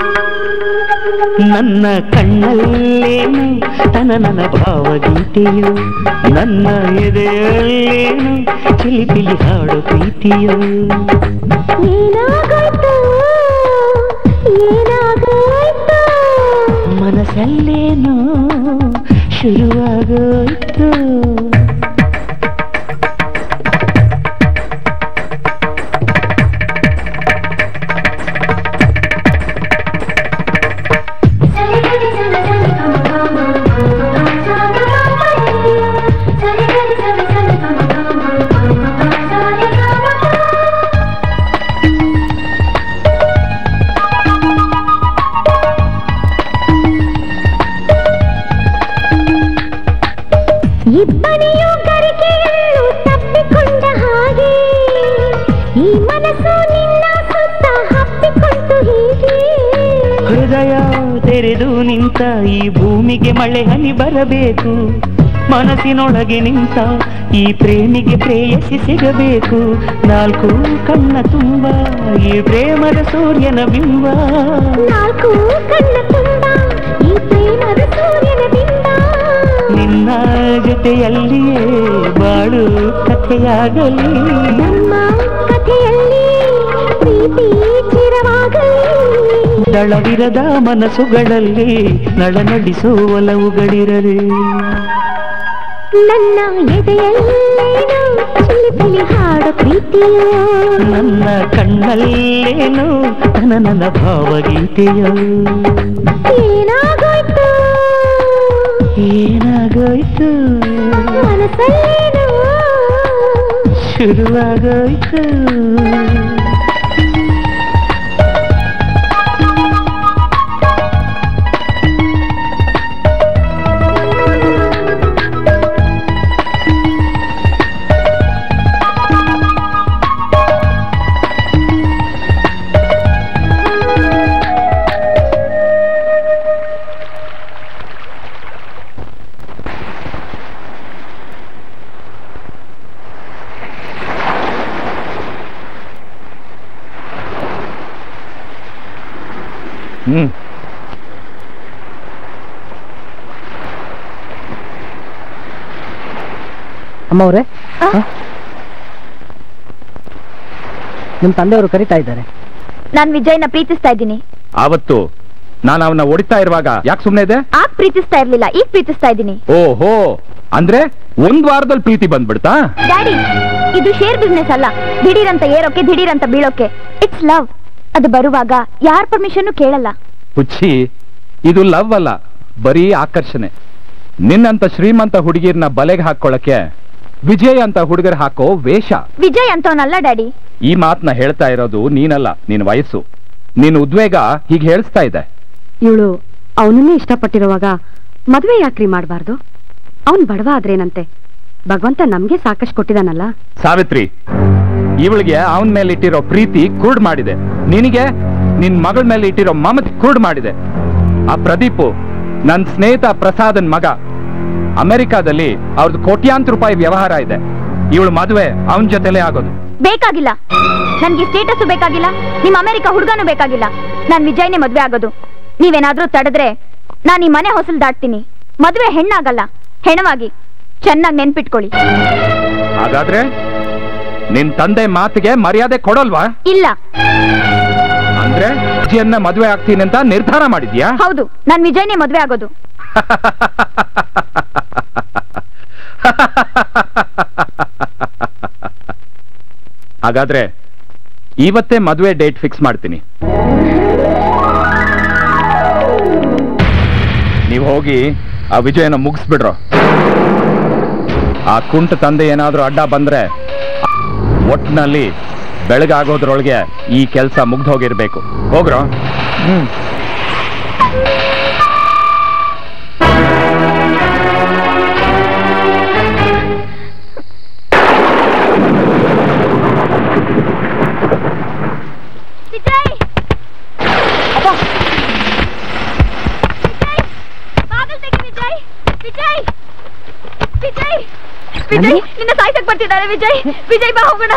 ನನ್ನ ಕಣ್ಣಲ್ಲೇನು ತನನನ ಭಾವಗೀತೆಯು ನನ್ನ ಎದೆಯಲ್ಲೇನು ಚಿಲಿಪಿಲಿ ಹಾಡು ಪ್ರೀತಿಯು ಏನಾಗೋಯ್ತು ಏನಾಗೋಯ್ತು ಮನಸ್ಸಲ್ಲೇನು ಶುರುವಾಗೋಯ್ತು ತೆರೆದು ನಿಂತ ಈ ಭೂಮಿಗೆ ಮಳೆ ಹನಿ ಬರಬೇಕು ಮನಸ್ಸಿನೊಳಗೆ ನಿಂತ ಈ ಪ್ರೇಮಿಗೆ ಪ್ರೇಯಸಿ ಸಿಗಬೇಕು ನಾಲ್ಕು ಕಣ್ಣ ತುಂಬ ಈ ಪ್ರೇಮದ ಸೂರ್ಯನ ಬಿಂಬ ನಾಲ್ಕು ಕಣ್ಣ ತುಂಬ ಈ ಪ್ರೇಮದ ಸೂರ್ಯನ ಬಿಂಬ ನಿನ್ನ ಜೊತೆಯಲ್ಲಿಯೇ ಬಾಳು ಕಥೆಯಾಗಲಿ ನಮ್ಮ ಕಥೆಯಲ್ಲಿ ಪ್ರೀತಿ ಚಿರವಾಗಲಿ ದಳವಿರದ ಮನಸ್ಸುಗಳಲ್ಲಿ ನಳನಡಿಸೋ ಒಲವುಗಳಿರಲಿ ನನ್ನ ಎದೆಯಲ್ಲೇನು ಚಿಲಿಪಿಲಿ ಹಾಡೋ ಪ್ರೀತಿಯೋ ನನ್ನ ಕಣ್ಣಲ್ಲೇನು ತನ ನನ್ನ ಭಾವಗೀತೆಯೋ ಏನಾಗೋಯ್ತು ಏನಾಗೋಯ್ತು ಮನಸ್ಸಲ್ಲೇನು ಶುರುವಾಗೋಯ್ತು ಹ್ಮ್ ಅಮ್ಮ ಅವರೇ ನಿಮ್ ತಂದೆಯವರು ಕರಿತಾ ಇದ್ದಾರೆ ನಾನ್ ವಿಜಯ್ನ ಪ್ರೀತಿಸ್ತಾ ಇದ್ದೀನಿ ಆವತ್ತು ನಾನು ಅವನ್ನ ಹೊಡಿತಾ ಇರುವಾಗ ಯಾಕೆ ಸುಮ್ನೆ ಇದೆ ಆಗ ಪ್ರೀತಿಸ್ತಾ ಇರ್ಲಿಲ್ಲ ಈಗ ಪ್ರೀತಿಸ್ತಾ ಇದ್ದೀನಿ ಓಹೋ ಅಂದ್ರೆ ಒಂದ್ ವಾರದಲ್ಲಿ ಪ್ರೀತಿ ಬಂದ್ಬಿಡ್ತಾ ಡ್ಯಾಡಿ ಇದು ಶೇರ್ ಬಿಸ್ನೆಸ್ ಅಲ್ಲ ದಿಢೀರ್ ಅಂತ ಏರೋಕೆ ದಿಢೀರ್ ಅಂತ ಬೀಳೋಕೆ ಇಟ್ಸ್ ಲವ್ ಅದು ಬರುವಾಗ ಯಾರ ಪರ್ಮಿಷನ್ ಕೇಳಲ್ಲ ಹುಚ್ಚಿ ಇದು ಲವ್ ಅಲ್ಲ ಬರೀ ಆಕರ್ಷಣೆ ನಿನ್ನಂತ ಶ್ರೀಮಂತ ಹುಡುಗಿರ್ನ ಬಲೆಗೆ ಹಾಕೊಳ್ಳಕ್ಕೆ ವಿಜಯ್ ಅಂತ ಹುಡುಗರು ಹಾಕೋ ವೇಷ ವಿಜಯ್ ಅಂತವನಲ್ಲ ಡ್ಯಾಡಿ ಈ ಮಾತನ್ನ ಹೇಳ್ತಾ ಇರೋದು ನೀನಲ್ಲ ನಿನ್ ವಯಸ್ಸು ನಿನ್ ಉದ್ವೇಗ ಹೀಗೆ ಹೇಳಿಸ್ತಾ ಇದೆ ಇವಳು ಅವನನ್ನೇ ಇಷ್ಟಪಟ್ಟಿರುವಾಗ ಮದ್ವೆ ಯಾಕ್ರಿ ಮಾಡಬಾರ್ದು ಅವನ್ ಬಡವ ಆದ್ರೇನಂತೆ ಭಗವಂತ ನಮ್ಗೆ ಸಾಕಷ್ಟು ಕೊಟ್ಟಿದಾನಲ್ಲ ಸಾವಿತ್ರಿ ಇವಳಿಗೆ ಅವನ ಮೇಲೆ ಇಟ್ಟಿರೋ ಪ್ರೀತಿ ಕುರುಡ್ ಮಾಡಿದೆ ನಿನಗೆ ನಿನ್ ಮಗಳ ಮೇಲೆ ಇಟ್ಟಿರೋ ಮಮತೆ ಕುರುಡ್ ಮಾಡಿದೆ ಆ ಪ್ರದೀಪು ನನ್ ಸ್ನೇಹಿತ ಪ್ರಸಾದನ್ ಮಗ ಅಮೆರಿಕಾದಲ್ಲಿ ಅವ್ರದ್ದು ಕೋಟ್ಯಾಂತರ ರೂಪಾಯಿ ವ್ಯವಹಾರ ಇದೆ ಇವಳು ಮದುವೆ ಅವನ ಜೊತೆಲೇ ಆಗೋದು ಬೇಕಾಗಿಲ್ಲ ನನ್ಗೆ ಸ್ಟೇಟಸ್ ಬೇಕಾಗಿಲ್ಲ ನಿಮ್ ಅಮೆರಿಕ ಹುಡುಗನೂ ಬೇಕಾಗಿಲ್ಲ ನಾನ್ ವಿಜಯ್ನೇ ಮದ್ವೆ ಆಗೋದು ನೀವೇನಾದ್ರೂ ತಡೆದ್ರೆ ನಾನ್ ಈ ಮನೆ ಹೊಸಲ್ ದಾಟ್ತೀನಿ ಮದ್ವೆ ಹೆಣ್ಣಾಗಲ್ಲ ಹೆಣವಾಗಿ ಚೆನ್ನಾಗಿ ನೆನ್ಪಿಟ್ಕೊಳ್ಳಿ ಹಾಗಾದ್ರೆ ನಿನ್ ತಂದೆ ಮಾತಿಗೆ ಮರ್ಯಾದೆ ಕೊಡೋಲ್ವಾ ಇಲ್ಲ ಅಂದ್ರೆ ಅಜ್ಜಿಯನ್ನ ಮದುವೆ ಆಗ್ತೀನಿ ಅಂತ ನಿರ್ಧಾರ ಮಾಡಿದ್ಯಾ ಹೌದು ನಾನ್ ವಿಜಯ್ನೇ ಮದ್ವೆ ಆಗೋದು ಹಾಗಾದ್ರೆ ಇವತ್ತೇ ಮದುವೆ ಡೇಟ್ ಫಿಕ್ಸ್ ಮಾಡ್ತೀನಿ ನೀವು ಹೋಗಿ ಆ ವಿಜಯನ ಮುಗಿಸ್ಬಿಡ್ರೋ ಆ ಕುಂಟ ತಂದೆ ಏನಾದ್ರೂ ಅಡ್ಡ ಬಂದ್ರೆ ಒಟ್ಟಿನಲ್ಲಿ ಬೆಳಗಾಗೋದ್ರೊಳಗೆ ಈ ಕೆಲಸ ಮುಗ್ದು ಹೋಗಿರ್ಬೇಕು ಹೋಗ್ರೋ ಹ್ಮ್ ವಿಜಯ್ ಬಾಗಲ್ ತೆಗಿ ವಿಜಯ್ ವಿಜಯ್ ವಿಜಯ್ ವಿಜಯ್ ನಿನ್ನ ಸಾಯ್ಸಕ್ ಬರ್ತಿದ್ದಾರೆ ವಿಜಯ್ ವಿಜಯ್ ಬಾ ಹೋಗೋಣ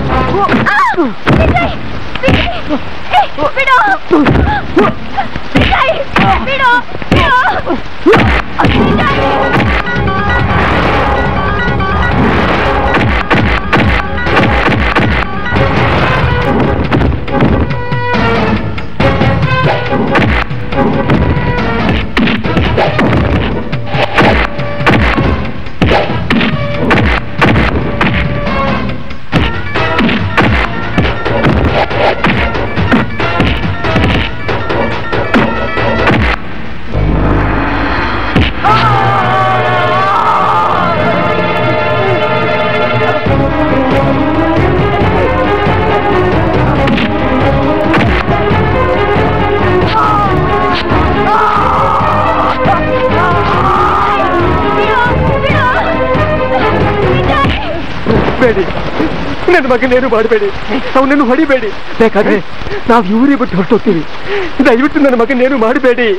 ವಿಜಯ್ ವಿಜಯ್ ಏ, ಬಿಡು ವಿಜಯ್ ಹೊಡಿಬೇಡಿ ನನ್ನ ಮಗನೇನು ಮಾಡಬೇಡಿ ಅವನನ್ನು ಹೊಡಿಬೇಡಿ ಬೇಕಾದ್ರೆ ನಾವು ಇವರೇ ಬಿಟ್ಟು ಹೊರಟೋಗ್ತೀವಿ ದಯವಿಟ್ಟು ನನ್ನ ಮಗನೇನು ಮಾಡಬೇಡಿ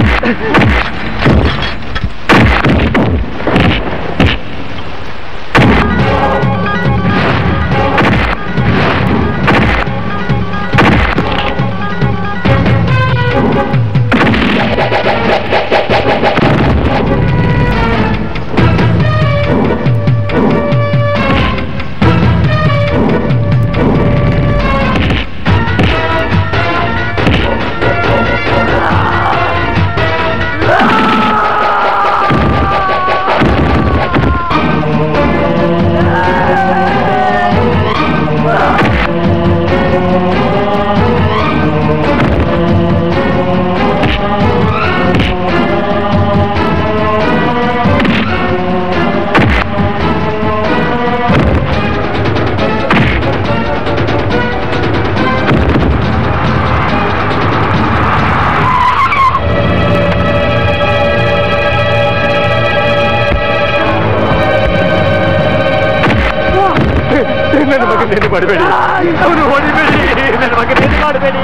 ನನ್ನ ಮಗನೇನು ಮಾಡಬೇಡಿ ಅವನು ಹೊಡಿಬೇಡಿ ನನ್ನ ಮಗನೇನು ಮಾಡಬೇಡಿ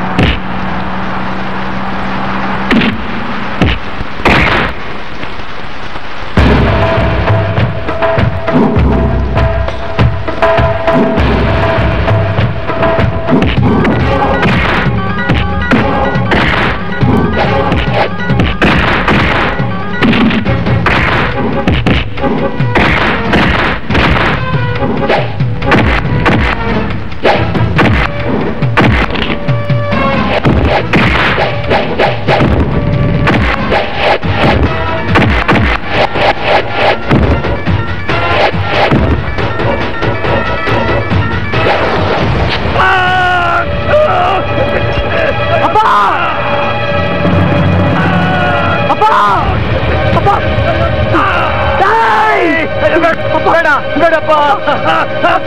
ಬೇಡ ಬೇಡಪ್ಪ ಅಪ್ಪ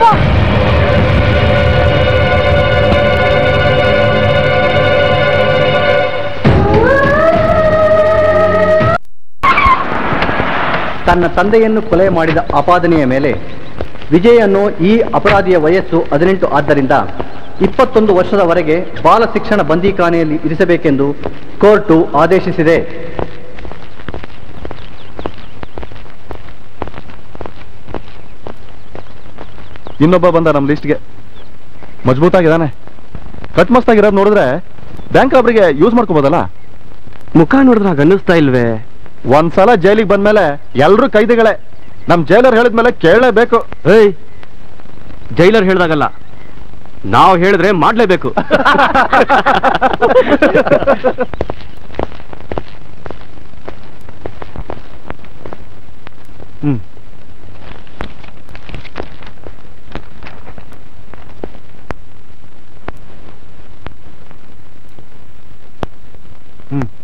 ತನ್ನ ತಂದೆಯನ್ನು ಕೊಲೆ ಮಾಡಿದ ಆಪಾದನೆಯ ಮೇಲೆ ವಿಜಯ್ ಅನ್ನೋ ಈ ಅಪರಾಧಿಯ ವಯಸ್ಸು ಹದಿನೆಂಟು ಆದ್ದರಿಂದ ಇಪ್ಪತ್ತೊಂದು ವರ್ಷದವರೆಗೆ ಬಾಲ ಶಿಕ್ಷಣ ಬಂದೀಖಾನೆಯಲ್ಲಿ ಇರಿಸಬೇಕೆಂದು ಕೋರ್ಟು ಆದೇಶಿಸಿದೆ ಇನ್ನೊಬ್ಬ ಬಂದ ನಮ್ಮ ಲಿಸ್ಟ್ಗೆ ಮಜಬೂತಾಗಿದ್ದಾನೆ ಕಟ್ ಮಸ್ತಾಗಿರೋದು ನೋಡಿದ್ರೆ ಬ್ಯಾಂಕ್ ಅವರಿಗೆ ಯೂಸ್ ಮಾಡ್ಕೋಬೋದಲ್ಲ ಮುಖ ನೋಡಿದ್ರೆ ಹಾಗೆ ಅನ್ನಿಸ್ತಾ ಇಲ್ವೇ ಒಂದ್ಸಲ ಜೈಲಿಗೆ ಬಂದ್ಮೇಲೆ ಎಲ್ರೂ ಕೈದಿಗಳೇ ನಮ್ ಜೈಲರ್ ಹೇಳಿದ್ಮೇಲೆ ಕೇಳಲೇಬೇಕು ಏಯ್ ಜೈಲರ್ ಹೇಳ್ದಾಗಲ್ಲ ನಾವು ಹೇಳಿದ್ರೆ ಮಾಡ್ಲೇಬೇಕು ಹ್ಮ್ ಹ್ಮ್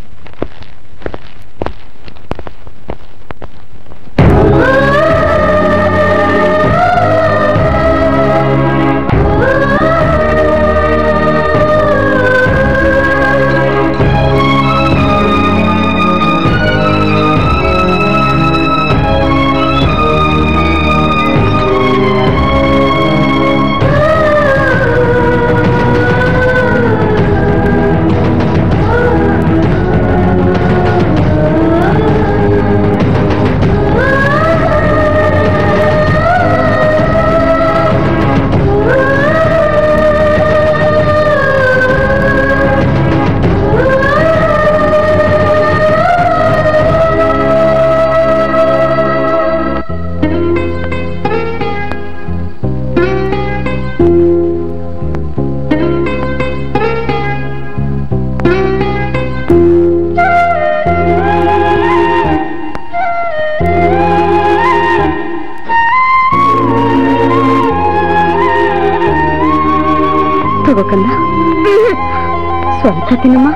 ತಗೋಕಂದ ಸ್ವಲ್ಪ ತಿನ್ನಮ್ಮ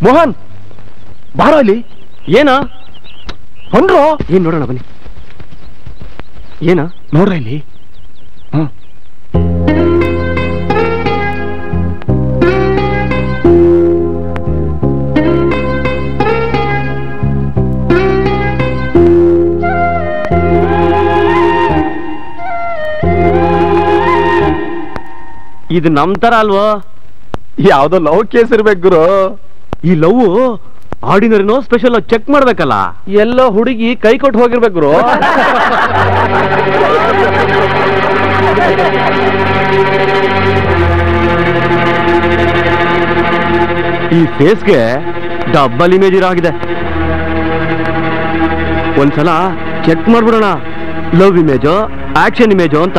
ಮೋಹನ್ ಬಾರೋ ಇಲ್ಲಿ ಏನ ಬಂದ್ರು ಏನ್ ನೋಡೋಣ ಬನ್ನಿ ಏನ ನೋಡ್ರ ಇಲ್ಲಿ ಹ್ಮ್ ಇದು ನಮ್ ತರ ಅಲ್ವೋ ಯಾವ್ದೋ ಲವ್ ಕೇಸ್ ಇರ್ಬೇಕು ಗುರು ಈ ಲವ್ ಆರ್ಡಿನರಿನೋ ಸ್ಪೆಷಲ್ ಚೆಕ್ ಮಾಡ್ಬೇಕಲ್ಲ ಎಲ್ಲೋ ಹುಡುಗಿ ಕೈ ಕೊಟ್ಟು ಹೋಗಿರ್ಬೇಕು ಗುರು ಈ ಫೇಸ್ಗೆ ಡಬ್ಬಲ್ ಇಮೇಜ್ ಇರೋ ಆಗಿದೆ ಒಂದ್ಸಲ ಚೆಕ್ ಮಾಡ್ಬಿಡೋಣ ಲವ್ ಇಮೇಜು ಆಕ್ಷನ್ ಇಮೇಜು ಅಂತ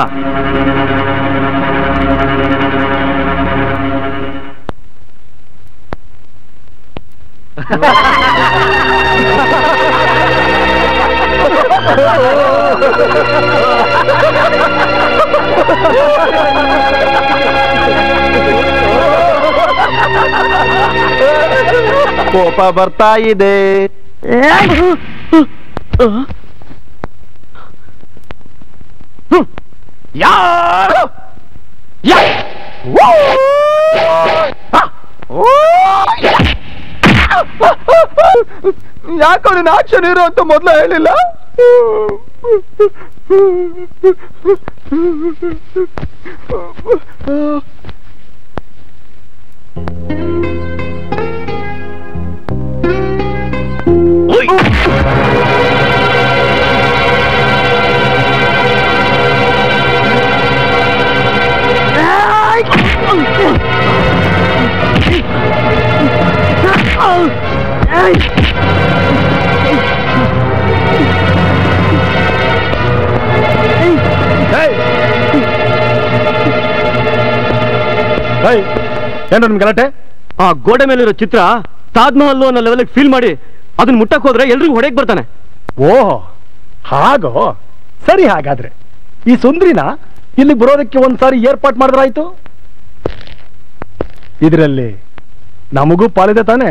ಕೋಪ ಬರ್ತಾ ಇದೆ ಯಾರು ಯಾಕೋ ನೀನು ಆಕ್ಷನ್ ಇರೋ ಅಂತ ಮೊದ್ಲು ಹೇಳಿಲ್ಲ ಏನು ನಿಮ್ ಗಲಾಟೆ ಆ ಗೋಡೆ ಮೇಲಿರೋ ಚಿತ್ರ ತಾಜ್ ಮಹಲ್ ಅನ್ನೋ ಲೆವೆಲ್ ಫೀಲ್ ಮಾಡಿ ಅದನ್ನ ಮುಟ್ಟಕ್ ಹೋದ್ರೆ ಎಲ್ರಿಗೂ ಹೊಡೆಯಕ್ ಬರ್ತಾನೆ ಓಹೋ ಹಾಗೋ ಸರಿ ಹಾಗಾದ್ರೆ ಈ ಸುಂದ್ರಿನ ಇಲ್ಲಿ ಬರೋದಕ್ಕೆ ಒಂದ್ಸಾರಿ ಏರ್ಪಾಟ್ ಮಾಡಿದ್ರಾಯ್ತು ಇದರಲ್ಲಿ ನಮಗೂ ಪಾಲಿದೆ ತಾನೆ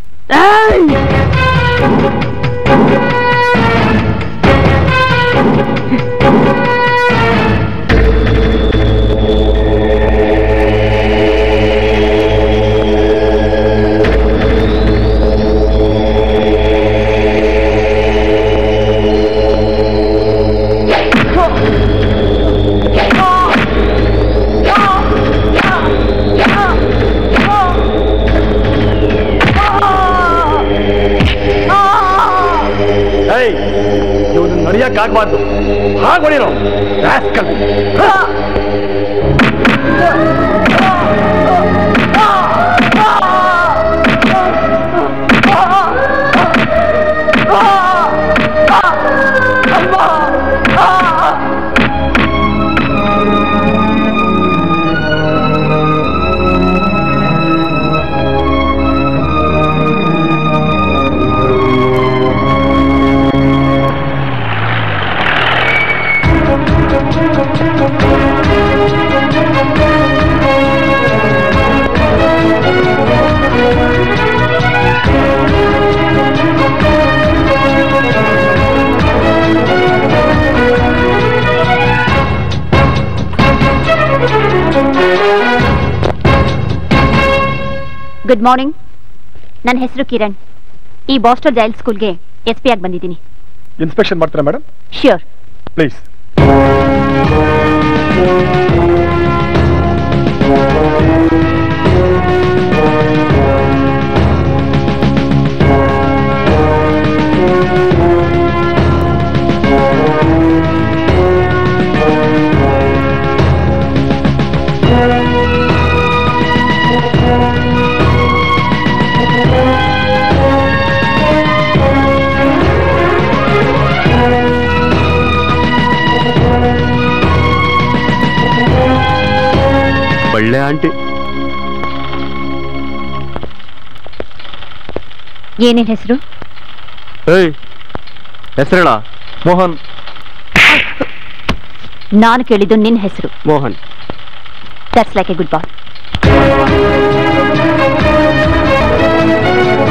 ಇವನು ನಡಿಯಕ್ಕಾಗ್ಬಾರ್ದು ಹಾಗೊಳಿರೋ ರಾಸ್ಕಲ್. ಗುಡ್ ಮಾರ್ನಿಂಗ್ ನನ್ನ ಹೆಸರು ಕಿರಣ್ ಈ ಬಾಸ್ಟರ್ ಜೈಲ್ ಸ್ಕೂಲ್ಗೆ ಎಸ್ ಪಿ ಆಗಿ ಬಂದಿದ್ದೀನಿ ಇನ್ಸ್ಪೆಕ್ಷನ್ ಮಾಡ್ತೀರಾ ಮೇಡಮ್ ಶ್ಯೂರ್ ಪ್ಲೀಸ್ ಒಳ್ಳೆ ಆಂಟಿ ಏನೇನ್ ಹೆಸರು ಏಯ್ ಹೆಸರೇಳ ಮೋಹನ್ ನಾನು ಕೇಳಿದ್ದು ನಿನ್ನ ಹೆಸರು Mohan that's like a good boy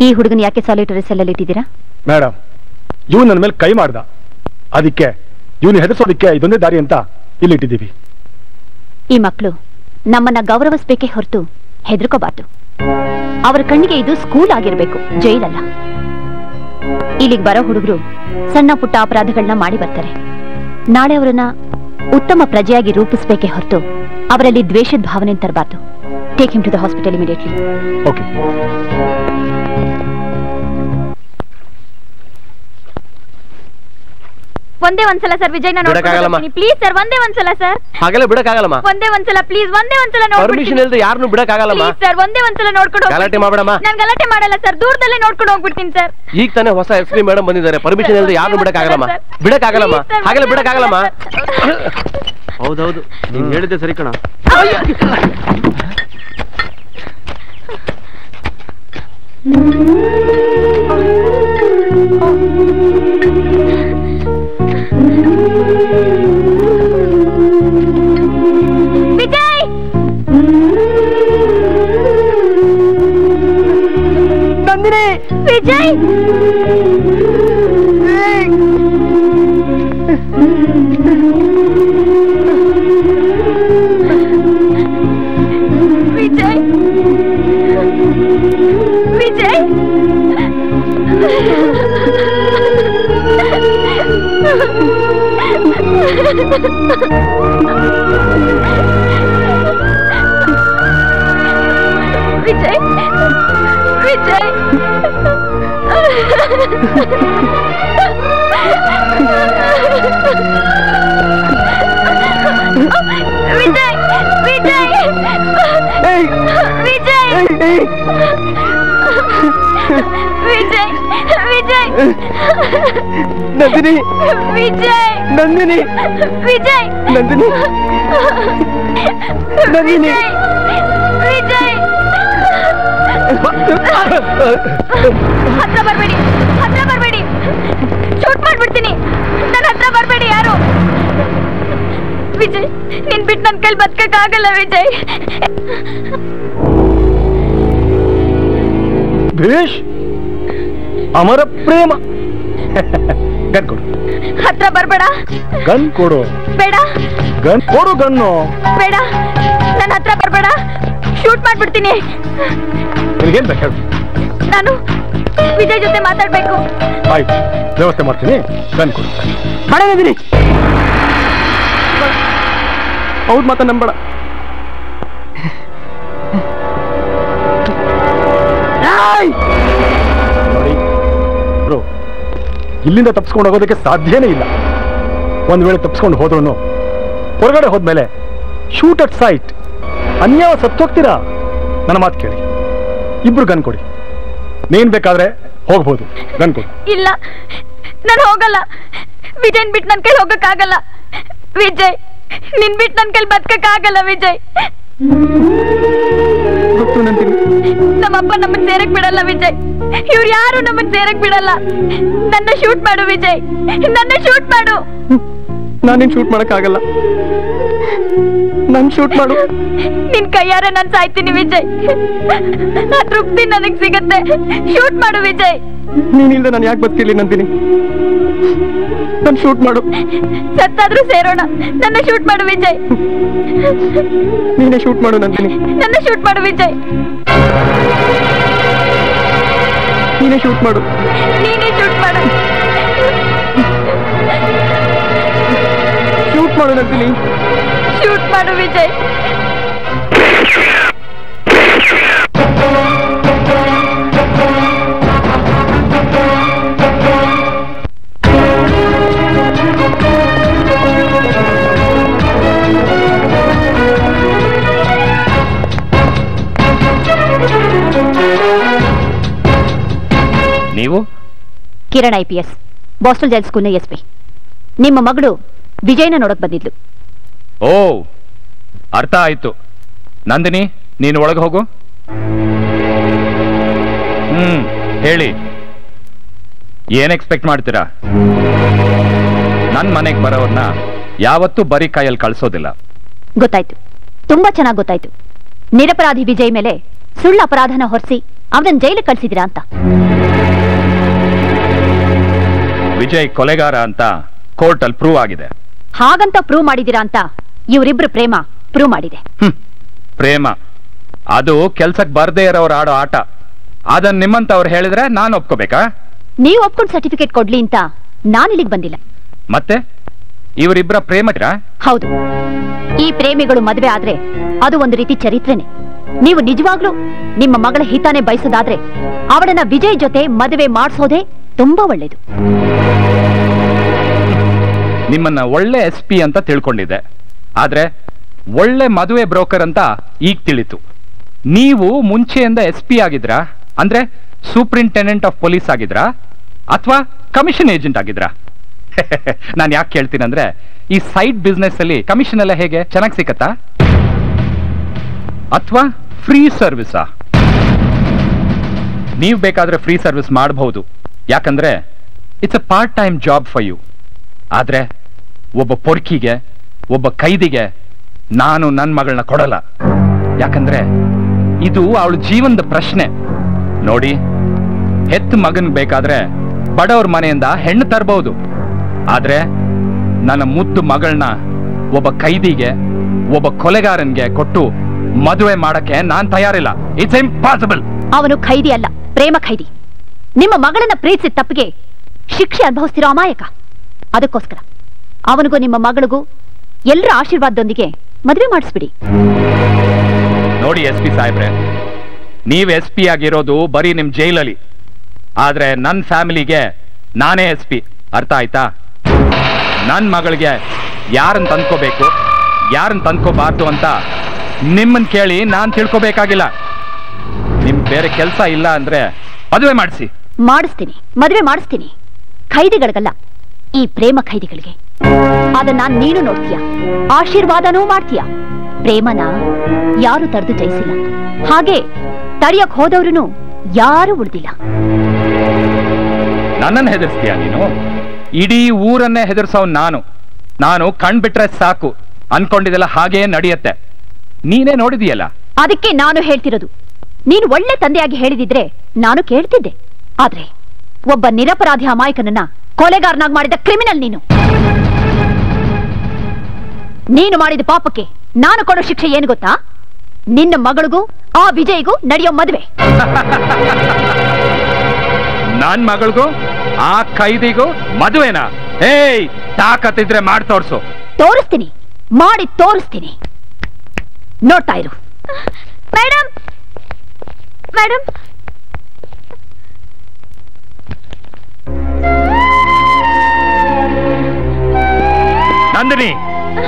ಈ ಹುಡುಗನ ಯಾಕೆ ಸಾಲಿಟರಿ ಸೆಲ್ಲಲ್ಲಿ ಇಟ್ಟಿದ್ದೀರಾ ಮೇಡಮ್ ಇವನು ನನ್ನ ಮೇಲೆ ಕೈ ಮಾಡ್ದ ಅದಕ್ಕೆ ಇವನು ಹೆದರ್ಸೋದಕ್ಕೆ ಇದೊಂದೇ ದಾರಿ ಅಂತ ಇಲ್ಲಿಟ್ಟಿದ್ದೀವಿ ಈ ಮಕ್ಕಳು ನಮ್ಮನ್ನ ಗೌರವಿಸ್ಬೇಕೇ ಹೊರತು ಹೆದರ್ಕೋಬಾರ್ದು ಅವರ ಕಣ್ಣಿಗೆ ಇದು ಸ್ಕೂಲ್ ಆಗಿರ್ಬೇಕು ಜೈಲಲ್ಲ ಇಲ್ಲಿಗೆ ಬರೋ ಹುಡುಗರು ಸಣ್ಣ ಪುಟ್ಟ ಅಪರಾಧಗಳನ್ನ ಮಾಡಿ ಬರ್ತಾರೆ ನಾಳೆ ಅವರನ್ನ ಉತ್ತಮ ಪ್ರಜೆಯಾಗಿ ರೂಪಿಸ್ಬೇಕೇ ಹೊರತು ಅವರಲ್ಲಿ ದ್ವೇಷದ ಭಾವನೆ ತರಬಾರ್ದು take him to the hospital immediately okay ಒಂದೇ ಒಂದ್ಸಲ ಸರ್ ವಿಜಯ್ ನಾನು ಬಿಡಕ್ಕಾಗಲ್ಲಮ್ಮ. ಪ್ಲೀಸ್ ಸರ್ ಒಂದೇ ಒಂದ್ಸಲ ಸರ್ ಹಾಗೆಲ್ಲ ಬಿಡಕ್ಕಾಗಲ್ಲಮ್ಮ ಒಂದೇ ಒಂದ್ಸಲ ಪ್ಲೀಸ್ ಒಂದೇ ಒಂದ್ಸಲ ಪರ್ಮಿಷನ್ ಇಲ್ಲದೆ ಯಾರನ್ನು ಬಿಡಕ್ಕಾಗಲ್ಲಮ್ಮ ಪ್ಲೀಸ್ ಸರ್ ಒಂದೇ ಒಂದ್ಸಲ ನೋಡ್ಕೊಂಡು ಗಲಾಟೆ ಮಾಡ್ಬೇಡಮ್ಮ. ನಾನು ಗಲಾಟೆ ಮಾಡಲ್ಲ ಸರ್ ದೂರದಲ್ಲೇ ನೋಡ್ಕೊಂಡು ಹೋಗ್ಬಿಡ್ತೀನಿ ಸರ್ ಈಗ ತಾನೇ ಹೊಸ ಎಸ್ ಪಿ ಮೇಡಮ್ ಬಂದಿದ್ದಾರೆ ಪರ್ಮಿಷನ್ ಇಲ್ಲದೆ ಯಾರನ್ನು ಬಿಡಕ್ಕಾಗಲ್ಲಮ್ಮ ಬಿಡಕ್ಕಾಗಲ್ಲಮ್ಮ Please, sir, ಹಾಗೆಲ್ಲ ಬಿಡಕ್ಕಾಗಲ್ಲಮ್ಮ ಹೌದೌದು ನೀನ್ ಹೇಳಿದ್ದೆ ಸರಿ ಕಣ ವಿಜಯ್ ನಂದಿನಿ ವಿಜಯ್ ವಿಜಯ್ ವಿಜಯ್ ವಿಜಯ್ ವಿಜಯ್ ವಿಜಯ್ ವಿಜಯ್ ವಿಜಯ್ ವಿಜಯ್ ವಿಜಯ್ ನಂದಿನಿ ವಿಜಯ್ ನಂದಿನಿ ವಿಜಯ್ ನಂದಿನಿ ನಂದಿನಿ ವಿಜಯ್ ಹತ್ರ ಬರ್ಬೇಡಿ ಹತ್ರ ಬರ್ಬೇಡಿ ಶೂಟ್ ಮಾಡ್ಬಿಡ್ತೀನಿ ನನ್ನ ಹತ್ರ ಬರ್ಬೇಡಿ ಯಾರು ವಿಜಯ್ ನಿನ್ ಬಿಟ್ಟು ನನ್ ಕೈಲಿ ಬದುಕಕ್ಕಾಗಲ್ಲ ವಿಜಯ್ ಭೇಷ್ ಅಮರ ಪ್ರೇಮ ಗನ್ ಕೊಡು ಹತ್ರ ಬರ್ಬೇಡ ಗನ್ ಕೊಡು ಬೇಡ ಗನ್ ಕೊಡು ಗನ್ನು ಬೇಡ ನನ್ನ ಹತ್ರ ಬರ್ಬೇಡ ಶೂಟ್ ಮಾಡ್ಬಿಡ್ತೀನಿ ನಿನಗೇನ್ ಬೇಕು ಹೇಳು ನಾನು ವಿಜಯ್ ಜೊತೆ ಮಾತಾಡ್ಬೇಕು ಆಯ್ತು ವ್ಯವಸ್ಥೆ ಮಾಡ್ತೀನಿ ಗನ್ ಕೊಡು ಬೇಡ ನಂದಿನಿ ಹೌದು ಮಾತ ನಂಬೇಡ ನೋಡಿ ಬ್ರೋ ಇಲ್ಲಿಂದ ತಪ್ಪಿಸ್ಕೊಂಡು ಹೋಗೋದಕ್ಕೆ ಸಾಧ್ಯನೇ ಇಲ್ಲ ಒಂದ್ ವೇಳೆ ತಪ್ಪಿಸ್ಕೊಂಡು ಹೋದ್ರು ಹೊರಗಡೆ ಹೋದ್ಮೇಲೆ ಶೂಟ್ ಅಟ್ ಸೈಟ್ ಅನ್ಯಾವ ಸತ್ತೋಗ್ತೀರಾ ನನ್ನ ಮಾತು ಕೇಳಿ ಇಬ್ರು ಗನ್ ಕೊಡಿ ನೀನ್ ಬೇಕಾದ್ರೆ ಹೋಗ್ಬೋದು ಗನ್ ಕೊಡಿ ಇಲ್ಲ ನಾನು ಹೋಗಲ್ಲ ವಿಜಯನ್ ಬಿಟ್ಟು ನನ್ ಕೈಲಿ ಹೋಗಕ್ಕಾಗಲ್ಲ ವಿಜಯ್ ನಿನ್ ಬಿಟ್ಟು ನನ್ ಕೈಲಿ ಬದುಕಕ್ಕಾಗಲ್ಲ ವಿಜಯ್ ಗೊತ್ತು ನಂದಿನಿ ನಮ್ಮಪ್ಪ ನಮ್ಮನ್ ಸೇರಕ್ ಬಿಡಲ್ಲ ವಿಜಯ್ ಇವ್ರು ಯಾರು ನಮ್ಮನ್ ಸೇರಕ್ ಬಿಡಲ್ಲ ನನ್ನ ಶೂಟ್ ಮಾಡು ವಿಜಯ್ ನನ್ನ ಶೂಟ್ ಮಾಡು ನಾನೇನ್ ಶೂಟ್ ಮಾಡಕ್ಕಾಗಲ್ಲ ನನ್ ಶೂಟ್ ಮಾಡು ನಿನ್ ಕೈಯಾರ ನಾನ್ ಸಾಯ್ತೀನಿ ವಿಜಯ್ ಆ ತೃಪ್ತಿ ನನಗ್ ಸಿಗತ್ತೆ ಶೂಟ್ ಮಾಡು ವಿಜಯ್ ನೀನಿಲ್ದೆ ನಾನು ಯಾಕೆ ಬದುಕಿರ್ಲಿ ನಂದಿನಿ ನನ್ ಶೂಟ್ ಮಾಡು ಸತ್ತಾದ್ರೂ ಸೇರೋಣ ನನ್ನ ಶೂಟ್ ಮಾಡು ವಿಜಯ್ ನೀನೇ ಶೂಟ್ ಮಾಡು ನಂದಿನಿ ನನ್ನ ಶೂಟ್ ಮಾಡು ವಿಜಯ್ ನೀನೇ ಶೂಟ್ ಮಾಡು ನೀನೇ ಶೂಟ್ ಮಾಡು ಶೂಟ್ ಮಾಡು ನಂದಿನಿ ಶೂಟ್ ಮಾಡು ವಿಜಯ್ ನೀವು Kiran I P S borstal jail ಸ್ಕೂಲ್ನ ಎಸ್ ಪಿ ನಿಮ್ಮ ಮಗಳು ವಿಜಯ್ನ ನೋಡಕ್ ಬಂದಿದ್ಲು ಓ ಅರ್ಥ ಆಯ್ತು ನಂದಿನಿ ನೀನು ಒಳಗೆ ಹೋಗು ಹ್ಮ್ ಹೇಳಿ ಏನ್ ಎಕ್ಸ್ಪೆಕ್ಟ್ ಮಾಡ್ತೀರಾ ನನ್ ಮನೆಗೆ ಬರೋರ್ನ ಯಾವತ್ತೂ ಬರೀ ಕೈಯಲ್ಲಿ ಕಳ್ಸೋದಿಲ್ಲ ಗೊತ್ತಾಯ್ತು ತುಂಬಾ ಚೆನ್ನಾಗಿ ಗೊತ್ತಾಯ್ತು ನಿರಪರಾಧಿ ವಿಜಯ್ ಮೇಲೆ ಸುಳ್ಳು ಅಪರಾಧನ ಹೊರಿಸಿ ಅವನನ್ನ ಜೈಲಿಗೆ ಕಳ್ಸಿದೀರಾ ಅಂತ ವಿಜಯ್ ಕೊಲೆಗಾರ ಅಂತ ಕೋರ್ಟ್ ಅಲ್ಲಿ ಪ್ರೂವ್ ಆಗಿದೆ ಹಾಗಂತ ಪ್ರೂವ್ ಮಾಡಿದೀರಾ ಅಂತ ಇವರಿಬ್ರು ಪ್ರೇಮ ಪ್ರೂವ್ ಮಾಡಿದೆ ಪ್ರೇಮ ಅದು ಕೆಲ್ಸಕ್ಕೆ ಬರ್ದೇ ಇರೋರು ಆಡೋ ಆಟ ಅದನ್ನ ನಿಮ್ಮಂತವ್ರು ಹೇಳಿದ್ರೆ ನಾನು ಒಪ್ಕೋಬೇಕಾ ನೀವು ಒಪ್ಕೊಂಡು ಸರ್ಟಿಫಿಕೇಟ್ ಕೊಡ್ಲಿ ಅಂತ ನಾನು ಇಲ್ಲಿಗೆ ಬಂದಿಲ್ಲ ಮತ್ತೆ ಇವರಿಬ್ಬರ ಪ್ರೇಮ ಹೌದು ಈ ಪ್ರೇಮಿಗಳು ಮದುವೆ ಆದ್ರೆ ಅದು ಒಂದು ರೀತಿ ಚರಿತ್ರೆನೆ ನೀವು ನಿಜವಾಗ್ಲೂ ನಿಮ್ಮ ಮಗಳ ಹಿತಾನೆ ಬಯಸೋದಾದ್ರೆ ಅವಳನ್ನ ವಿಜಯ್ ಜೊತೆ ಮದುವೆ ಮಾಡಿಸೋದೇ ತುಂಬಾ ಒಳ್ಳೇದು ನಿಮ್ಮನ್ನ ಒಳ್ಳೆ ಎಸ್ ಪಿ ಅಂತ ತಿಳ್ಕೊಂಡಿದ್ದೆ ಆದ್ರೆ ಒಳ್ಳೆ ಮದುವೆ ಬ್ರೋಕರ್ ಅಂತ ಈಗ ತಿಳಿತು ನೀವು ಮುಂಚೆಯಿಂದ ಎಸ್ ಪಿ ಆಗಿದ್ರಾ ಅಂದ್ರೆ ಸೂಪ್ರಿಂಟೆಂಡೆಂಟ್ ಆಫ್ ಪೊಲೀಸ್ ಆಗಿದ್ರಾ ಅಥವಾ ಕಮಿಷನ್ ಏಜೆಂಟ್ ಆಗಿದ್ರಾ ನಾನು ಯಾಕೆ ಕೇಳ್ತೀನಂದ್ರೆ ಈ ಸೈಡ್ ಬಿಸ್ನೆಸ್ ಅಲ್ಲಿ ಕಮಿಷನ್ ಎಲ್ಲ ಹೇಗೆ ಚೆನ್ನಾಗಿ ಸಿಕ್ಕತ್ತಾ ಅಥವಾ ಫ್ರೀ ಸರ್ವಿಸಾ ನೀವು ಬೇಕಾದ್ರೆ ಫ್ರೀ ಸರ್ವಿಸ್ ಮಾಡಬಹುದು ಯಾಕಂದ್ರೆ it's a part time job for you ಆದ್ರೆ ಒಬ್ಬ ಪೊರ್ಕಿಗೆ ಒಬ್ಬ ಕೈದಿಗೆ ನಾನು ನನ್ನ ಮಗಳನ್ನ ಕೊಡಲ್ಲ ಯಾಕಂದ್ರೆ ಇದು ಅವಳ ಜೀವನದ ಪ್ರಶ್ನೆ ನೋಡಿ ಹೆತ್ತ ಮಗನ್ ಬೇಕಾದ್ರೆ ಬಡವ್ರ ಮನೆಯಿಂದ ಹೆಣ್ಣು ತರಬಹುದು ಆದ್ರೆ ನನ್ನ ಮುದ್ದು ಮಗಳನ್ನ ಒಬ್ಬ ಕೈದಿಗೆ ಒಬ್ಬ ಕೊಲೆಗಾರನ್ಗೆ ಕೊಟ್ಟು ಮದುವೆ ಮಾಡಕ್ಕೆ ನಾನ್ ತಯಾರಿಲ್ಲ ಇಟ್ಸ್ ಇಂಪಾಸಿಬಲ್ ಅವನು ಖೈದಿ ಅಲ್ಲ ಪ್ರೇಮ ಖೈದಿ ನಿಮ್ಮ ಮಗಳನ್ನ ಪ್ರೀತಿಸಿದ ತಪ್ಪಿಗೆ ಶಿಕ್ಷೆ ಅನುಭವಿಸ್ತಿರೋ ಅಮಾಯಕ ಅದಕ್ಕೋಸ್ಕರ ಅವನಿಗೂ ನಿಮ್ಮ ಮಗಳಿಗೂ ಎಲ್ಲರ ಆಶೀರ್ವಾದದೊಂದಿಗೆ ಮದುವೆ ಮಾಡಿಸ್ಬಿಡಿ ನೋಡಿ ಎಸ್ ಪಿ ಸಾಹೇಬ್ರೆ ನೀವ್ ಎಸ್ ಪಿ ಆಗಿರೋದು ಬರೀ ನಿಮ್ ಜೈಲಲ್ಲಿ ಆದ್ರೆ ನನ್ನ ಫ್ಯಾಮಿಲಿಗೆ ನಾನೇ ಎಸ್ ಪಿ ಅರ್ಥ ಆಯ್ತಾ ನನ್ನ ಮಗಳಿಗೆ ಯಾರನ್ನ ತಂದ್ಕೋಬೇಕು ಯಾರನ್ನ ತಂದ್ಕೋಬಾರ್ದು ಅಂತ ನಿಮ್ಮನ್ ಕೇಳಿ ನಾನ್ ತಿಳ್ಕೊಬೇಕಾಗಿಲ್ಲ ನಿಮ್ ಬೇರೆ ಕೆಲಸ ಇಲ್ಲ ಅಂದ್ರೆ ಮದುವೆ ಮಾಡಿಸಿ ಮಾಡಿಸ್ತೀನಿ ಮದುವೆ ಮಾಡಿಸ್ತೀನಿ ಖೈದಿಗಳಿಗಲ್ಲ ಈ ಪ್ರೇಮ ಖೈದಿಗಳಿಗೆ ಅದನ್ನ ನೀನು ನೋಡ್ತೀಯ ಆಶೀರ್ವಾದನೂ ಮಾಡ್ತೀಯ ಪ್ರೇಮನ ಯಾರು ತಡೆದು ಜಯಿಸಿಲ್ಲ ಹಾಗೆ ತಡಿಯಕ್ ಹೋದವ್ರು ಯಾರು ಉಳಿದಿಲ್ಲ ನನ್ನನ್ನು ಹೆದರ್ಸ್ತೀಯ ನೀನು ಇಡೀ ಊರನ್ನೇ ಹೆದರ್ಸೋನ್ ನಾನು ನಾನು ಕಣ್ಬಿಟ್ರೆ ಸಾಕು ಅನ್ಕೊಂಡಿದ್ದೆಲ್ಲ ಹಾಗೇ ನಡೆಯತ್ತೆ ನೀನೇ ನೋಡಿದೀಯಲ್ಲ ಅದಕ್ಕೆ ನಾನು ಹೇಳ್ತಿರೋದು ನೀನು ಒಳ್ಳೆ ತಂದೆಯಾಗಿ ಹೇಳಿದಿದ್ರೆ ನಾನು ಕೇಳ್ತಿದ್ದೆ ಆದ್ರೆ ಒಬ್ಬ ನಿರಪರಾಧಿ ಅಮಾಯಕನನ್ನ ಕೊಲೆಗಾರನಾಗಿ ಮಾಡಿದ ಕ್ರಿಮಿನಲ್ ನೀನು ನೀನು ಮಾಡಿದ ಪಾಪಕ್ಕೆ ನಾನು ಕೊಡೋ ಶಿಕ್ಷೆ ಏನು ಗೊತ್ತಾ ನಿನ್ನ ಮಗಳಿಗೂ ಆ ವಿಜಯ್ಗೂ ನಡೆಯೋ ಮದುವೆ ನನ್ ಮಗಳಿಗೂ ಆ ಕೈದಿಗೂ ಮದುವೆನಾ ಏಯ್ ತಾಕತ್ತಿದ್ರೆ ಮಾಡಿ ತೋರ್ಸು ತೋರಿಸ್ತೀನಿ ಮಾಡಿ ತೋರಿಸ್ತೀನಿ ನೋಡ್ತಾ ಇರು madam madam Nandini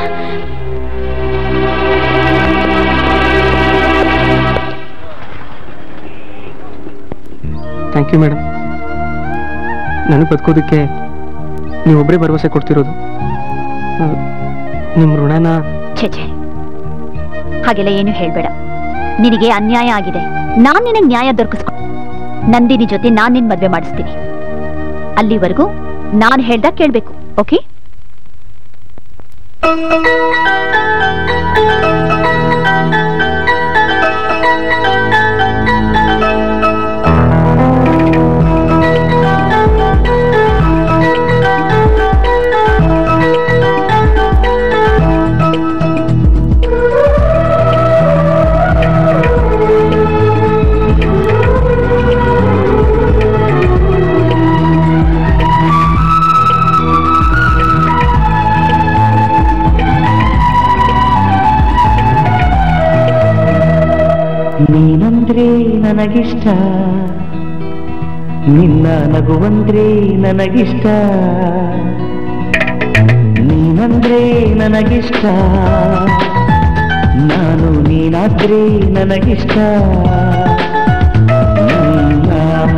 thank you madam ನನಗೆ ಬದುಕೋದಕ್ಕೆ ನೀವೊಬ್ಬರೇ ಭರವಸೆ ಕೊಡ್ತಿರೋದು ನಿಮ್ಮ ಋಣನ ಛೇ ಛೇ ಹಾಗೆಲ್ಲ ಏನು ಹೇಳ್ಬೇಡ ನಿನಗೆ ಅನ್ಯಾಯ ಆಗಿದೆ ನಾನ್ ನಿನಗೆ ನ್ಯಾಯ ದೊರಕಿಸ್ಕೊ ನಂದಿನಿ ಜೊತೆ ನಾನ್ ನಿನ್ ಮದ್ವೆ ಮಾಡಿಸ್ತೀನಿ ಅಲ್ಲಿವರೆಗೂ ನಾನ್ ಹೇಳ್ದಾಗ ಕೇಳ್ಬೇಕು ಓಕೆ ನೀನಂದ್ರೆ ನನಗಿಷ್ಟ ನಿನ್ನ ನಗುವಂದ್ರೆ ನನಗಿಷ್ಟ ನೀನಂದ್ರೆ ನನಗಿಷ್ಟ ನಾನು ನೀನಾದ್ರೆ ನನಗಿಷ್ಟ ನನ್ನ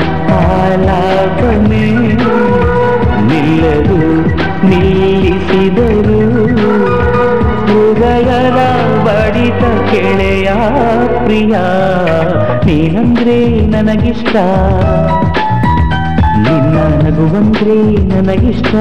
ಆಲಾಪನೆ ನಿಲ್ಲದು ನಿಲ್ಲಿಸಿದರು ಹೃದಯದ ಬಡಿತ ಕೆಳೆಯ ಪ್ರಿಯ ನೀನಂದ್ರೆ ನನಗಿಷ್ಟ ನಿನ್ನ ನಗುವಂದ್ರೆ ನನಗಿಷ್ಟ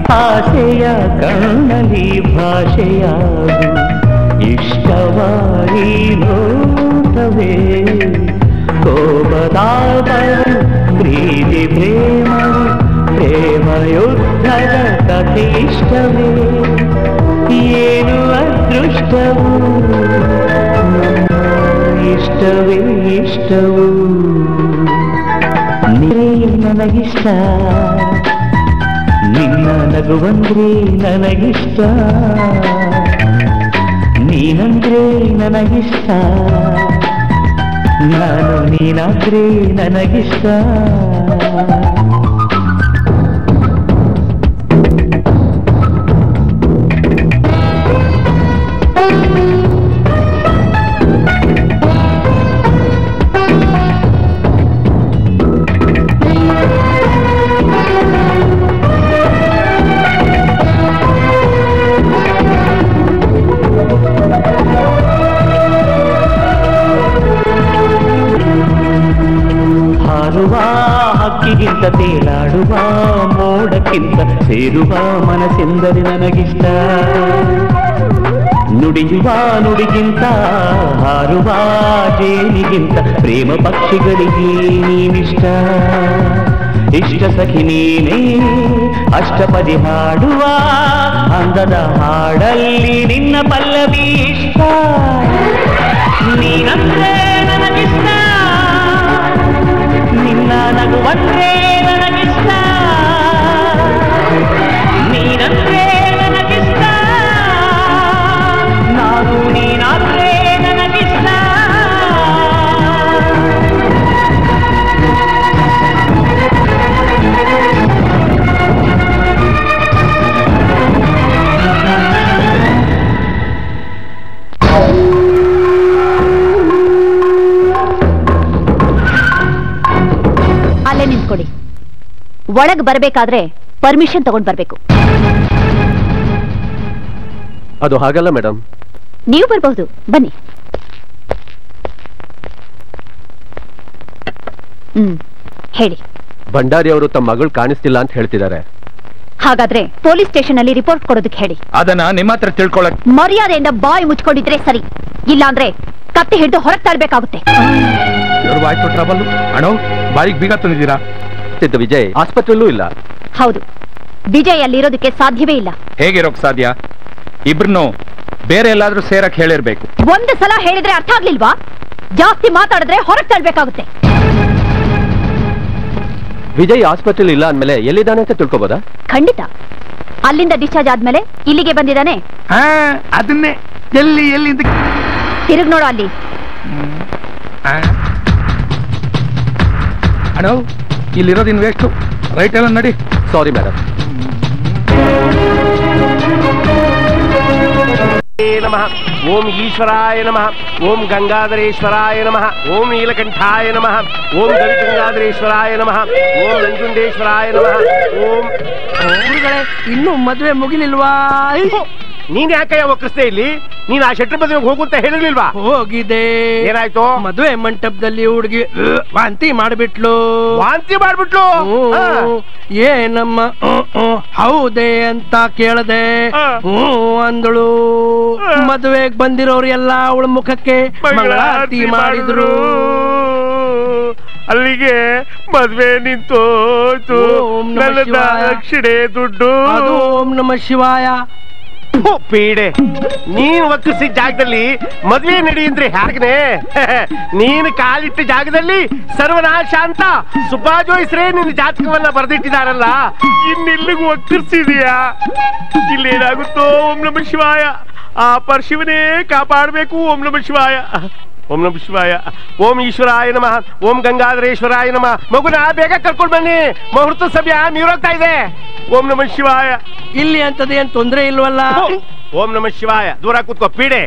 ಆಸೆಯ ಕಣ್ಣಲಿ ಭಾಷೆಯಾಗು ಇಷ್ಟವಾರಿ ನೋಟವೇ ಕೋಪದಾಪವು ಪ್ರೀತಿ ಪ್ರೇಮವು ಪ್ರೇಮ ಯುದ್ಧದ ಕಥೆ ಇಷ್ಟವೇ ಏನು ಅದೃಷ್ಟವು ನಮ್ಮ ಇಷ್ಟವೇ ಇಷ್ಟವು ನೀರೇ ನನಗಿಷ್ಟ ನಿನ್ನ ನಗುವಂದ್ರೆ ನನಗಿಷ್ಟ ನೀನಂದ್ರೆ ನನಗಿಷ್ಟ ನಾನು ನೀನಾದ್ರೆ ನನಗಿಷ್ಟ ಹಾರುವ ಹಕ್ಕಿಗಿಂತ ತೇಲಾಡುವ ಮೋಡಕ್ಕಿಂತ ಸೇರುವ ಮನಸ್ಸೆಂದರೆ ನನಗಿಷ್ಟ ನುಡಿಯುವ ನುಡಿಗಿಂತ ಹಾರುವ ಜೇನಿಗಿಂತ ಪ್ರೇಮ ಪಕ್ಷಿಗಳಿಗೆ ನೀನಿಷ್ಟ ಇಷ್ಟ ಸಖಿ ನೀನೇ ಅಷ್ಟಪದಿ ಹಾಡುವ ಅಂದದ ಹಾಡಲ್ಲಿ ನಿನ್ನ ಪಲ್ಲವಿ ಇಷ್ಟ ನೀನಂದ್ರೆ ನನಗಿಷ್ಟ ನಿನ್ನ ನಗುವಂದ್ರೆ ನನಗಿಷ್ಟ ನೀನಂದ್ರೆ ನನಗಿಷ್ಟ ನಾನು ನೀನಾದ್ರೆ ನನಗಿಷ್ಟ ಅಲ್ಲೇ ನಿಂತ್ಕೊಡಿ ಒಳಗ್ ಬರ್ಬೇಕಾದ್ರೆ ಪರ್ಮಿಷನ್ ತಗೊಂಡ್ ಬರ್ಬೇಕು ಅದು ಹಾಗಲ್ಲ ಮೇಡಮ್ ನೀವು ಬರ್ಬಹುದು ಬನ್ನಿ ಹ್ಮ್ ಹೇಳಿ ಭಂಡಾರಿ ಅವರು ತಮ್ಮ ಮಗಳು ಕಾಣಿಸ್ತಿಲ್ಲ ಅಂತ ಹೇಳ್ತಿದ್ದಾರೆ ಹಾಗಾದ್ರೆ ಪೊಲೀಸ್ ಸ್ಟೇಷನ್ ಅಲ್ಲಿ ರಿಪೋರ್ಟ್ ಕೊಡೋದಕ್ಕೆ ಹೇಳಿ ಅದನ್ನ ನಿಮ್ಮ ಹತ್ರ ತಿಳ್ಕೊಳಕ್ ಮರ್ಯಾದೆಯಿಂದ ಬಾಯಿ ಮುಚ್ಕೊಂಡಿದ್ರೆ ಸರಿ ಇಲ್ಲಾಂದ್ರೆ ಕತ್ತೆ ಹಿಡಿದು ಹೊರಗೆ ತಳ್ಬೇಕಾಗುತ್ತೆ ಶುರುವಾಯ್ತು ಟ್ರಬಲ್ ಅಣೋ ಬಾಯಿಗೆ ಬೀಗ ತಂದಿದ್ದೀರಾ ಸಿದ್ಧ ವಿಜಯ್ ಆಸ್ಪತ್ರೆಯಲ್ಲೂ ಇಲ್ಲ ಹೌದು ವಿಜಯ್ ಅಲ್ಲಿರೋದಕ್ಕೆ ಸಾಧ್ಯವೇ ಇಲ್ಲ ಹೇಗಿರೋಕ್ ಸಾಧ್ಯ ಇಬ್ರನ್ನು ಬೇರೆ ಎಲ್ಲಾದ್ರೂ ಸೇರಕ್ ಹೇಳಿರ್ಬೇಕು ಒಂದು ಸಲ ಹೇಳಿದ್ರೆ ಅರ್ಥ ಆಗ್ಲಿಲ್ವಾ ಜಾಸ್ತಿ ಮಾತಾಡಿದ್ರೆ ಹೊರಗೆ ತಳ್ಬೇಕಾಗುತ್ತೆ ವಿಜಯ್ ಆಸ್ಪತ್ರೆಯಲ್ಲಿ ಇಲ್ಲ ಅಂದ್ಮೇಲೆ ಎಲ್ಲಿದ್ದಾನೆ ಅಂತ ತಿಳ್ಕೊಬೋದಾ ಖಂಡಿತ ಅಲ್ಲಿಂದ ಡಿಸ್ಚಾರ್ಜ್ ಆದ್ಮೇಲೆ ಇಲ್ಲಿಗೆ ಬಂದಿದ್ದಾನೆ ಅದನ್ನೇ ಎಲ್ಲಿ ಎಲ್ಲಿ ಅಂತ ತಿರುಗ್ ನೋಡು ಅಲ್ಲಿ ಅಣೋ ಇಲ್ಲಿರೋದು ಇನ್ ವೇಸ್ಟು ರೈಟ್ ಎಲ್ಲ ನಡಿ ಸಾರಿ ಮೇಡಮ್ ನಮಃ ಓಂ ಈಶ್ವರಾಯ ನಮಃ ಓಂ ಗಂಗಾಧರೇಶ್ವರಾಯ ನಮಃ ಓಂ ನೀಲಕಂಠಾಯ ನಮಃ ಓಂ ಗವಿಗಂಗಾಧರೇಶ್ವರಾಯ ನಮಃ ಓಂ ನಂಜುಂಡೇಶ್ವರಾಯ ನಮಃ ಓಂ ಗುರುಗಳೇ ಇನ್ನೂ ಮದುವೆ ಮುಗಿಲಿಲ್ವಾ ನೀನ್ ಯಾಕೆ ಒಕ್ಕರಿಸ್ದೆ ಇಲ್ಲಿ ನೀನ್ ಆ ಶೆಟ್ರ್ ಮದುವೆಗೆ ಹೋಗು ಅಂತ ಹೇಳಿರ್ಲಿಲ್ವಾ ಹೋಗಿದೆ ಏನಾಯ್ತು ಮದುವೆ ಮಂಟಪದಲ್ಲಿ ಹುಡುಗಿ ವಾಂತಿ ಮಾಡ್ಬಿಟ್ಲು ವಾಂತಿ ಮಾಡ್ಬಿಟ್ಲು ಏನಮ್ಮ ಹೌದೇ ಅಂತ ಕೇಳದೆ ಹ್ಞೂ ಅಂದಳು ಮದುವೆಗೆ ಬಂದಿರೋರು ಎಲ್ಲ ಅವಳ ಮುಖಕ್ಕೆ ಮಂಗಳಾರತಿ ಮಾಡಿದ್ರು ಅಲ್ಲಿಗೆ ಮದ್ವೆ ನಿಂತೋಯ್ತು ನನ್ನ ದಕ್ಷಿಣೆ ದುಡ್ಡು ಅದು ಓಂ ನಮ ಶಿವಾಯ ಪೀಡೆ ನೀನ್ ಒಕ್ಕಿಸಿದ ಜಾಗದಲ್ಲಿ ಮದ್ವೆ ನಡಿ ಅಂದ್ರೆ ಹೇಗನೆ ನೀನು ಕಾಲಿಟ್ಟ ಜಾಗದಲ್ಲಿ ಸರ್ವನಾಶ ಅಂತ ಸುಬ್ಬಾಜೋಯಿಸ್ರೇ ನಿನ್ನ ಜಾತಕವನ್ನ ಬರೆದಿಟ್ಟಿದಾರಲ್ಲ ಇನ್ನೆಲ್ಲಿಗೂ ಒಕ್ಕರ್ಸಿದೀಯಾ ಇಲ್ಲೇನಾಗುತ್ತೋ ಓಂ ನಮ ಶಿವಾಯ ಆ ಪರಶಿವನೇ ಕಾಪಾಡಬೇಕು ಓಂ ನಮ ಶಿವಾಯ ಓಂ ನಮ ಶಿವಾಯ ಓಂ ಈಶ್ವರಾಯ ನಮಃ ಓಂ ಗಂಗಾಧರೇಶ್ವರಾಯ ನಮಃ ಮಗುನ ಬೇಗ ಕರ್ಕೊಂಡು ಬನ್ನಿ ಮುಹೂರ್ತ ಸಮಯ ಮೀರೋಗ್ತಾ ಇದೆ ಓಂ ನಮ ಶಿವಾಯ ಇಲ್ಲಿ ಅಂತದ ಏನ್ ತೊಂದ್ರೆ ಇಲ್ವಲ್ಲ ಓಂ ನಮ ಶಿವಾಯ ದೂರ ಕೂತ್ಕೋ ಪೀಡೆ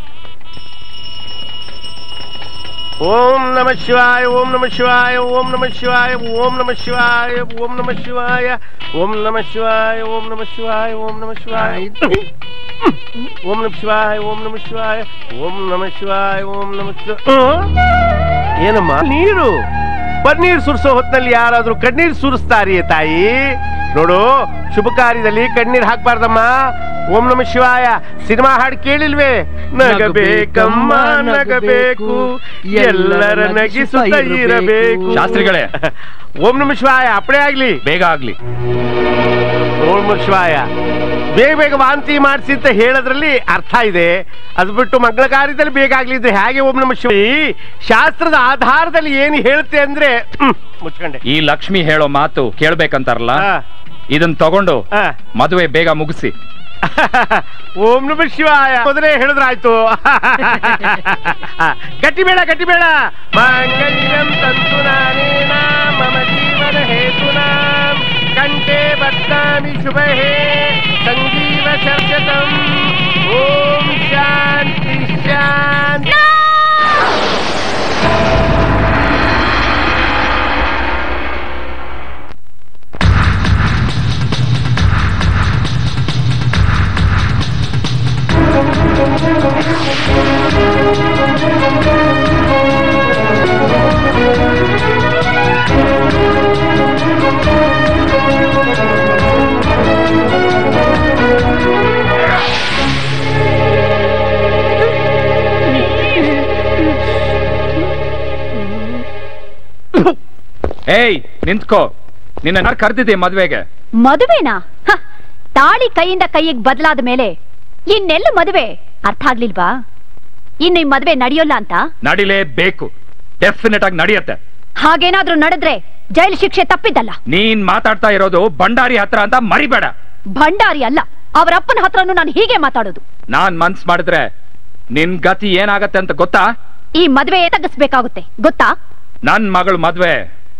ಓಂ ನಮ ಶಿವಾಯ ಓಂ ನಮ ಶಿವಾಯ ಓಂ ನಮ ಶಿವಾಯ ಓಂ ನಮ ಶಿವಾಯ ಓಂ ನಮ ಶಿವಾಯ ಓಂ ನಮ ಶಿವಾಯ ಓಂ ನಮ ಶಿವಾಯ ಓಂ ನಮ ಶಿವಾಯ ಓಂ ನಮ ಶಿವಾಯ ಓಂ ನಮ ಶಿವಾಯ ಓಂ ನಮ ಶಿವಾಯ ಓಂ ನಮ ಶಿವಾಯ ಏನಮ್ಮ ನೀರು ಪನ್ನೀರ್ ಸುರಿಸೋ ಹೊತ್ನಲ್ಲಿ ಯಾರಾದ್ರೂ ಕಣ್ಣೀರ್ ಸುರಿಸ್ತಾರಿಯೇ ತಾಯಿ ನೋಡು ಶುಭ ಕಾರ್ಯದಲ್ಲಿ ಕಣ್ಣೀರ್ ಹಾಕ್ಬಾರ್ದಮ್ಮ ಓಂ ನಮ ಶಿವಾಯ ಸಿನಿಮಾ ಹಾಡು ಕೇಳಿಲ್ವೇ ನಗಬೇಕಮ್ಮ ನಗಬೇಕು ಎಲ್ಲರ ನಗಿಸುತ್ತ ಇರಬೇಕು ಶಾಸ್ತ್ರಿಗಳೇ ಓಂ ನಮ ಶಿವಾಯ ಅಪ್ಪಳೇ ಆಗ್ಲಿ ಬೇಗ ಆಗ್ಲಿ ಓಂ ನಮ ಶಿವಾಯ ಬೇಗ ಬೇಗ ವಾಂತಿ ಮಾಡಿಸಿ ಅಂತ ಹೇಳೋದ್ರಲ್ಲಿ ಅರ್ಥ ಇದೆ ಅದು ಬಿಟ್ಟು ಮಂಗಳ ಕಾರ್ಯದಲ್ಲಿ ಬೇಗ ಆಗ್ಲಿದ್ರೆ ಹೇಗೆ ಓಂ ನಮ ಶಿವ ಈ ಶಾಸ್ತ್ರದ ಆಧಾರದಲ್ಲಿ ಏನು ಹೇಳುತ್ತೆ ಅಂದ್ರೆ ಹ್ಮ್, ಮುಚ್ಕೊಂಡೆ ಈ ಲಕ್ಷ್ಮಿ ಹೇಳೋ ಮಾತು ಕೇಳ್ಬೇಕಂತಾರಲ್ಲ ಇದನ್ ತಗೊಂಡು ಮದುವೆ ಬೇಗ ಮುಗಿಸಿ ಓಂ ನಮ ಶಿವಾಯ ಮೊದಲೇ ಹೇಳಿದ್ರಾಯ್ತು ಗಟ್ಟಿ ಬೇಡ ಗಟ್ಟಿ ಬೇಡ ಮಾಂಗಲ್ಯಂ ತಂತು ನಾನೇನ ಮಮ ಜೀವನ ಹೇತುನಾ ಕಂಠೆ ಬದ್ನಾಮಿ ಶುಭಹೇ ಸಂಜೀವ ಶರ್ಷತಂ ಓಂ ಶಾಂತಿ ಶಾಂತಿ ಏಯ್ ನಿಂತ್ಕೋ ನಿನ್ನ ಕರ್ದಿದ್ದೆ ಮದ್ವೆಗೆ ಮದುವೆನಾ ಹ, ತಾಳಿ ಕೈಯಿಂದ ಕೈಯಿಗೆ ಬದಲಾದ ಮೇಲೆ ಇನ್ನೆಲ್ಲ ಮದುವೆ ಅರ್ಥ ಆಗ್ಲಿಲ್ವಾ ಇನ್ನು ಈ ಮದುವೆ ನಡೆಯೋಲ್ಲ ಅಂತ ನಡಿಲೇಬೇಕು ಡೆಫಿನೆಟ್ ಆಗಿ ನಡೆಯತ್ತೆ ಹಾಗೇನಾದ್ರೂ ನಡೆದ್ರೆ ಜೈಲು ಶಿಕ್ಷೆ ತಪ್ಪಿದ್ದಲ್ಲ ನೀನ್ ಮಾತಾಡ್ತಾ ಇರೋದು ಭಂಡಾರಿ ಹತ್ರ ಅಂತ ಮರಿಬೇಡ ಭಂಡಾರಿ ಅಲ್ಲ ಅವರ ಅಪ್ಪನ ಹತ್ರನೂ ನಾನು ಹೀಗೆ ಮಾತಾಡೋದು ನಾನ್ ಮನ್ಸ್ ಮಾಡಿದ್ರೆ ನಿನ್ ಗತಿ ಏನಾಗತ್ತೆ ಅಂತ ಗೊತ್ತಾ ಈ ಮದುವೆ ತಗ್ಗಿಸ್ಬೇಕಾಗುತ್ತೆ ಗೊತ್ತಾ ನನ್ ಮಗಳು ಮದ್ವೆ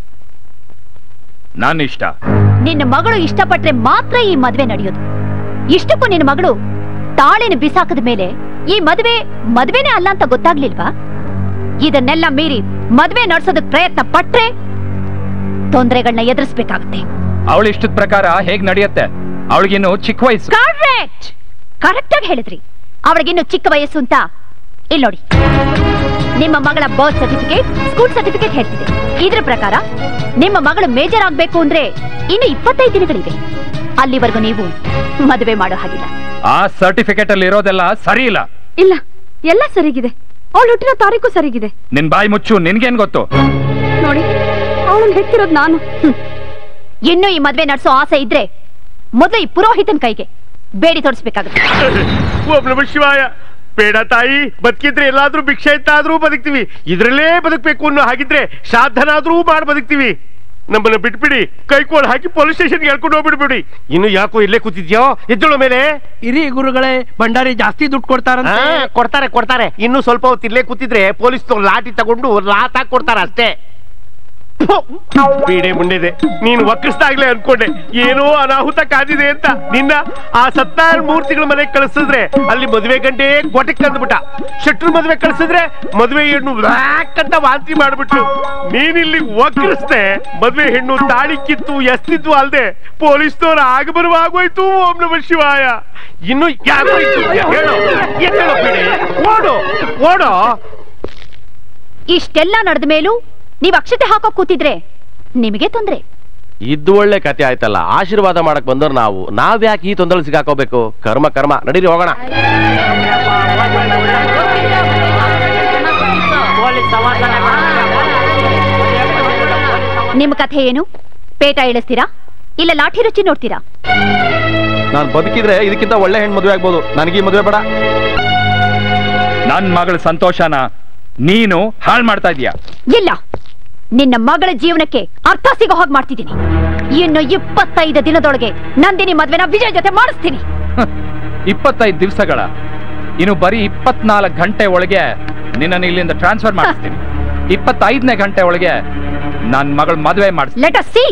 ನನ್ ಇಷ್ಟ ನಿನ್ನ ಮಗಳು ಇಷ್ಟಪಟ್ರೆ ಮಾತ್ರ ಈ ಮದುವೆ ನಡೆಯೋದು ಇಷ್ಟಕ್ಕೂ ನಿನ್ನ ಮಗಳು ತಾಳಿನ ಬಿಸಾಕದ ಮೇಲೆ ಈ ಮದುವೆ ಮದುವೆನೇ ಅಲ್ಲ ಅಂತ ಗೊತ್ತಾಗ್ಲಿಲ್ವಾ ಇದನ್ನೆಲ್ಲ ಮೀರಿ ಮದುವೆ ನಡ್ಸೋದಕ್ ಪ್ರಯತ್ನ ಪಟ್ರೆ ತೊಂದರೆಗಳನ್ನ ಎದುರಿಸ್ಬೇಕಾಗುತ್ತೆ ಅವಳ ಇಷ್ಟದ ಪ್ರಕಾರ ಹೇಗ್ ನಡೆಯತ್ತೆ ಅವಳಿಗಿನ್ನು ಚಿಕ್ಕ ವಯಸ್ಸು ಕರೆಕ್ಟ್ ಕರೆಕ್ಟ್ ಆಗಿ ಹೇಳಿದ್ರಿ ಅವಳಿಗಿನ್ನು ಚಿಕ್ಕ ವಯಸ್ಸು ಅಂತ ಇಲ್ಲಿ ನೋಡಿ ನಿಮ್ಮ ಮಗಳ ಬರ್ತ್ ಸರ್ಟಿಫಿಕೇಟ್ ಸ್ಕೂಲ್ ಸರ್ಟಿಫಿಕೇಟ್ ಹೇಳ್ತಿದೆ ಇದ್ರ ಪ್ರಕಾರ ನಿಮ್ಮ ಮಗಳು ಮೇಜರ್ ಆಗ್ಬೇಕು ಅಂದ್ರೆ ಇನ್ನು ಇಪ್ಪತ್ತೈದು ದಿನಗಳಿವೆ ಅಲ್ಲಿವರೆಗೂ ನೀವು ಮದುವೆ ಮಾಡೋ ಹಾಗಿಲ್ಲ ಆ ಸರ್ಟಿಫಿಕೇಟ್ ಅಲ್ಲಿ ಇರೋದೆಲ್ಲ ಸರಿ ಇಲ್ಲ ಇಲ್ಲ ಎಲ್ಲ ಸರಿಗಿದೆ ಅವಳು ಹುಟ್ಟಿರೋ ತಾರೀಕು ಸರಿಗಿದೆ ನಿನ್ ಬಾಯಿ ಮುಚ್ಚು ನಿನ್ಗೇನ್ ಗೊತ್ತು ನೋಡಿ ಅವಳನ್ನ ಹೆತ್ತಿರೋದು ನಾನು ಇನ್ನು ಈ ಮದುವೆ ನಡೆಸೋ ಆಸೆ ಇದ್ರೆ ಮೊದಲು ಈ ಪುರೋಹಿತನ ಕೈಗೆ ಬೇಡಿ ತೋರಿಸ್ಬೇಕಾಗುತ್ತೆ ಓಂ ನಮ ಶಿವಾಯ ಬೇಡ ತಾಯಿ ಬದುಕಿದ್ರೆ ಎಲ್ಲಾದ್ರೂ ಭಿಕ್ಷೆ ಇತ್ತಾದ್ರೂ ಬದುಕ್ತಿವಿ ಇದ್ರಲ್ಲೇ ಬದುಕ್ಬೇಕು ಅನ್ನೋ ಹಾಗಿದ್ರೆ ಶ್ರಾದ್ದನಾದ್ರೂ ಮಾಡಿ ಬದುಕ್ತಿವಿ ನಮ್ಮನ್ನ ಬಿಟ್ಬಿಡಿ ಕೈಕೋಲ್ ಹಾಕಿ ಪೊಲೀಸ್ ಸ್ಟೇಷನ್ಗೆ ಹೇಳ್ಕೊಂಡು ಹೋಗ್ಬಿಡ್ಬಿಡಿ ಇನ್ನು ಯಾಕೋ ಇಲ್ಲೇ ಕೂತಿದ್ಯೋ ಎದ್ದಳು ಮೇಲೆ ಇರಿ ಗುರುಗಳೇ ಭಂಡಾರಿ ಜಾಸ್ತಿ ದುಡ್ಡು ಕೊಡ್ತಾರಂತೆ ಆ, ಕೊಡ್ತಾರೆ ಕೊಡ್ತಾರೆ ಇನ್ನು ಸ್ವಲ್ಪ ಹೊತ್ತು ಇಲ್ಲೇ ಕೂತಿದ್ರೆ ಪೊಲೀಸ್ ಲಾಟಿ ತಗೊಂಡು ಲಾತ್ ಹಾಕಿ ಕೊಡ್ತಾರೆ ಅಷ್ಟೇ ಪೀಡೆ ಮುಂಡಿದೆ ನೀನು ವಕ್ರಿಸ್ದಾಗ್ಲೇ ಅನ್ಕೊಂಡೆ ಏನೋ ಅನಾಹುತ ಕಾದಿದೆ ಅಂತ ನಿನ್ನ ಆ ಸತ್ತಾರು ಮೂರ್ತಿಗಳ ಮನೆಗೆ ಕಳಿಸಿದ್ರೆ ಅಲ್ಲಿ ಮದುವೆ ಗಂಟೆ ಗೊಟಕ್ ಅಂದ್ಬಿಟ್ಟ ಶೆಟ್ರು ಮದುವೆ ಕಳಿಸಿದ್ರೆ ಮದುವೆ ಹೆಣ್ಣು ವ್ಯಾಕ್ ಅಂತ ವಾಂತಿ ಮಾಡ್ಬಿಟ್ಲು ನೀನಿಲ್ಲಿ ವಕ್ರಿಸ್ದೆ ಮದುವೆ ಹೆಣ್ಣು ತಾಳಿ ಕಿತ್ತು ಎಸ್ತಿದ್ವು ಅಲ್ದೆ ಪೊಲೀಸ್ನವ್ರು ಆಗ ಬರುವಾಗೋಯ್ತು ಓಂ ನಮ ಶಿವಾಯ ಇನ್ನು ಯಾಕೋ ಇತ್ತು ಹೇಳು ಎದ್ದೇಳು ಪೀಡೆ ಓಡು ಓಡೋ ಇಷ್ಟೆಲ್ಲ ನಡೆದ ಮೇಲೂ ನೀವು ಅಕ್ಷತೆ ಹಾಕೋಕ್ ಕೂತಿದ್ರೆ ನಿಮಗೆ ತೊಂದ್ರೆ ಇದ್ದು ಒಳ್ಳೆ ಕತೆ ಆಯ್ತಲ್ಲ ಆಶೀರ್ವಾದ ಮಾಡಕ್ ಬಂದವ್ರು ನಾವು ನಾವ್ ಯಾಕೆ ಈ ತೊಂದರೆ ಸಿಗಾಕೋಬೇಕು ಕರ್ಮ ಕರ್ಮ ನಡೀರಿ ಹೋಗೋಣ ನಿಮ್ಮ ಕಥೆ ಏನು ಪೇಟ ಇಳಿಸ್ತೀರಾ ಇಲ್ಲ ಲಾಠಿ ರುಚಿ ನೋಡ್ತೀರಾ ನಾನು ಬದುಕಿದ್ರೆ ಇದಕ್ಕಿಂತ ಒಳ್ಳೆ ಹೆಣ್ಣು ಮದುವೆ ಆಗ್ಬೋದು ನನಗೆ ಈ ಮದುವೆ ಬೇಡ ನನ್ ಮಗಳ ಸಂತೋಷನ ನೀನು ಹಾಳು ಮಾಡ್ತಾ ಇದೀಯ ಇಲ್ಲ ನಿನ್ನ ಮಗಳ ಜೀವನಕ್ಕೆ ಅರ್ಥ ಸಿಗೋ ಹಾಗೆ ಮಾಡ್ತಿದ್ದೀನಿ ಇನ್ನು ಇಪ್ಪತ್ತೈದು ದಿನದೊಳಗೆ ನಂದಿನಿ ಮದ್ವೆನ ವಿಜಯ್ ಜೊತೆ ಮಾಡಿಸ್ತೀನಿ ಇಪ್ಪತ್ತೈದು ದಿವಸಗಳ ಇನ್ನು ಬರೀ ಇಪ್ಪತ್ನಾಲ್ಕು ಗಂಟೆ ಒಳಗೆ ನಿನ್ನನ್ನು ಇಲ್ಲಿಂದ ಟ್ರಾನ್ಸ್ಫರ್ ಮಾಡಿಸ್ತೀನಿ ಇಪ್ಪತ್ತೈದನೇ ಗಂಟೆ ಒಳಗೆ ನನ್ ಮಗಳ ಮದುವೆ ಮಾಡಿಸ್ತೀನಿ ಲೆಟ್ ಅಸ್ ಸಿ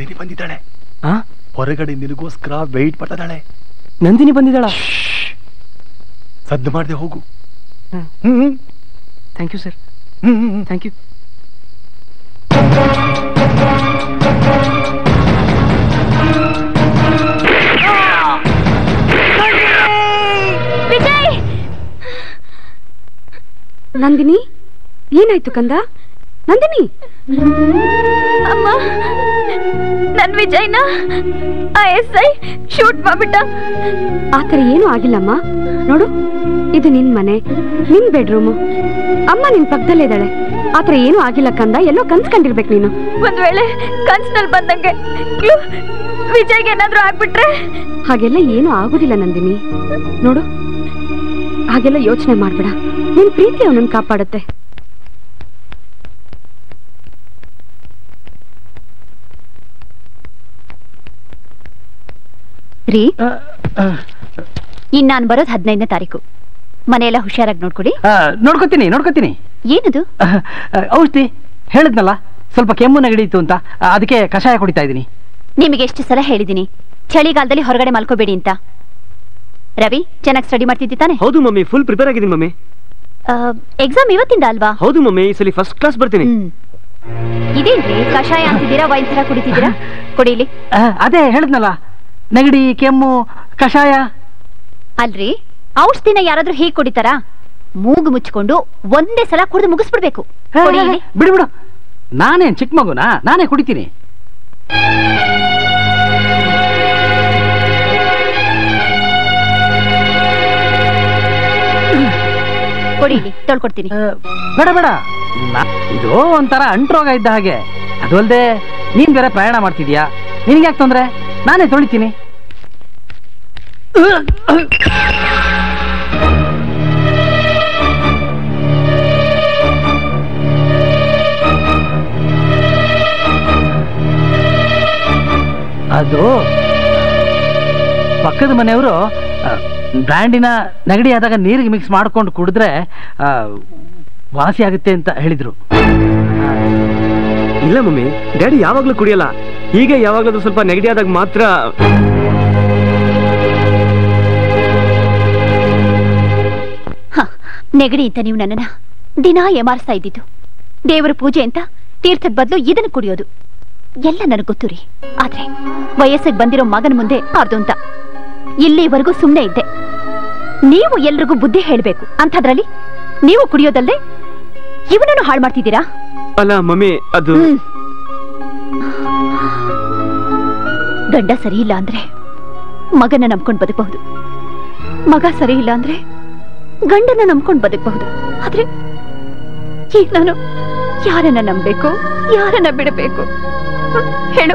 ನಂದಿನಿ ಬಂದಿದ್ದಾಳೆ ಹೊರಗಡೆ ನಿನಗೋಸ್ಕರ ವೆಯ್ಟ್ ಮಾಡ್ತಿದ್ದಾಳೆ ನಂದಿನಿ ಬಂದಿದ್ದಾಳ ಸದ್ದು ಮಾಡದೆ ಹೋಗು thank you sir thank you Vijay Nandini ಏನಾಯ್ತು ಕಂದ ನಂದಿನಿ ಅಮ್ಮ ನನ್ ವಿಜಯ್ನ ಆ ಎಸ್ ಐ ಶೂಟ್ ಮಾಡ್ಬಿಟ್ಟ ಆತರ ಏನೂ ಆಗಿಲ್ಲಮ್ಮ ನೋಡು ಇದು ನಿನ್ ಮನೆ ನಿನ್ ಬೆಡ್ರೂಮು ಅಮ್ಮ ನಿನ್ ಪಕ್ಕದಲ್ಲೇ ಇದ್ದಾಳೆ ಆತರ ಏನೂ ಆಗಿಲ್ಲ ಕಂದ ಎಲ್ಲೋ ಕನ್ಸ್ ಕಂಡಿರ್ಬೇಕು ನೀನು ಒಂದ್ ವೇಳೆ ಕನ್ಸ್ನಲ್ಲಿ ಬಂದಂಗೆ ಕ್ಲೂ ವಿಜಯ್ಗೆ ಏನಾದ್ರೂ ಆಗ್ಬಿಟ್ರೆ ಹಾಗೆಲ್ಲ ಏನೂ ಆಗುದಿಲ್ಲ ನಂದಿನಿ ನೋಡು ಹಾಗೆಲ್ಲ ಯೋಚನೆ ಮಾಡ್ಬೇಡ ನಿನ್ ಪ್ರೀತಿ ಅವನನ್ನ ಕಾಪಾಡುತ್ತೆ ರೀ ಇನ್ ನಾನ್ ಬರೋದ್ ಹದಿನೈದನೇ ತಾರೀಕು ಮನೆಯೆಲ್ಲ ಹುಷಾರಾಗಿ ನೋಡ್ಕೊಡಿ ನೋಡ್ಕೊತೀನಿ ನೋಡ್ಕೊತೀನಿ ಏನದು ಔಷಧಿ ಹೇಳಿದ್ನಲ್ಲ ಸ್ವಲ್ಪ ಕೆಮ್ಮು ನೆಗಡಿತು ಅಂತ ಆ, ಅದಕ್ಕೆ ಕಷಾಯ ಕುಡಿತಾ ಇದ್ದೀನಿ ನಿಮಗೆ ಎಷ್ಟು ಸಲ ಹೇಳಿದೀನಿ ಚಳಿಗಾಲದಲ್ಲಿ ಹೊರಗಡೆ ಮಲ್ಕೋಬೇಡಿ ಅಂತ ರವಿ ಚೆನ್ನಾಗಿ ಸ್ಟಡಿ ಮಾಡ್ತಿದ್ದಿ ತಾನೆ ಹೌದು ಮಮ್ಮಿ ಫುಲ್ ಪ್ರಿಪೇರ್ ಆಗಿದ್ದೀನಿ ಮಮ್ಮಿ ಎಕ್ಸಾಮ್ ಇವತ್ತಿಂದ ಅಲ್ವಾ ಹೌದು ಮಮ್ಮಿ ಈ ಸಲ ಫಸ್ಟ್ ಕ್ಲಾಸ್ ಬರ್ತೀನಿ ಇದೇನ್ರಿ ಕಷಾಯ ಅಂತಿದ್ದೀರಾ ವೈನ್ ತರ ಕುಡಿತಿದ್ದೀರಾ ಕುಡೀಲಿ ಆ, ಅದೇ ಹೇಳಿದ್ನಲ್ಲ ನೆಗಡಿ ಕೆಮ್ಮು ಕಷಾಯ ಅಲ್ರಿ ಔಷಧಿನ ಯಾರಾದ್ರೂ ಹೀಗ್ ಕುಡಿತಾರಾ ಮೂಗು ಮುಚ್ಕೊಂಡು ಒಂದೇ ಸಲ ಕುಡಿದು ಮುಗಿಸ್ಬಿಡ್ಬೇಕು ಕುಡೀಲಿ ಬಿಡು ಬಿಡು ನಾನೇನ್ ಚಿಕ್ಕ ಮಗುನಾ ನಾನೇ ಕುಡಿತೀನಿ ಕುಡೀಲಿ ತೊಳ್ಕೊಡ್ತೀನಿ ಬೇಡ ಬೇಡ ನಾ- ಇದು ಒಂಥರ ಅಂಟ್ರೋಗ ಇದ್ದ ಹಾಗೆ ಅದು ಅಲ್ದೆ ನೀನ್ ಬೇರೆ ಪ್ರಯಾಣ ಮಾಡ್ತಿದ್ಯಾ ನಿನ್ಗೆ ಯಾಕೆ ತೊಂದ್ರೆ ನಾನೇ ತೊಳಿತೀನಿ ಅದು ಪಕ್ಕದ ಮನೆಯವರು ಬ್ರ್ಯಾಂಡಿನ ನೆಗಡಿ ಆದಾಗ ನೀರಿಗೆ ಮಿಕ್ಸ್ ಮಾಡ್ಕೊಂಡು ಕುಡಿದ್ರೆ ಆ, ವಾಸಿ ಆಗುತ್ತೆ ಅಂತ ಹೇಳಿದ್ರು ಇಲ್ಲ ಮಮ್ಮಿ ಡ್ಯಾಡಿ ಯಾವಾಗ್ಲೂ ಕುಡಿಯಲ್ಲ ಹೀಗೆ ಯಾವಾಗ್ಲಾದ್ರೂ ಸ್ವಲ್ಪ ನೆಗಡಿ ಆದಾಗ ಮಾತ್ರ ಹ, ನೆಗಡಿ ಅಂತ ನೀವು ನನ್ನನ್ನ ದಿನ ಎಮಾರಿಸ್ತಾ ಇದ್ದಿದ್ದು ದೇವರ ಪೂಜೆ ಅಂತ ತೀರ್ಥದ ಬದಲು ಇದನ್ನ ಕುಡಿಯೋದು ಎಲ್ಲ ನನಗೆ ಗೊತ್ತು ರೀ ಆದ್ರೆ ವಯಸ್ಸಿಗೆ ಬಂದಿರೋ ಮಗನ ಮುಂದೆ ಆರ್ದು ಅಂತ ಇಲ್ಲಿವರೆಗೂ ಸುಮ್ಮನೆ ಇದ್ದೆ ನೀವು ಎಲ್ರಿಗೂ ಬುದ್ಧಿ ಹೇಳ್ಬೇಕು ಅಂಥದ್ರಲ್ಲಿ ನೀವು ಕುಡಿಯೋದಲ್ದೆ ಇವನನ್ನು ಹಾಳು ಮಾಡ್ತಿದ್ದೀರಾ ಅಲ್ಲ ಮಮ್ಮಿ ಅದು ಗಂಡ ಸರಿ ಇಲ್ಲ ಅಂದ್ರೆ ಮಗನ ನಂಬ್ಕೊಂಡು ಬದುಕಬಹುದು ಮಗ ಸರಿ ಇಲ್ಲ ಅಂದ್ರೆ ಗಂಡನ ನಂಬ್ಕೊಂಡು ಬದುಕಬಹುದು ಆದ್ರೆ ಈಗ ನಾನು ಯಾರನ್ನ ನಂಬಬೇಕು ಯಾರನ್ನ ಬಿಡಬೇಕು ಹ್ಮ್, ಹೇಳು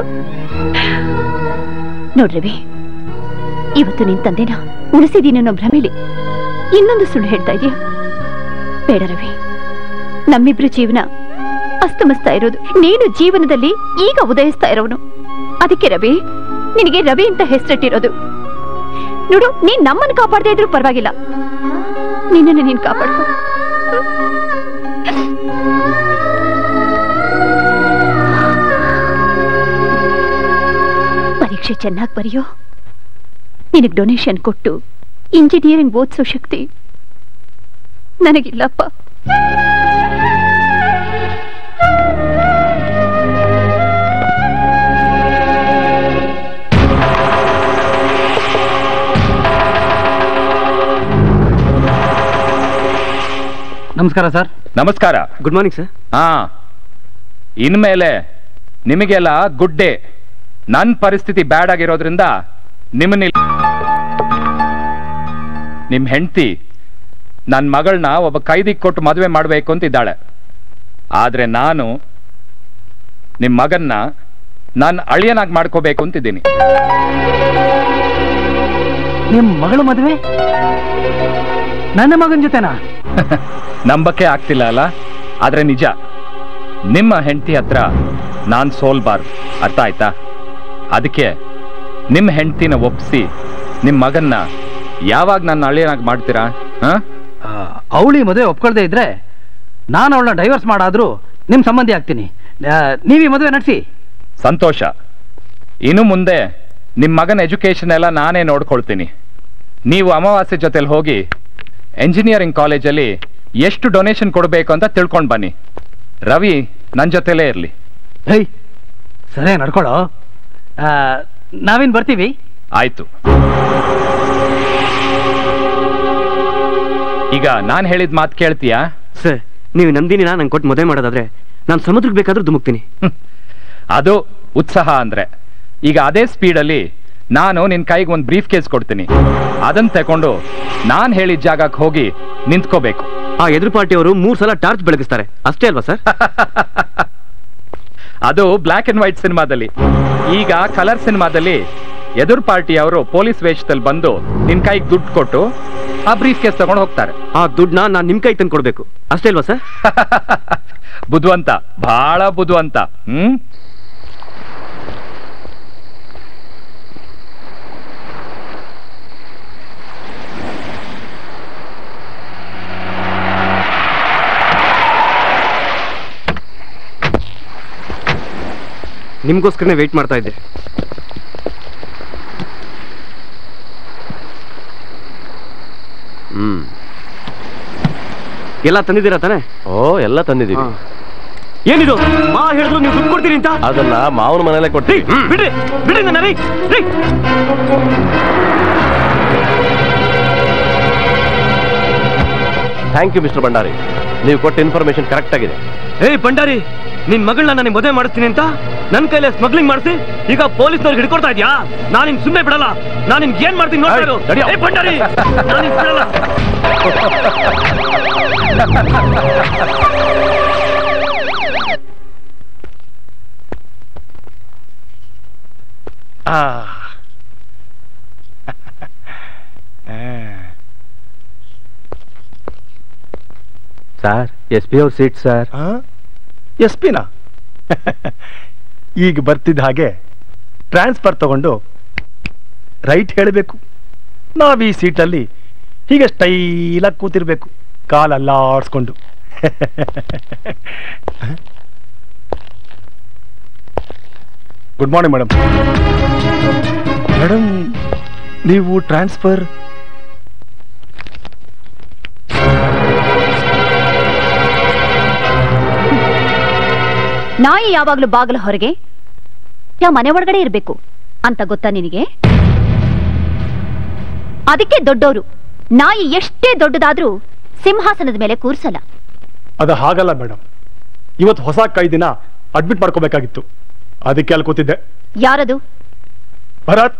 ನೋಡ್ರವಿ ಇವತ್ತು ನಿನ್ ತಂದೆನ ಉಳಿಸಿದೀನಿ ಅನ್ನೋ ಭ್ರಮೆಲಿ ಇನ್ನೊಂದು ಸುಳ್ಳು ಹೇಳ್ತಾ ಇದೀಯ ಬೇಡ ರವಿ ನಮ್ಮಿಬ್ರು ಜೀವನ ಅಸ್ತಮಿಸ್ತಾ ಇರೋದು ನೀನು ಜೀವನದಲ್ಲಿ ಈಗ ಉದಯಿಸ್ತಾ ಇರೋನು ಅದಕ್ಕೆ ರವಿ ನಿನಗೆ ರವಿ ಅಂತ ಹೆಸರಿಟ್ಟಿರೋದು ನೋಡು ನೀನ್ ನಮ್ಮನ್ನು ಕಾಪಾಡದೇ ಇದ್ರೂ ಪರವಾಗಿಲ್ಲ ನಿನ್ನನ್ನು ನೀನ್ ಕಾಪಾಡ್ಕೊ ಪರೀಕ್ಷೆ ಚೆನ್ನಾಗಿ ಬರೆಯೋ ನಿನಗೆ ಡೊನೇಷನ್ ಕೊಟ್ಟು ಇಂಜಿನಿಯರಿಂಗ್ ಓದಿಸೋ ಶಕ್ತಿ ನನಗಿಲ್ಲಪ್ಪ ನಮಸ್ಕಾರ ಸರ್ ನಮಸ್ಕಾರ ಗುಡ್ ಮಾರ್ನಿಂಗ್ ಸರ್ ಹಾ ಇನ್ಮೇಲೆ ನಿಮಗೆಲ್ಲ ಗುಡ್ ಡೇ ನನ್ನ ಪರಿಸ್ಥಿತಿ ಬ್ಯಾಡ್ ಆಗಿರೋದ್ರಿಂದ ನಿಮ್ಮನ್ನ ನಿಮ್ ಹೆಂಡತಿ ನನ್ನ ಮಗಳನ್ನ ಒಬ್ಬ ಕೈದಿಗೆ ಕೊಟ್ಟು ಮದುವೆ ಮಾಡಬೇಕು ಅಂತ ಇದ್ದಾಳೆ ಆದ್ರೆ ನಾನು ನಿಮ್ ಮಗನ್ನ ನಾನು ಅಳಿಯನಾಗಿ ಮಾಡ್ಕೋಬೇಕು ಅಂತಿದ್ದೀನಿ ನಿಮ್ ಮಗಳು ಮದುವೆ ನನ್ನ ಮಗನ ಜೊತೆನಾ ನಂಬಕ್ಕೆ ಆಗ್ತಿಲ್ಲ ಅಲ್ಲ ಆದ್ರೆ ನಿಜ ನಿಮ್ಮ ಹೆಂಡತಿ ಹತ್ರ ನಾನ್ ಸೋಲ್ಬಾರ್ದು ಅರ್ಥ ಆಯ್ತಾ ಅದಕ್ಕೆ ನಿಮ್ಮ ಹೆಂಡತಿನ ಒಪ್ಸಿ ನಿಮ್ ಮಗನ್ನ ಯಾವಾಗ ನನ್ನ ಅಳಿಯನಾಗಿ ಮಾಡ್ತೀರಾ ಹಾ ಅವಳಿ ಮದುವೆ ಒಪ್ಕೊಳ್ದೇ ಇದ್ರೆ ನಾನು ಅವಳನ್ನ ಡೈವರ್ಸ್ ಮಾಡಾದ್ರೂ ನಿಮ್ ಸಂಬಂಧಿ ಆಗ್ತೀನಿ ಆ, ನೀವ್ ಈ ಮದುವೆ ನಡೆಸಿ ಸಂತೋಷ ಇನ್ನು ಮುಂದೆ ನಿಮ್ಮ ಮಗನ ಎಜುಕೇಶನ್ ಎಲ್ಲ ನಾನೇ ನೋಡ್ಕೊಳ್ತೀನಿ ನೀವು ಅಮಾವಾಸ್ಯೆ ಜೊತೆಲಿ ಹೋಗಿ ಎಂಜಿನಿಯರಿಂಗ್ ಕಾಲೇಜಲ್ಲಿ ಎಷ್ಟು ಡೊನೇಷನ್ ಕೊಡಬೇಕು ಅಂತ ತಿಳ್ಕೊಂಡು ಬನ್ನಿ ರವಿ ನನ್ನ ಜೊತೆಲೇ ಇರಲಿ ಹೇ ಸರಿ ನಡ್ಕೊಳ್ಳೋ ಆ, ನಾವಿನ್ ಬರ್ತೀವಿ ಆಯ್ತು ಈಗ ನಾನು ಹೇಳಿದ ಮಾತು ಕೇಳ್ತೀಯಾ ಸರ್ ನೀವು ನಂದಿನಿನ ನಂಗೆ ಕೊಟ್ಟು ಮದುವೆ ಮಾಡೋದಾದ್ರೆ ನಾನು ಸಮುದ್ರಕ್ಕೆ ಬೇಕಾದ್ರೂ ಧುಮುಕ್ತೀನಿ ಅದು ಉತ್ಸಾಹ ಅಂದ್ರೆ ಈಗ ಅದೇ ಸ್ಪೀಡಲ್ಲಿ ನಾನು ನಿನ್ ಕೈಗೆ ಒಂದು ಬ್ರೀಫ್ ಕೇಸ್ ಕೊಡ್ತೀನಿ ಅದನ್ನ ತಗೊಂಡು ನಾನು ಹೇಳಿದ ಜಾಗಕ್ಕೆ ಹೋಗಿ ನಿಂತ್ಕೋಬೇಕು ಆ ಎದುರು ಪಾರ್ಟಿಯವರು ಮೂರ್ ಸಲ ಟಾರ್ಚ್ ಬೆಳಗಿಸ್ತಾರೆ ಅಷ್ಟೇ ಅಲ್ವಾ ಸರ್ ಅದು ಬ್ಲ್ಯಾಕ್ ಅಂಡ್ ವೈಟ್ ಸಿನಿಮಾದಲ್ಲಿ ಈಗ ಕಲರ್ ಸಿನಿಮಾದಲ್ಲಿ ಎದುರು ಪಾರ್ಟಿಯವರು ಪೊಲೀಸ್ ವೇಷದಲ್ಲಿ ಬಂದು ನಿನ್ ಕೈಗೆ ದುಡ್ಡು ಕೊಟ್ಟು ಆ ಬ್ರೀಫ್ ಕೇಸ್ ತಗೊಂಡು ಹೋಗ್ತಾರೆ ಆ ದುಡ್ಡನ್ನ ನಾನು ನಿಮ್ ಕೈ ತಂದು ಕೊಡ್ಬೇಕು ಅಷ್ಟೇ ಅಲ್ವಾ ಸರ್ ಬುದ್ಧಿವಂತ ಬಹಳ ಬುದ್ಧಿವಂತ ಹ್ಮ್ ನಿಮ್ಗೋಸ್ಕರನೇ ವೆಯ್ಟ್ ಮಾಡ್ತಾ ಇದ್ದೆ ಹ್ಮ್ ಎಲ್ಲ ತಂದಿದ್ದೀರಾ ತಾನೆ ಓ ಎಲ್ಲ ತಂದಿದ್ದೀವಿ ಏನಿದು ಮಾ ಹೇಳಿದ್ರು ನೀವು ದುಡ್ಡು ಕೊಡ್ತೀರಿ ಅಂತ ಅದನ್ನ ಮಾವನ ಮನೇಲೆ ಕೊಟ್ಟಿ ಬಿಡ್ರಿ ಬಿಡ್ರಿ ನನ್ನ ರೀ ರೀ. ಥ್ಯಾಂಕ್ ಯು ಮಿಸ್ಟರ್ ಭಂಡಾರಿ ನೀವು ಕೊಟ್ಟ ಇನ್ಫಾರ್ಮೇಶನ್ ಕರೆಕ್ಟ್ ಆಗಿದೆ ಏಯ್ ಭಂಡಾರಿ ನಿನ್ ಮಗಳನ್ನ ನನಗೆ ಮದುವೆ ಮಾಡಿಸ್ತೀನಿ ಅಂತ ನನ್ನ ಕೈಲೇ ಸ್ಮಗ್ಲಿಂಗ್ ಮಾಡಿಸಿ ಈಗ ಪೊಲೀಸ್ನವ್ರಿಗೆ ಹಿಡ್ಕೊಡ್ತಾ ಇದ್ಯಾ ನಾನು ನಿನ್ ಸುಮ್ಮನೆ ಬಿಡಲ್ಲ ನಾನು ನಿಮ್ಗೆ ಏನ್ ಮಾಡ್ತೀನಿ ನೋಡ್ತಾ ಇರು. ಏಯ್, ನಡ್ಯೋ. ಏಯ್ ಭಂಡಾರಿ ನಾನ್ ನಿನ್ ಬಿಡಲ್ಲ ಆ ಸರ್ ಎಸ್ ಪಿ ಅವ್ರ ಸೀಟ್ ಸರ್ ಎಸ್ ಪಿನ ಈಗ ಬರ್ತಿದ್ದ ಹಾಗೆ ಟ್ರಾನ್ಸ್ಫರ್ ತಗೊಂಡು ರೈಟ್ ಹೇಳಬೇಕು ನಾವು ಈ ಸೀಟಲ್ಲಿ ಹೀಗೆ ಸ್ಟೈಲಾಗಿ ಕೂತಿರ್ಬೇಕು ಕಾಲೆಲ್ಲ ಆಡಿಸ್ಕೊಂಡು ಗುಡ್ ಮಾರ್ನಿಂಗ್ ಮೇಡಮ್ ಮೇಡಮ್ ನೀವು ಟ್ರಾನ್ಸ್ಫರ್ ನಾಯಿ ಯಾವಾಗ್ಲೂ ಬಾಗಿಲ ಹೊರಗೆ ಯಾ ಮನೆ ಒಳಗಡೆ ಇರ್ಬೇಕು ಅಂತ ಗೊತ್ತಾ ನಿನಗೆ ಅದಕ್ಕೆ ದೊಡ್ಡೋರು ನಾಯಿ ಎಷ್ಟೇ ದೊಡ್ಡದಾದ್ರೂ ಸಿಂಹಾಸನದ ಮೇಲೆ ಕೂರ್ಸಲ್ಲ ಅದು ಹಾಗಲ್ಲ ಮೇಡಮ್ ಇವತ್ತು ಹೊಸ ಕೈದಿನ ಅಡ್ಮಿಟ್ ಮಾಡ್ಕೋಬೇಕಾಗಿತ್ತು ಅದಕ್ಕೆ ಅಲ್ಲಿ ಕೂತಿದ್ದೆ ಯಾರದು ಭರತ್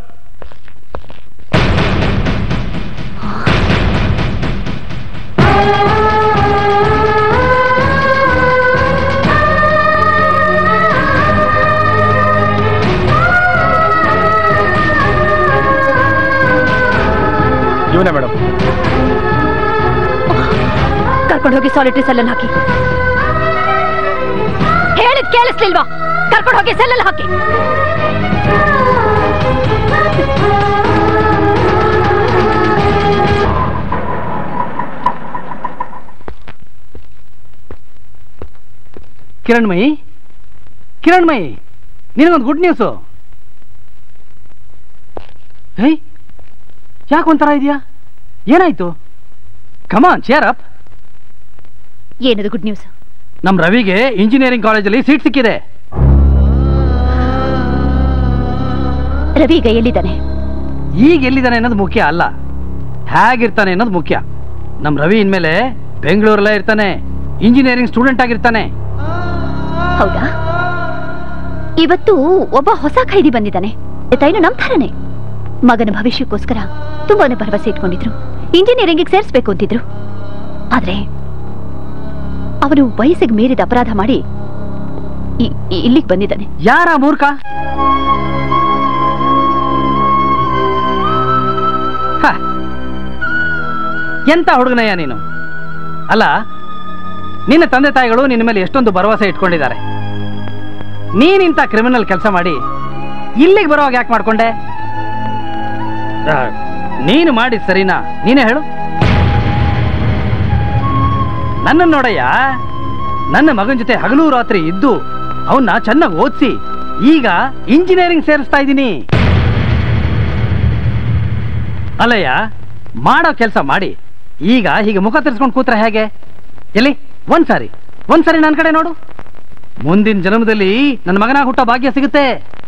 ಇವನೇ ಮೇಡಮ್ ಕರ್ಕೊಂಡು ಹೋಗಿ ಸಾಲಿಟರಿ ಸೆಲ್ಲಲ್ಲಿ ಹಾಕಿ ಹೇಳಿದ್ ಕೇಳಿಸ್ಲಿಲ್ವಾ ಕರ್ಕೊಂಡು ಹೋಗಿ ಸೆಲ್ಲಲ್ಲಿ ಹಾಕಿ ಕಿರಣ್ಮಯಿ ಕಿರಣ್ಮಯಿ ನಿನಗೊಂದು ಗುಡ್ ನ್ಯೂಸು ಹೇ ಯಾಕೆ ಒಂಥರ ಇದೆಯಾ ಏನಾಯ್ತು ಕಮಾನ್ ಚೇರ್ ಅಪ್ ಏನದು ಗುಡ್ ನ್ಯೂಸ್ ನಮ್ ರವಿಗೆ ಇಂಜಿನಿಯರಿಂಗ್ ಕಾಲೇಜಲ್ಲಿ ಸೀಟ್ ಸಿಕ್ಕಿದೆ ರವಿ ಈಗ ಎಲ್ಲಿದ್ದಾನೆ ಈಗ ಎಲ್ಲಿದ್ದಾನೆ ಅನ್ನೋದು ಮುಖ್ಯ ಅಲ್ಲ ಹೇಗಿರ್ತಾನೆ ಅನ್ನೋದು ಮುಖ್ಯ ನಮ್ ರವಿ ಇನ್ಮೇಲೆ ಬೆಂಗಳೂರಲ್ಲೇ ಇರ್ತಾನೆ ಇಂಜಿನಿಯರಿಂಗ್ ಸ್ಟೂಡೆಂಟ್ ಆಗಿರ್ತಾನೆ ಹೌದಾ ಇವತ್ತು ಒಬ್ಬ ಹೊಸ ಖೈದಿ ಬಂದಿದ್ದಾನೆ ತಾಯಿನು ನಮ್ ಥರನೇ ಮಗನ ಭವಿಷ್ಯಕ್ಕೋಸ್ಕರ ತುಂಬಾನೇ ಭರವಸೆ ಇಟ್ಕೊಂಡಿದ್ರು ಇಂಜಿನಿಯರಿಂಗ್ ಸೇರಿಸ್ಬೇಕು ಅಂತಿದ್ರು ಆದ್ರೆ ಅವನು ವಯಸ್ಸಿಗೆ ಮೀರಿದ ಅಪರಾಧ ಮಾಡಿ ಇ- ಇ- ಇಲ್ಲಿಗ್ ಬಂದಿದ್ದಾನೆ ಯಾರ ಮೂರ್ಖ ಹ. ಎಂತ ಹುಡುಗನಯ್ಯ ನೀನು ಅಲ್ಲ ನಿನ್ನ ತಂದೆ ತಾಯಿಗಳು ನಿನ್ನ ಮೇಲೆ ಎಷ್ಟೊಂದು ಭರವಸೆ ಇಟ್ಕೊಂಡಿದ್ದಾರೆ ನೀನಿಂತ ಕ್ರಿಮಿನಲ್ ಕೆಲಸ ಮಾಡಿ ಇಲ್ಲಿಗೆ ಬರುವಾಗ ಯಾಕೆ ಮಾಡ್ಕೊಂಡೆ ಆ, ನೀನು ಮಾಡಿದ್ ಸರಿನಾ ನೀನೇ ಹೇಳು ನನ್ನ ನೋಡಯ್ಯ ನನ್ನ ಮಗನ ಜೊತೆ ಹಗಲು ರಾತ್ರಿ ಇದ್ದು ಅವನ್ನ ಚೆನ್ನಾಗಿ ಓದಿಸಿ ಈಗ ಇಂಜಿನಿಯರಿಂಗ್ ಸೇರಿಸ್ತಾ ಇದ್ದೀನಿ ಅಲ್ಲಯ್ಯ ಮಾಡೋ ಕೆಲಸ ಮಾಡಿ ಈಗ ಹೀಗೆ ಮುಖ ತಿರ್ಸ್ಕೊಂಡು ಕೂತ್ರೆ ಹೇಗೆ ಎಲ್ಲಿ ಒಂದ್ಸಾರಿ ಒಂದ್ಸಾರಿ ನನ್ನ ಕಡೆ ನೋಡು ಮುಂದಿನ ಜನ್ಮದಲ್ಲಿ ನನ್ನ ಮಗನ ಹುಟ್ಟೋ ಭಾಗ್ಯ ಸಿಗುತ್ತೆ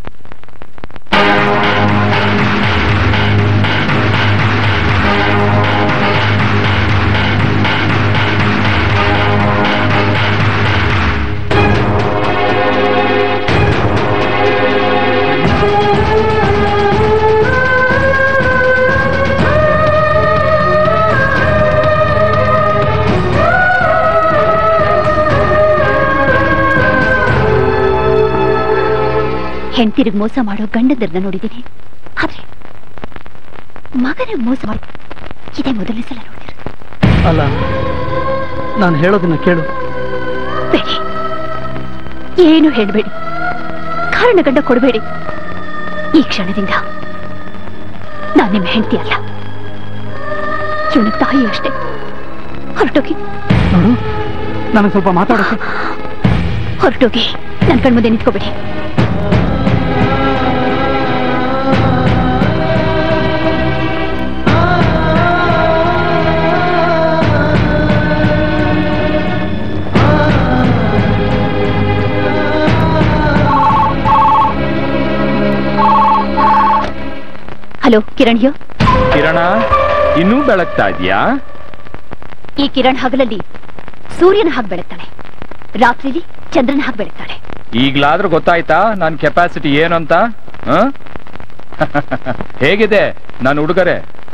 ಹೆಂಡತಿರಿಗೆ ಮೋಸ ಮಾಡೋ ಗಂಡಂದಿರನ್ನ ನೋಡಿದ್ದೀನಿ ಆದ್ರೆ ಮಗನಿಗೆ ಮೋಸ ಮಾಡಿ ಇದೇ ಮೊದಲನೇ ಸಲ ನೋಡಿದ್ರು ಅಲ್ಲ ನಾನು ಹೇಳೋದನ್ನ ಕೇಳು ಬೇಡಿ ಏನು ಹೇಳಬೇಡಿ ಕಾರಣ ಗಂಡ ಕೊಡಬೇಡಿ ಈ ಕ್ಷಣದಿಂದ ನಾನು ನಿಮ್ಮ ಹೆಂಡತಿ ಅಲ್ಲ ಇವನ ತಾಯಿ ಅಷ್ಟೇ ಹೊರಟೋಗಿ ನೋಡು ನನಗೆ ಸ್ವಲ್ಪ ಮಾತಾಡೋಕೆ ಹೊರಟೋಗಿ ನನ್ನ ಕಣ್ಮುಂದೆ ನಿಂತ್ಕೋಬೇಡಿ ಹಲೋ ಕಿರಣ್ ಯೋ ಕಿರಣ ಇನ್ನೂ ಬೆಳಗ್ತಾ ಇದೆಯಾ ಈ ಕಿರಣ್ ಹಗಲಲ್ಲಿ ಸೂರ್ಯನ ಹಾಗೆ ಬೆಳಗ್ತಾಳೆ ರಾತ್ರಿಲಿ ಚಂದ್ರನ ಹಾಗೆ ಬೆಳಗ್ತಾಳೆ ಈಗ್ಲಾದ್ರೂ ಗೊತ್ತಾಯ್ತಾ ನನ್ನ ಕೆಪಾಸಿಟಿ ಏನು ಅಂತ ಹ? ಹೇಗಿದೆ ನಾನು ಹುಡುಗರೆ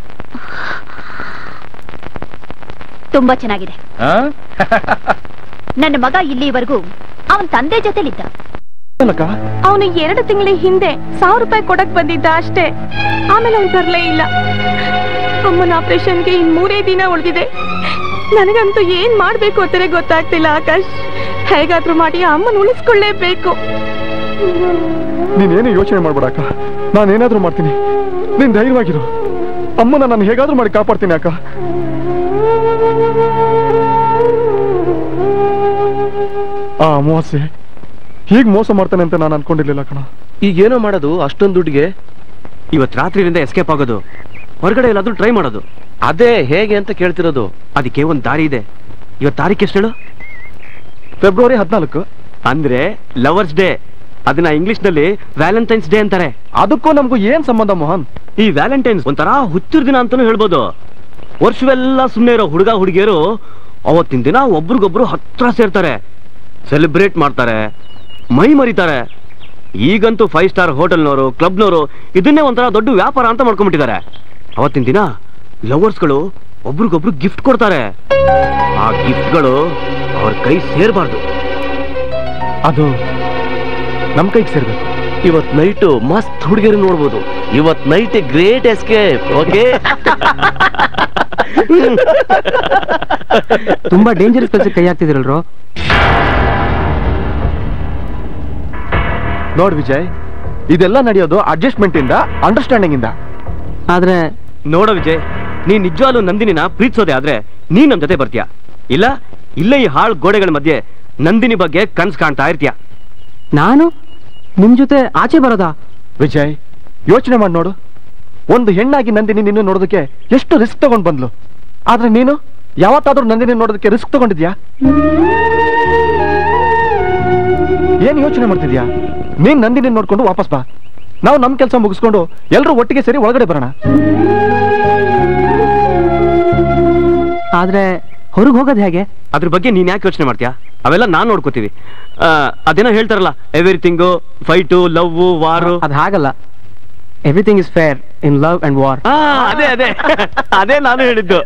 ತುಂಬಾ ಚೆನ್ನಾಗಿದೆ ಹ? ನನ್ನ ಮಗ ಇಲ್ಲಿವರೆಗೂ ಅವನ್ ತಂದೆ ಜೊತೆಲಿದ್ದ ಅವನು ಎರಡು ತಿಂಗಳ ಹಿಂದೆ ಸಾವಿರ ರೂಪಾಯಿ ಕೊಡಕ್ ಬಂದಿದ್ದ ಅಷ್ಟೇ ಆಮೇಲೆ ಅವ್ನು ಬರ್ಲೇ ಇಲ್ಲ ಅಮ್ಮನ ಆಪರೇಷನ್ಗೆ ಇನ್ ಮೂರೇ ದಿನ ಉಳಿದಿದೆ ನನಗಂತೂ ಏನ್ ಮಾಡ್ಬೇಕು ಅಂತಾನೆ ಗೊತ್ತಾಗ್ತಿಲ್ಲ ಆಕಾಶ್ ಹೇಗಾದ್ರೂ ಮಾಡಿ ಅಮ್ಮನ ಉಳಿಸ್ಕೊಳ್ಳೇಬೇಕು ನೀನೇನು ಯೋಚನೆ ಮಾಡ್ಬೇಡ ಅಕ್ಕ ನಾನೇನಾದ್ರೂ ಮಾಡ್ತೀನಿ ನೀನ್ ಧೈರ್ಯವಾಗಿರು ಅಮ್ಮನ ನಾನು ಹೇಗಾದ್ರೂ ಮಾಡಿ ಕಾಪಾಡ್ತೀನಿ ಅಕ್ಕ ಆ ಅಮಾವಾಸ್ಯೆ ಹೀಗ್ ಮೋಸ ಮಾಡ್ತಾನೆ ಅಂತ ನಾನು ಅನ್ಕೊಂಡಿರ್ಲಿಲ್ಲ ಕಣ ಈಗೇನೋ ಮಾಡೋದು ಅಷ್ಟೊಂದು ದುಡ್ಡಿಗೆ ಇವತ್ತು ರಾತ್ರಿಯಿಂದ ಎಸ್ಕೇಪ್ ಆಗೋದು ಹೊರಗಡೆ ಎಲ್ಲಾದ್ರೂ ಟ್ರೈ ಮಾಡೋದು ಅದೇ ಹೇಗೆ ಅಂತ ಕೇಳ್ತಿರೋದು ಅದಕ್ಕೆ ಒಂದು ದಾರಿ ಇದೆ ಇವತ್ತು ತಾರೀಕು ಎಷ್ಟು ಹೇಳು ಫೆಬ್ರವರಿ ಹದಿನಾಲ್ಕು ಅಂದ್ರೆ ಲವರ್ಸ್ ಡೇ ಅದನ್ನ ಇಂಗ್ಲಿಷ್ ನಲ್ಲಿ ವ್ಯಾಲೆಂಟೈನ್ಸ್ ಡೇ ಅಂತಾರೆ ಅದಕ್ಕೂ ನಮಗೂ ಏನ್ ಸಂಬಂಧ ಮೋಹನ್ ಈ ವ್ಯಾಲೆಂಟೈನ್ಸ್ ಒಂಥರ ಹುಚ್ಚುರ್ ದಿನ ಅಂತಾನು ಹೇಳ್ಬೋದು ವರ್ಷವೆಲ್ಲ ಸುಮ್ಮನೆ ಇರೋ ಹುಡುಗ ಹುಡುಗಿಯರು ಅವತ್ತಿನ ದಿನ ಒಬ್ರಿಗೊಬ್ರು ಹತ್ರ ಸೇರ್ತಾರೆ ಸೆಲೆಬ್ರೇಟ್ ಮಾಡ್ತಾರೆ ಮೈ ಮರಿತಾರೆ ಈಗಂತೂ ಫೈವ್ ಸ್ಟಾರ್ ಹೋಟೆಲ್ನವರು ಕ್ಲಬ್ನವರು ಇದನ್ನೇ ಒಂಥರ ದೊಡ್ಡ ವ್ಯಾಪಾರ ಅಂತ ಮಾಡ್ಕೊಂಡ್ಬಿಟ್ಟಿದ್ದಾರೆ ಅವತ್ತಿನ ದಿನ ಲವರ್ಸ್ಗಳು ಒಬ್ರಿಗೊಬ್ರು ಗಿಫ್ಟ್ ಕೊಡ್ತಾರೆ ಆ ಗಿಫ್ಟ್ಗಳು ಅವ್ರ ಕೈ ಸೇರಬಾರ್ದು ಅದು ನಮ್ ಕೈಗೆ ಸೇರ್ಬೇಕು ಇವತ್ ನೈಟ್ ಮಸ್ತ್ ಹುಡುಗಿಯರು ನೋಡ್ಬೋದು ಇವತ್ ನೈಟ್ ಗ್ರೇಟ್ ಎಸ್ಕೇಪ್ ಓಕೆ ತುಂಬಾ ಡೇಂಜರಸ್ ಕೆಲಸಕ್ಕೆ ಕೈ ಹಾಕ್ತಿದಿರಲ್ರೋ ನೋಡ್ ವಿಜಯ್ ಇದೆಲ್ಲ ನಡೆಯೋದು ಅಡ್ಜಸ್ಟ್ಮೆಂಟ್ ಇಂದ ಅಂಡರ್ಸ್ಟ್ಯಾಂಡಿಂಗ್ ಇಂದ ಆದ್ರೆ ನೋಡ ವಿಜಯ್ ನೀನ್ ನಿಜವಾಗ್ಲೂ ನಂದಿನಿನ ಪ್ರೀತಿಸೋದೆ ಆದ್ರೆ ನೀ ನಮ್ ಜೊತೆ ಬರ್ತೀಯ ಇಲ್ಲ ಇಲ್ಲೇ ಈ ಹಾಳು ಗೋಡೆಗಳ ಮಧ್ಯೆ ನಂದಿನಿ ಬಗ್ಗೆ ಕನ್ಸ್ ಕಾಣ್ತಾ ಇರ್ತೀಯ ನಾನು ನಿಮ್ ಜೊತೆ ಆಚೆ ಬರೋದಾ ವಿಜಯ್ ಯೋಚನೆ ಮಾಡಿ ನೋಡು ಒಂದು ಹೆಣ್ಣಾಗಿ ನಂದಿನಿ ನಿನ್ನ ನೋಡೋದಕ್ಕೆ ಎಷ್ಟು ರಿಸ್ಕ್ ತಗೊಂಡ್ ಬಂದ್ಲು ಆದ್ರೆ ನೀನು ಯಾವತ್ತಾದ್ರೂ ನಂದಿನಿ ನೋಡೋದಕ್ಕೆ ರಿಸ್ಕ್ ತಗೊಂಡಿದ್ಯಾ ಏನ್ ಯೋಚನೆ ಮಾಡ್ತಿದ್ಯಾ ನೀನ್ ನಂದಿನಿ ನೋಡ್ಕೊಂಡು ವಾಪಸ್ ಬಾ ನಾವು ನಮ್ ಕೆಲಸ ಮುಗಿಸ್ಕೊಂಡು ಎಲ್ರೂ ಒಟ್ಟಿಗೆ ಸೇರಿ ಒಳಗಡೆ ಬರೋಣ ಆದ್ರೆ ಹೊರಗೆ ಹೋಗೋದು ಹೇಗೆ ಅದ್ರ ಬಗ್ಗೆ ನೀನ್ ಯಾಕೆ ಯೋಚನೆ ಮಾಡ್ತೀಯಾ ಅವೆಲ್ಲ ನಾನ್ ನೋಡ್ಕೋತೀವಿ ಆ, ಅದೇನೋ ಹೇಳ್ತಾರಲ್ಲ ಎವ್ರಿಥಿಂಗು ಫೈಟು ಲವ್ ವಾರು ಅದು ಹಾಗಲ್ಲ everything is fair in love and war ಅದೇ ಅದೇ ಅದೇ ನಾನು ಹೇಳಿದ್ದು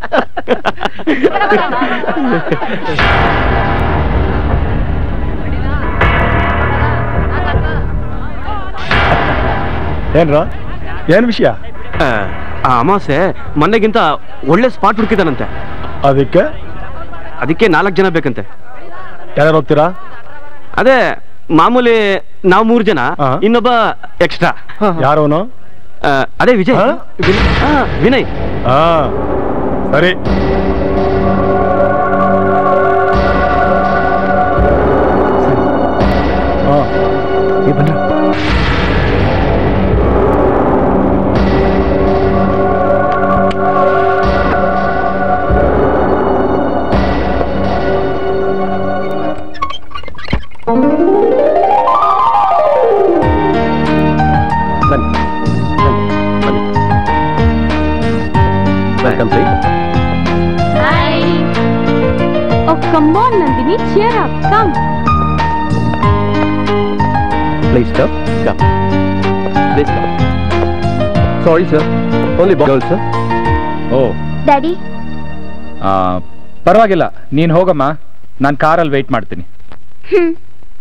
ಏನ್ರ ಏನ್ ವಿಷಯ ಆ, ಆ ಅಮಾಸೆ ಮೊನ್ನೆಗಿಂತ ಒಳ್ಳೆ ಸ್ಪಾಟ್ ಹುಡುಕಿದಾನಂತೆ ಅದಕ್ಕೆ ಅದಕ್ಕೆ ನಾಲ್ಕು ಜನ ಬೇಕಂತೆ ಯಾರು ಹೋಗ್ತೀರಾ ಅದೇ ಮಾಮೂಲಿ ನಾವು ಮೂರು ಜನ ಇನ್ನೊಬ್ಬ ಎಕ್ಸ್ಟ್ರಾ ಯಾರೋನು ಅದೇ ವಿಜಯ್ ಆ, ವಿನಯ್ ಹಾ ಸರಿ ಹಾ ಈ ಬನ್ನಿ Come on, Nandini, cheer up. Come. Please stop. Come. Please come. Sorry, sir. Only girls, sir. Oh daddy ಆ, ಪರವಾಗಿಲ್ಲ ನೀನ್ ಹೋಗಮ್ಮ ನಾನು ಕಾರಲ್ಲಿ ವೆಯ್ಟ್ ಮಾಡ್ತೀನಿ ಹ್ಮ್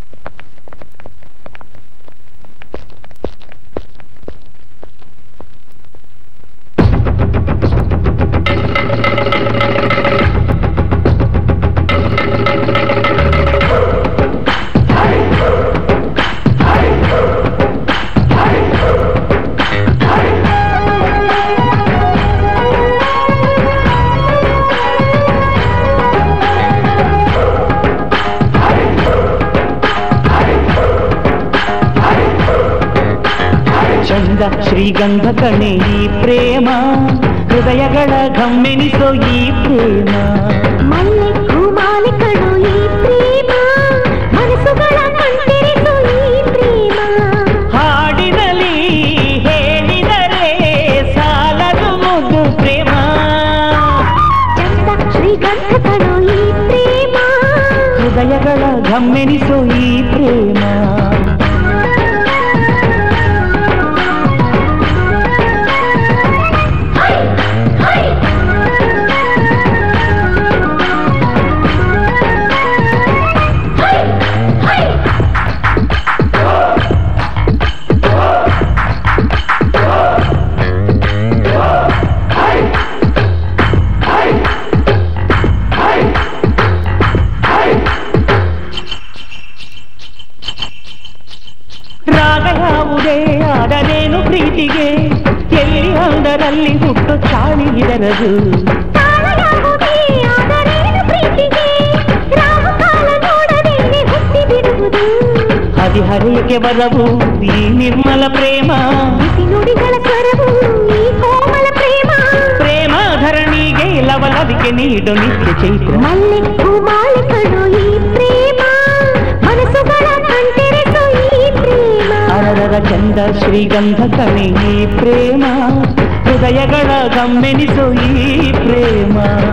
ಚಂದ ಶ್ರೀಗಂಧ ಕಣೆ ಈ ಪ್ರೇಮ ಹೃದಯಗಳ ಗಮ್ಮೆನಿಸೋ ಈ ಪ್ರೇಮ ಮಲ್ಲೆ ಹೂಮಾಲಿಕಳು ಈ ಪ್ರೇಮ ಮನಸ್ಸುಗಳ ಕಂಟಿರಿಸು ಈ ಪ್ರೇಮ ಹಾಡಿನಲ್ಲಿ ಹೇಳಿದರೆ ಸಾಲದು ಮುದ್ದು ಪ್ರೇಮ ಚಂದ ಶ್ರೀಗಂಧಗಳು ಈ ಪ್ರೇಮ ಹೃದಯಗಳ ಗಮ್ಮೆನಿಸೋ ಈ ಪ್ರೇಮ ರಾಗ ಯಾವುದೇ ಆದರೇನು ಪ್ರೀತಿಗೆ ಎಲ್ಲಿ ಅಂದರಲ್ಲಿ ಹುಟ್ಟು ಚಾಳಿ ಇದರದು ತಾಳಯಾಗುವುದೇ ಆದರೇನು ಪ್ರೀತಿಗೆ ರಾಹುಕಾಲ ನೋಡದೇನೆ ಹುಟ್ಟಿ ಬಿಡುವುದು ಹದಿಹರೆಯಕ್ಕೆ ಬರವು ಈ ನಿರ್ಮಲ ಪ್ರೇಮ ಬಿಸಿ ನುಡಿಗಳ ಸ್ವರವು ಈ ಕೋಮಲ ಪ್ರೇಮ ಪ್ರೇಮ ಧರಣಿಗೆ ಲವಲವಿಕೆ ನೀಡು ನಿತ್ಯ ಚೈತ್ರ ಮಲ್ಲೆ ಹೂಮಾಲಿಕಳು ಈ ಪ್ರೇಮ ಮನಸ್ಸುಗಳ ಕಂಟಿರಿಸು ಈ ಪ್ರೇಮ ಅರರರ ಚಂದ ಶ್ರೀಗಂಧ ಕಣೆ ಈ ಪ್ರೇಮ ಹೃದಯಗಳ ಗಮ್ಮೆನಿಸು ಈ ಪ್ರೇಮ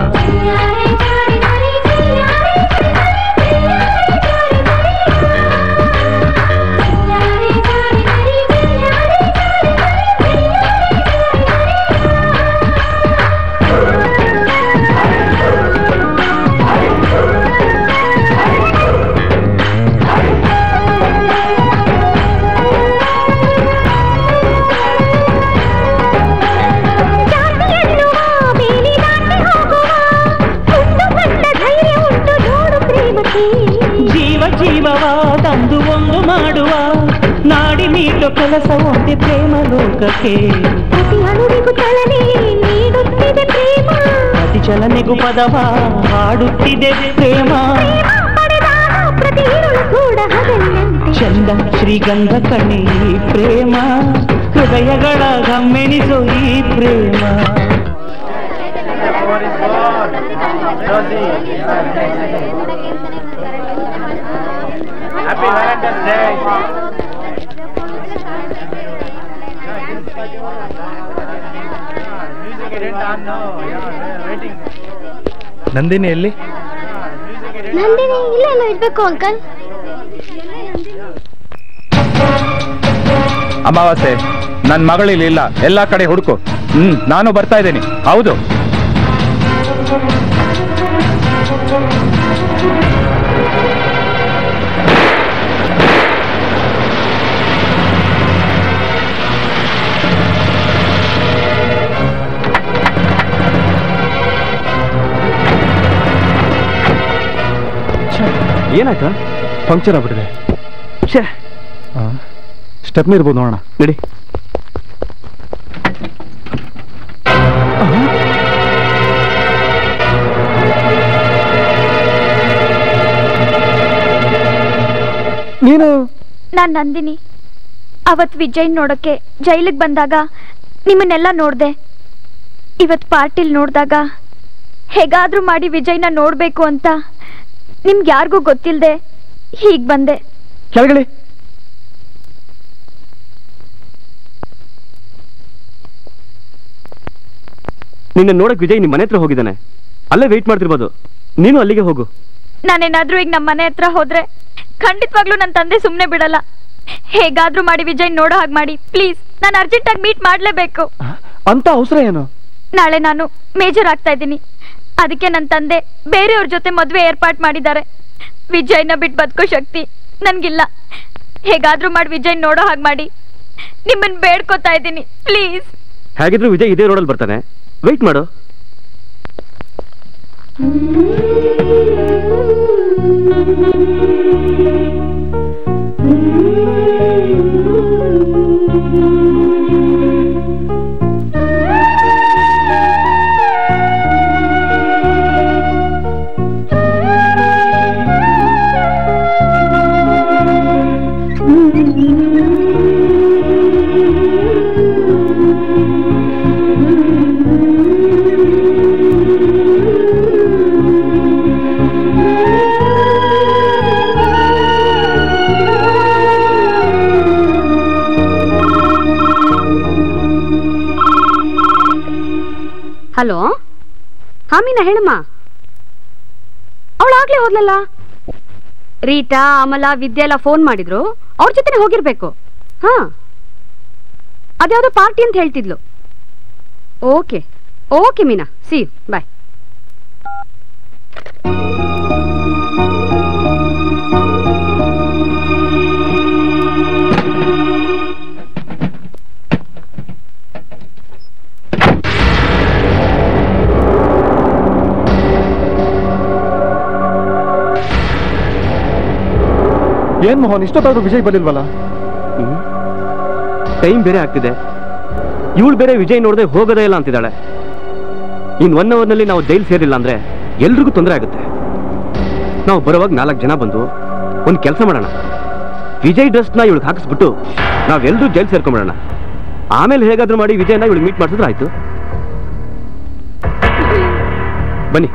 ಜಾತಿಯನ್ನುವ ಬೇಲಿ ದಾಟಿ ಹೋಗುವ ಹುಟ್ಟು ಬಂದ ಧೈರ್ಯ ಉಂಟು ನೋಡು ಪ್ರೇಮಕ್ಕೆ ಜೀವ ಜೀವವ ತಂದು ಒಂದು ಮಾಡುವ ನಾಡಿ ನೀಡೋ ಕೆಲಸ ಒಂದೇ ಪ್ರೇಮ ಲೋಕಕ್ಕೆ ಪ್ರತಿ ಅಣುವಿಗೂ ಚಲನೆ ನೀಡುತ್ತಿದೆ ಪ್ರೇಮ ಪ್ರತಿ ಚಲನೆಗೂ ಪದವ ಹಾಡುತ್ತಿದೆ ಪ್ರೇಮ ಪಡೆದಾಗ ಪ್ರತಿ ಇರುಳು ಕೂಡ ಹಗಲಿನಂತೆ ಚಂದ ಶ್ರೀಗಂಧ ಕಣೆ ಈ ಪ್ರೇಮ ಹೃದಯಗಳ ಗಮ್ಮೆನಿಸೋ ಈ ಪ್ರೇಮ Happy Valentine's Day. Music didn't on, no. Yeah, waiting. Nandini ಎಲ್ಲಿ ನಂದಿನಿ ಇಲ್ಲ ಇಲ್ಲ ಇರ್ಬೇಕು ಅಂಕಲ್ ಅಮಾವಾಸ್ಯೆ ನನ್ನ ಮಗಳಿಲ್ಲಿ ಇಲ್ಲ ಎಲ್ಲಾ ಕಡೆ ಹುಡುಕು ಹ್ಮ್ ನಾನು ಬರ್ತಾ ಇದ್ದೀನಿ ಹೌದು ಏನಾಯ್ತಾ ಪಂಕ್ಚರ್ ಆಗ್ಬಿಟ್ಟಿದೆ ಸ್ಟೆಪ್ನಿ ಇರ್ಬೋದು ನೋಡೋಣ ನಡಿ ನೀನು ನಾನ್ ನಂದಿನಿ ಅವತ್ ವಿಜಯ್ ನೋಡಕ್ಕೆ ಜೈಲಿಗೆ ಬಂದಾಗ ನಿಮ್ಮನ್ನೆಲ್ಲ ನೋಡ್ದೆ ಇವತ್ ಪಾರ್ಟಿಲ್ ನೋಡ್ದಾಗ ಹೇಗಾದ್ರೂ ಮಾಡಿ ವಿಜಯ್ನ ನೋಡ್ಬೇಕು ಅಂತ ನಿಮ್ಗೆ ಯಾರಿಗೂ ಗೊತ್ತಿಲ್ದೆ ಹೀಗ್ ಬಂದೆ ಕೆಳಗಡೆ ನಿನ್ನ ನೋಡಕ್ ವಿಜಯ್ ನಿಮ್ಮ ಮನೆ ಹತ್ರ ಹೋಗಿದ್ದಾನೆ ಅಲ್ಲೇ ವೆಯ್ಟ್ ಮಾಡ್ತಿರ್ಬೋದು ನೀನು ಅಲ್ಲಿಗೆ ಹೋಗು ನಾನೇನಾದ್ರೂ ಈಗ ನಮ್ಮ ಮನೆ ಹತ್ರ ಹೋದ್ರೆ ಖಂಡಿತವಾಗ್ಲೂ ನನ್ನ ತಂದೆ ಸುಮ್ಮನೆ ಬಿಡಲ್ಲ ಹೇಗಾದ್ರೂ ಮಾಡಿ ವಿಜಯ್ ನೋಡೋ ಹಾಗೆ ಮಾಡಿ ಪ್ಲೀಸ್ ನಾನು ಅರ್ಜೆಂಟಾಗಿ ಮೀಟ್ ಮಾಡ್ಲೇಬೇಕು ಅಂತ ಅವಸರ ಏನು ನಾಳೆ ನಾನು ಮೇಜರ್ ಆಗ್ತಾ ಇದ್ದೀನಿ ಅದಕ್ಕೆ ನನ್ನ ತಂದೆ ಬೇರೆಯವ್ರ ಜೊತೆ ಮದುವೆ ಏರ್ಪಾಟ್ ಮಾಡಿದ್ದಾರೆ ವಿಜಯ್ನ ಬಿಟ್ಟು ಬದುಕೋ ಶಕ್ತಿ ನನ್ಗಿಲ್ಲ ಹೇಗಾದ್ರೂ ಮಾಡಿ ವಿಜಯ್ ನೋಡೋ ಹಾಗೆ ಮಾಡಿ ನಿಮ್ಮನ್ನ ಬೇಡ್ಕೋತಾ ಇದ್ದೀನಿ ಪ್ಲೀಸ್ ಹೇಗಿದ್ರು ವಿಜಯ್ ಇದೇ ರೋಡಲ್ಲಿ ಬರ್ತಾನೆ ವೆಯ್ಟ್ ಮಾಡು ಹಲೋ ಹಾ ಮೀನಾ ಹೇಳಮ್ಮ ಅವಳಾಗ್ಲೇ ಹೋದ್ಲಲ್ಲ ರೀಟಾ ಅಮಲ ವಿದ್ಯಾ ಎಲ್ಲ ಫೋನ್ ಮಾಡಿದ್ರು ಅವ್ರ ಜೊತೆನೆ ಹೋಗಿರ್ಬೇಕು ಹಾ ಅದ್ಯಾವುದೋ ಪಾರ್ಟಿ ಅಂತ ಹೇಳ್ತಿದ್ಲು okay okay Meena see bye ಏನ್ ಮೋಹನ್ ಇಷ್ಟೊತ್ತಾದ್ರೂ ವಿಜಯ್ ಬರ್ಲಿಲ್ವಲ್ಲ ಟೈಮ್ ಬೇರೆ ಆಗ್ತಿದೆ ಇವಳು ಬೇರೆ ವಿಜಯ್ ನೋಡದೆ ಹೋಗೋದೇ ಇಲ್ಲ ಅಂತಿದ್ದಾಳೆ ಇನ್ ಒನ್ ಅವರ್ನಲ್ಲಿ ನಾವು ಜೈಲ್ ಸೇರಿಲ್ಲ ಅಂದ್ರೆ ಎಲ್ರಿಗೂ ತೊಂದರೆ ಆಗುತ್ತೆ ನಾವು ಬರುವಾಗ ನಾಲ್ಕು ಜನ ಬಂದು ಒಂದು ಕೆಲಸ ಮಾಡೋಣ ವಿಜಯ್ ಡ್ರೆಸ್ನ ಇವಳಿಗೆ ಹಾಕಿಸ್ಬಿಟ್ಟು ನಾವೆಲ್ಲರೂ ಜೈಲ್ ಸೇರ್ಕೊಂಬಿಡೋಣ ಆಮೇಲೆ ಹೇಗಾದ್ರೂ ಮಾಡಿ ವಿಜಯನ ಇವಳಿಗೆ ಮೀಟ್ ಮಾಡಿಸಿದ್ರೆ ಆಯ್ತು ಬನ್ನಿ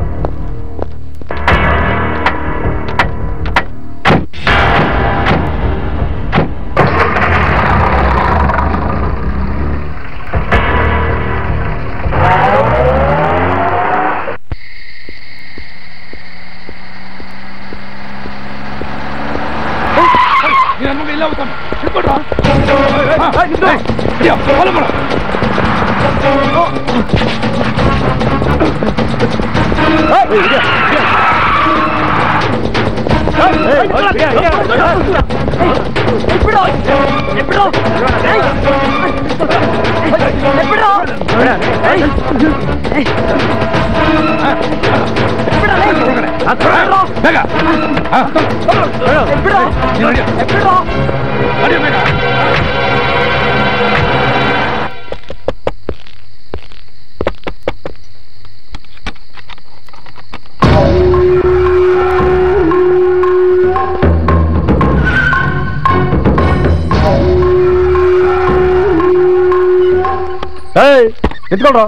ಏಯ್ ನಿಂತ್ಕೊಳ್ರ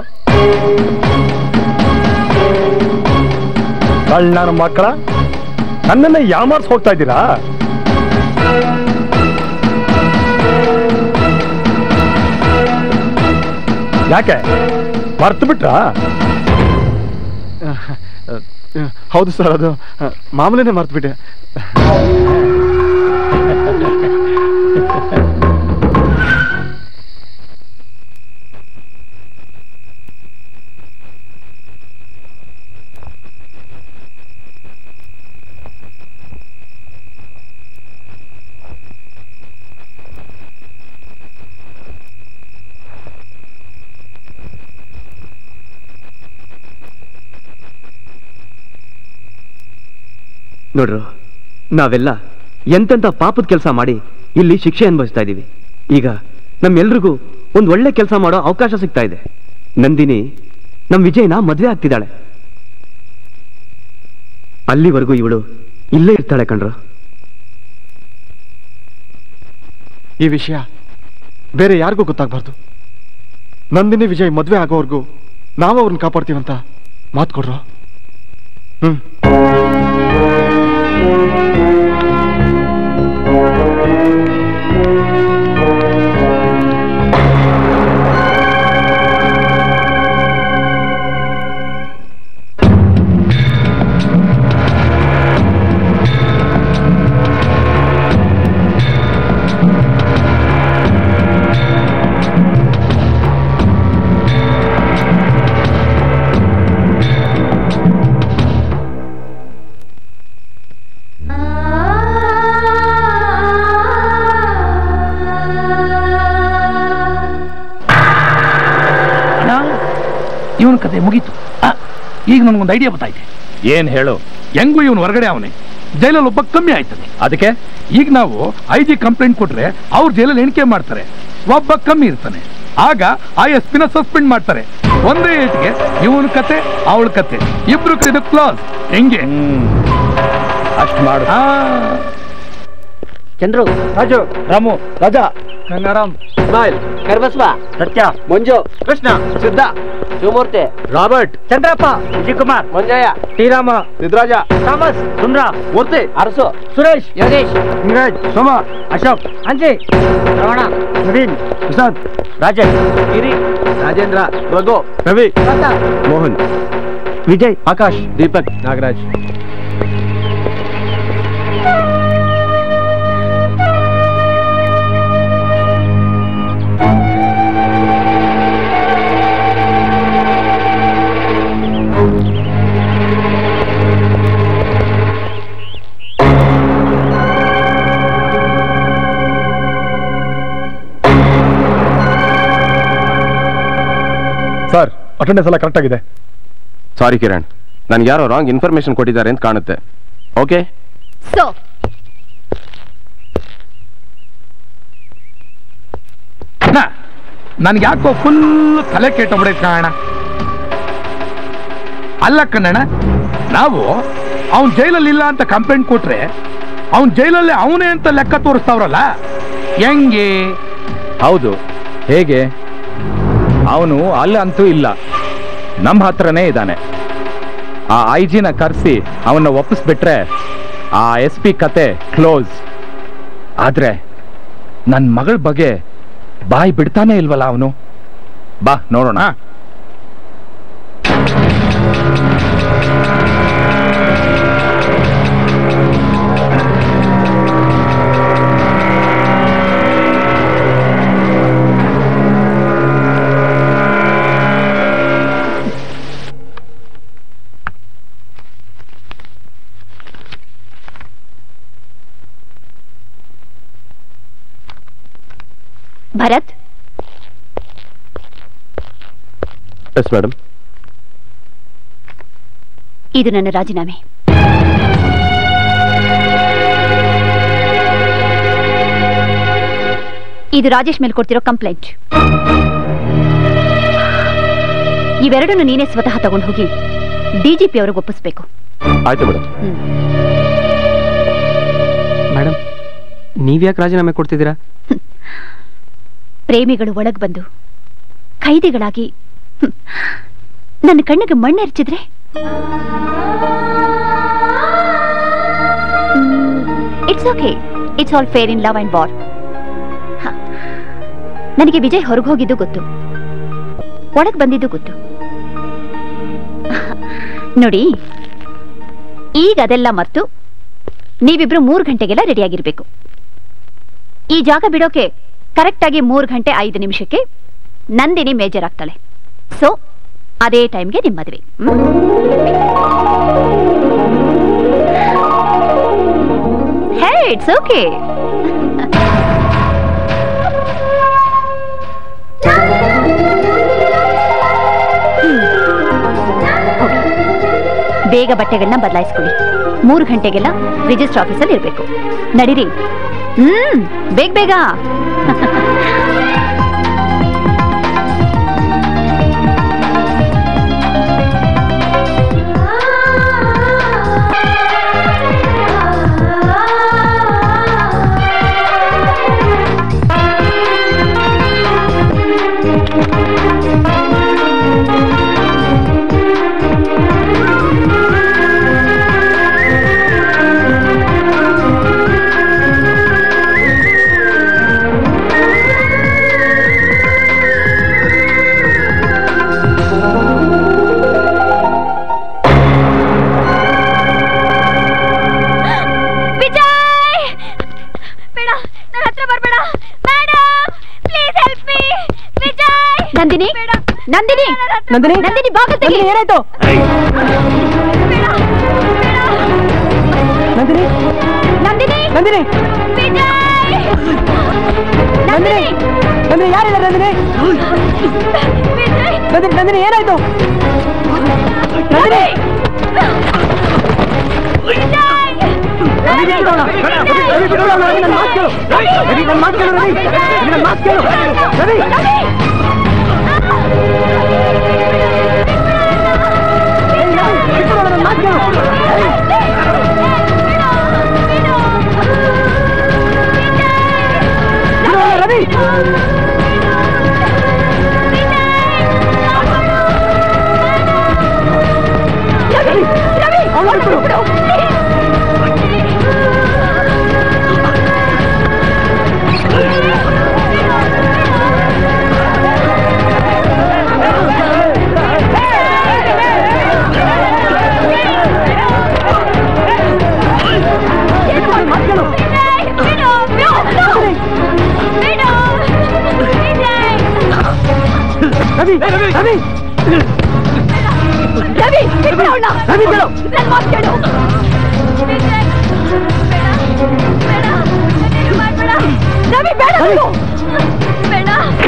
ಕಳ್ಳನ ಮಕ್ಕಳ ನನ್ನನ್ನ ಯಾಮಾರ್ಸ್ ಹೋಗ್ತಾ ಇದ್ದೀರಾ ಯಾಕೆ ಮರ್ತು ಬಿಟ್ರಾ ಹೌದು ಸರ್ ಅದು ಮಾಮೂಲಿನೇ ಮರ್ತು ಬಿಟ್ಟೆ ನೋಡ್ರು ನಾವೆಲ್ಲ ಎಂತೆಂಥ ಪಾಪದ ಕೆಲಸ ಮಾಡಿ ಇಲ್ಲಿ ಶಿಕ್ಷೆ ಅನುಭವಿಸ್ತಾ ಇದ್ದೀವಿ ಈಗ ನಮ್ಮೆಲ್ರಿಗೂ ಒಂದು ಒಳ್ಳೆ ಕೆಲಸ ಮಾಡೋ ಅವಕಾಶ ಸಿಗ್ತಾ ಇದೆ ನಂದಿನಿ ನಮ್ ವಿಜಯನ ಮದ್ವೆ ಆಗ್ತಿದ್ದಾಳೆ ಅಲ್ಲಿವರೆಗೂ ಇವಳು ಇಲ್ಲೇ ಇರ್ತಾಳೆ ಕಣ್ರು ಈ ವಿಷಯ ಬೇರೆ ಯಾರಿಗೂ ಗೊತ್ತಾಗ್ಬಾರ್ದು ನಂದಿನಿ ವಿಜಯ್ ಮದ್ವೆ ಆಗೋವರೆಗೂ ನಾವು ಅವ್ರನ್ನ ಕಾಪಾಡ್ತೀವಂತ ಮಾತು ಕೊಡ್ರೋ ಹ್ಮ್ ಇವನ್ ಕತೆ ಮುಗೀತು ಆ, ಈಗ ನನಗೊಂದು ಐಡಿಯಾ ಗೊತ್ತಾಯ್ತೆ ಏನ್ ಹೇಳು ಹೆಂಗು ಇವನು ಹೊರಗಡೆ ಅವನೇ ಜೈಲಲ್ಲಿ ಒಬ್ಬ ಕಮ್ಮಿ ಆಯ್ತದೆ ಅದಕ್ಕೆ ಈಗ ನಾವು ಐ ಜಿ ಕಂಪ್ಲೇಂಟ್ ಕೊಟ್ರೆ ಅವ್ರು ಜೈಲಲ್ಲಿ ಎಣಿಕೆ ಮಾಡ್ತಾರೆ ಒಬ್ಬ ಕಮ್ಮಿ ಇರ್ತಾನೆ ಆಗ ಆ ಎಸ್ ಪಿನ ಸಸ್ಪೆಂಡ್ ಮಾಡ್ತಾರೆ ಒಂದೇ ಏಟ್ಗೆ ಇವನ್ ಕತೆ ಅವಳ ಕತೆ ಇಬ್ರು ಇದು ಕ್ಲಾಸ್ ಹೆಂಗೆ ಅಷ್ಟ್ ಮಾಡು Chandru Raju Ramu Raja Gangaram Ismail Karbasava Satya Manju Krishna Siddha Shivamurthy Robert Chandrappa Vijayakumar Manjayya Srirama Siddaraja Thomas Sundra Murthy Arasu Suresh Yogesh Neeraj Soma Ashok Anji Ramana Naveen Prasad Rajesh Giri Rajendra Raghu Ravi Mohan Vijay Akash Deepak Nagaraj sir attendance ಎಲ್ಲ ಕರೆಕ್ಟ್ ಆಗಿದೆ ಸಾರಿ ಕಿರಣ್ ನನ್ಗೆ ಯಾರೋ ರಾಂಗ್ ಇನ್ಫಾರ್ಮೇಶನ್ ಕೊಟ್ಟಿದ್ದಾರೆ ಅಂತ ಕಾಣುತ್ತೆ ಓಕೆ ಸೊ ನನ್ಗೆ ಯಾಕೋ ಫುಲ್ ತಲೆ ಕೆಟ್ಟಬಿಡೈತೆ ಕಾರಣ ಅಲ್ಲ ಕಣ್ಣಣ್ಣ ನಾವು ಅವನ್ ಜೈಲಲ್ಲಿ ಇಲ್ಲ ಅಂತ ಕಂಪ್ಲೇಂಟ್ ಕೊಟ್ರೆ ಅವನ್ ಜೈಲಲ್ಲಿ ಅವನೇ ಅಂತ ಲೆಕ್ಕ ತೋರಿಸ್ತಾವ್ರಲ್ಲ ಹೆಂಗೆ ಹೌದು ಹೇಗೆ ಅವನು ಅಲ್ಲಿ ಅಂತೂ ಇಲ್ಲ ನಮ್ಮ ಹತ್ರನೇ ಇದ್ದಾನೆ ಆ ಐ ಜಿನ ಕರೆಸಿ ಅವನ್ನ ಒಪ್ಪಿಸ್ಬಿಟ್ರೆ ಆ ಎಸ್ ಪಿ ಕತೆ ಕ್ಲೋಸ್ ಆದ್ರೆ ನನ್ನ ಮಗಳ ಬಗ್ಗೆ ಬಾಯಿ ಬಿಡ್ತಾನೆ ಇಲ್ವಲ್ಲ ಅವನು ಬಾ ನೋಡೋಣ ಭರತ್ ಎಸ್ ಮೇಡಮ್ ಇದು ನನ್ನ ರಾಜೀನಾಮೆ ಇದು ರಾಜೇಶ್ ಮೇಲೆ ಕೊಡ್ತಿರೋ ಕಂಪ್ಲೇಂಟ್ ಇವೆರಡನ್ನು ನೀನೇ ಸ್ವತಃ ತಗೊಂಡು ಹೋಗಿ ಡಿಜಿಪಿ ಅವ್ರಿಗೆ ಒಪ್ಪಿಸ್ಬೇಕು ಆಯ್ತು ಮೇಡಮ್ ಮೇಡಮ್ ನೀವ್ಯಾಕೆ ರಾಜೀನಾಮೆ ಕೊಡ್ತಿದ್ದೀರಾ ಪ್ರೇಮಿಗಳು ಒಳಗ್ ಬಂದು ಖೈದಿಗಳಾಗಿ ಹ್ಮ್, ನನ್ನ ಕಣ್ಣಿಗೆ ಮಣ್ಣೆರ್ಚಿದ್ರೆ it's okay it's all fair in love and war ನನಗೆ ವಿಜಯ್ ಹೊರಗೆ ಹೋಗಿದ್ದು ಗೊತ್ತು ಒಳಗ್ ಬಂದಿದ್ದು ಗೊತ್ತು ನೋಡಿ ಈಗ ಅದೆಲ್ಲ ಮರ್ತು ನೀವಿಬ್ರು ಮೂರು ಗಂಟೆಗೆಲ್ಲ ರೆಡಿ ಆಗಿರ್ಬೇಕು ಈ ಜಾಗ ಬಿಡೋಕೆ ಕರೆಕ್ಟ್ ಆಗಿ ಮೂರು ಗಂಟೆ ಐದು ನಿಮಿಷಕ್ಕೆ ನಂದಿನಿ ಮೇಜರ್ ಆಗ್ತಾಳೆ ಸೊ ಅದೇ ಟೈಮ್ಗೆ ನಿಮ್ಮ ಮದುವೆ ಹೇ ಇಟ್ಸ್ ಓಕೆ ಬೇಗ ಬಟ್ಟೆಗಳನ್ನ ಬದಲಾಯಿಸ್ಕೊಳ್ಳಿ ಮೂರು ಗಂಟೆಗೆಲ್ಲ ರಿಜಿಸ್ಟರ್ ಆಫೀಸಲ್ಲಿ ಇರಬೇಕು ನಡೀರಿ ಹ್ಮ್ ಬೇಗ ಬೇಗ ವಿಜಯ್ ಬೇಡ ನನ್ನ ಹತ್ರ ಬರ್ಬೇಡ madam please help me Vijay Nandini Nandini Nandini Nandini ಬಾಗಿಲು ತೆಗಿ ಏನಾಯ್ತು ನಂದಿನಿ ನಂದಿನಿ ನಂದಿನಿ ವಿಜಯ್ ನಂದಿನಿ ನಂದಿನಿ ಯಾರಿದ್ದಾರೆ ನಂದಿನಿ ನಂದಿನಿ ನಂದಿನಿ ಏನಾಯ್ತು ನಂದಿನಿ ರವಿ ಬಿಟ್ಬಿಡೋಣ. ರವಿ ಬಿಟ್ಬಿಡೋಣ. ರವಿ ನನ್ನ ಮಾತು ಕೇಳು. ರವಿ ನನ್ನ ಮಾತು ಕೇಳು ರವಿ ರವಿ ನನ್ನ ಮಾತು ಕೇಳು ರವಿ ಬಿಟ್ಬಿಡೋಣ, ನನ್ನ ಮಾತು ಕೇಳು. ಬಿಟ್ಬಿಡೋಣ, ರವಿ ರವಿ ರವಿ ಅವಳು ಬಿಟ್ಬಿಡು. ರವಿ ರವಿ ರವಿ ರವಿ ಬಿಡು ಅವ್ಳ್ನ. ರವಿ ಬಿಡು ನನ್ ಮಾತ್ ಕೇಳು ರವಿ ಬೇಡ ಬಿಡು. ಬೇಡ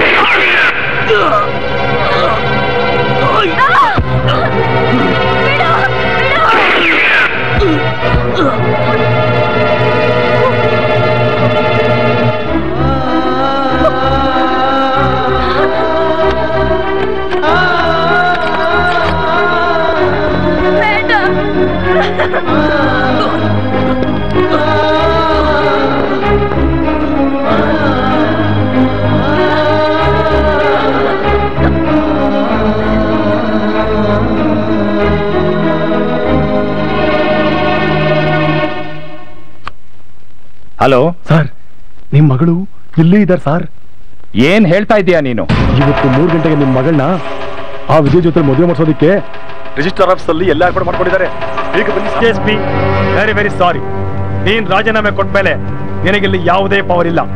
ಹಲೋ ಸರ್ ನಿಮ್ ಮಗಳು ಇಲ್ಲೇ ಇದ್ದಾರೆ ಸರ್ ಏನ್ ಹೇಳ್ತಾ ಇದೀಯಾ ನೀನು ಇವತ್ತು ಮೂರು ಗಂಟೆಗೆ ನಿಮ್ ಮಗಳನ್ನ ಆ ವಿಜಯ್ ಜೊತೆ ಮದುವೆ ಮಾಡಿಸೋದಕ್ಕೆ ರಿಜಿಸ್ಟರ್ ಆಫೀಸ್ ಅಲ್ಲಿ ಎಲ್ಲ ಏರ್ಪಾಡು ಮಾಡ್ಕೊಂಡಿದ್ದಾರೆ ಈಗ ಬನ್ನಿ S P very very sorry ನೀನ್ ರಾಜೀನಾಮೆ ಕೊಟ್ಮೇಲೆ ನಿನಗಿಲ್ಲಿ ಯಾವುದೇ ಪವರ್ ಇಲ್ಲ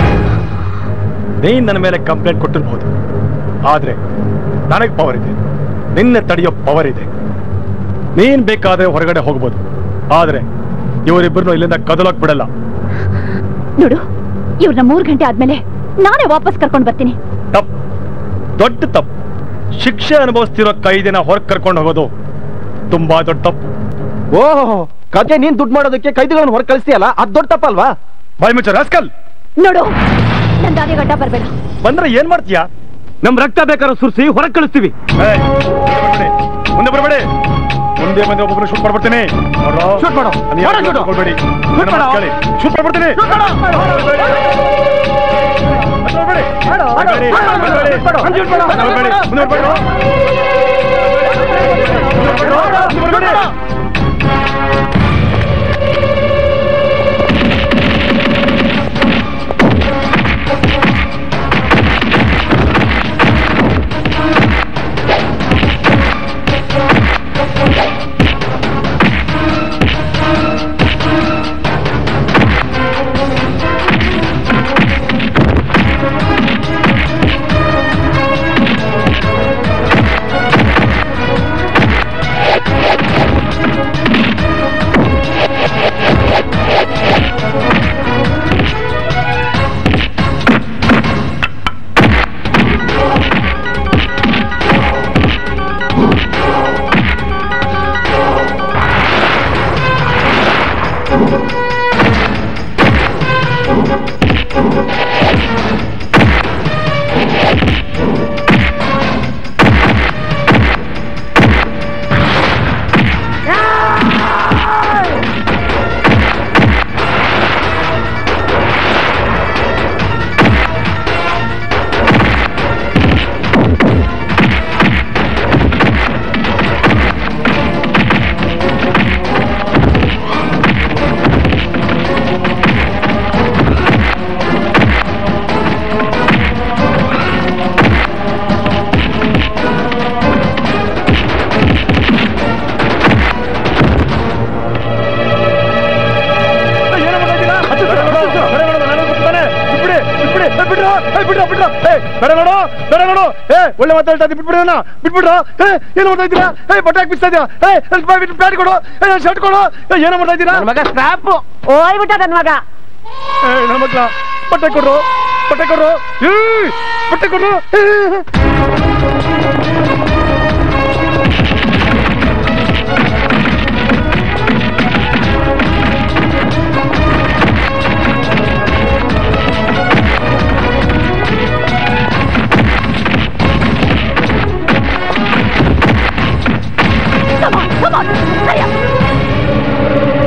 ನೀನ್ ನನ್ನ ಮೇಲೆ ಕಂಪ್ಲೇಂಟ್ ಕೊಟ್ಟಿರ್ಬೋದು ಆದ್ರೆ ನನಗೆ ಪವರ್ ಇದೆ ನಿನ್ನೆ ತಡೆಯೋ ಪವರ್ ಇದೆ ನೀನ್ ಬೇಕಾದ್ರೆ ಹೊರಗಡೆ ಹೋಗ್ಬೋದು ಆದ್ರೆ ಇವರಿಬ್ಬರನ್ನು ಇಲ್ಲಿಂದ ಕದಲೋಕ್ ಬಿಡಲ್ಲ ನೋಡು ಇವ್ರನ್ನ ಮೂರ್ ಗಂಟೆ ಆದ್ಮೇಲೆ ನಾನೇ ವಾಪಸ್ ಕರ್ಕೊಂಡ್ ಬರ್ತೀನಿ ತಪ್ಪು ದೊಡ್ಡ ತಪ್ಪು ಶಿಕ್ಷೆ ಅನುಭವಿಸ್ತಿರೋ ಕೈದಿನ ಹೊರಗೆ ಕರ್ಕೊಂಡು ಹೋಗೋದು ತುಂಬಾ ದೊಡ್ಡ ತಪ್ಪು ಓಹೋ ಕತೆ ನೀನ್ ದುಡ್ಡು ಮಾಡೋದಕ್ಕೆ ಕೈದಿಗಳನ್ನು ಹೊರ ಕಳಿಸ್ತೀಯಲ್ಲ ಅದ್ ದೊಡ್ಡ ತಪ್ಪಲ್ವಾ ಬಾಯ್ ಮುಚ್ಚ ರಾಸ್ಕಲ್ ನೋಡು ನನ್ ದಾರಿ ಗಡ್ಡ ಬರ್ಬೇಡ ಬಂದ್ರೆ ಏನ್ ಮಾಡ್ತೀಯಾ ನಮ್ ರಕ್ತ ಬೇಕಾದ್ರೆ ಸುರಿಸಿ ಹೊರಗೆ ಕಳಿಸ್ತೀವಿ ಏಯ್, ಮುಂದೆ ಬರಬೇಡಿ ಮುಂದೆ ಬಂದ್ರೆ ಒಬ್ಬೊಬ್ರು ಶೂಟ್ ಮಾಡ್ಬಿಡ್ತೀನಿ Shoot ಮಾಡು. ಮಾಡು shoot. ಕೊಡ್ಬೇಡಿ Shoot ಮಾಡು. ಶೂಟ್ ಮಾಡ್ಬಿಡ್ತೀನಿ ಬರ್ಬೇಡಿ. ಬರ್ಬೇಡಿ. ಬರ್ಬೇಡಿ. ಮುಂದೆ ಬರ್ಬೇಡಿ. ಮುಂದೆ ಬರ್ಬೇಡಿ. ಮುಂದೆ ಬರ್ಬೇಡಿ. ಬೇಡ ನೋಡು ಬೇಡ ನೋಡು ಏ ಒಳ್ಳೆ ಮಾತಾಡ್ತಾ ಇದ್ದಿ ಬಿಟ್ಬಿಡು ನನ್ನ ಬಿಟ್ಬಿಡ್ರ ಏ ಏನು ಮಾಡ್ತಾ ಇದ್ದೀರಾ ಏ ಬಟ್ಟೆ ಹಾಕ್ಬಿಸ್ತಾ ಇದೀರಾ ಏ ನನ್ನ ಪ್ಯಾಂಟ್ ಕೊಡು ಏ ನನ್ನ ಶರ್ಟ್ ಕೊಡು ಏ ಏನೋ ಮಾಡ್ತಾ ಇದ್ದೀರಾ ಮಗ ಸ್ಟ್ರಾಪ್ ಓಯ್ಬಿಟ್ಟ ನನ್ ಮಗ ಏ ನನ್ನ ಮಕ್ಳ ಬಟ್ಟೆ ಕೊಡ್ರು ಬಟ್ಟೆ ಕೊಡು ಏ, ಬಟ್ಟೆ ಕೊಡು Come on, come on, hurry up.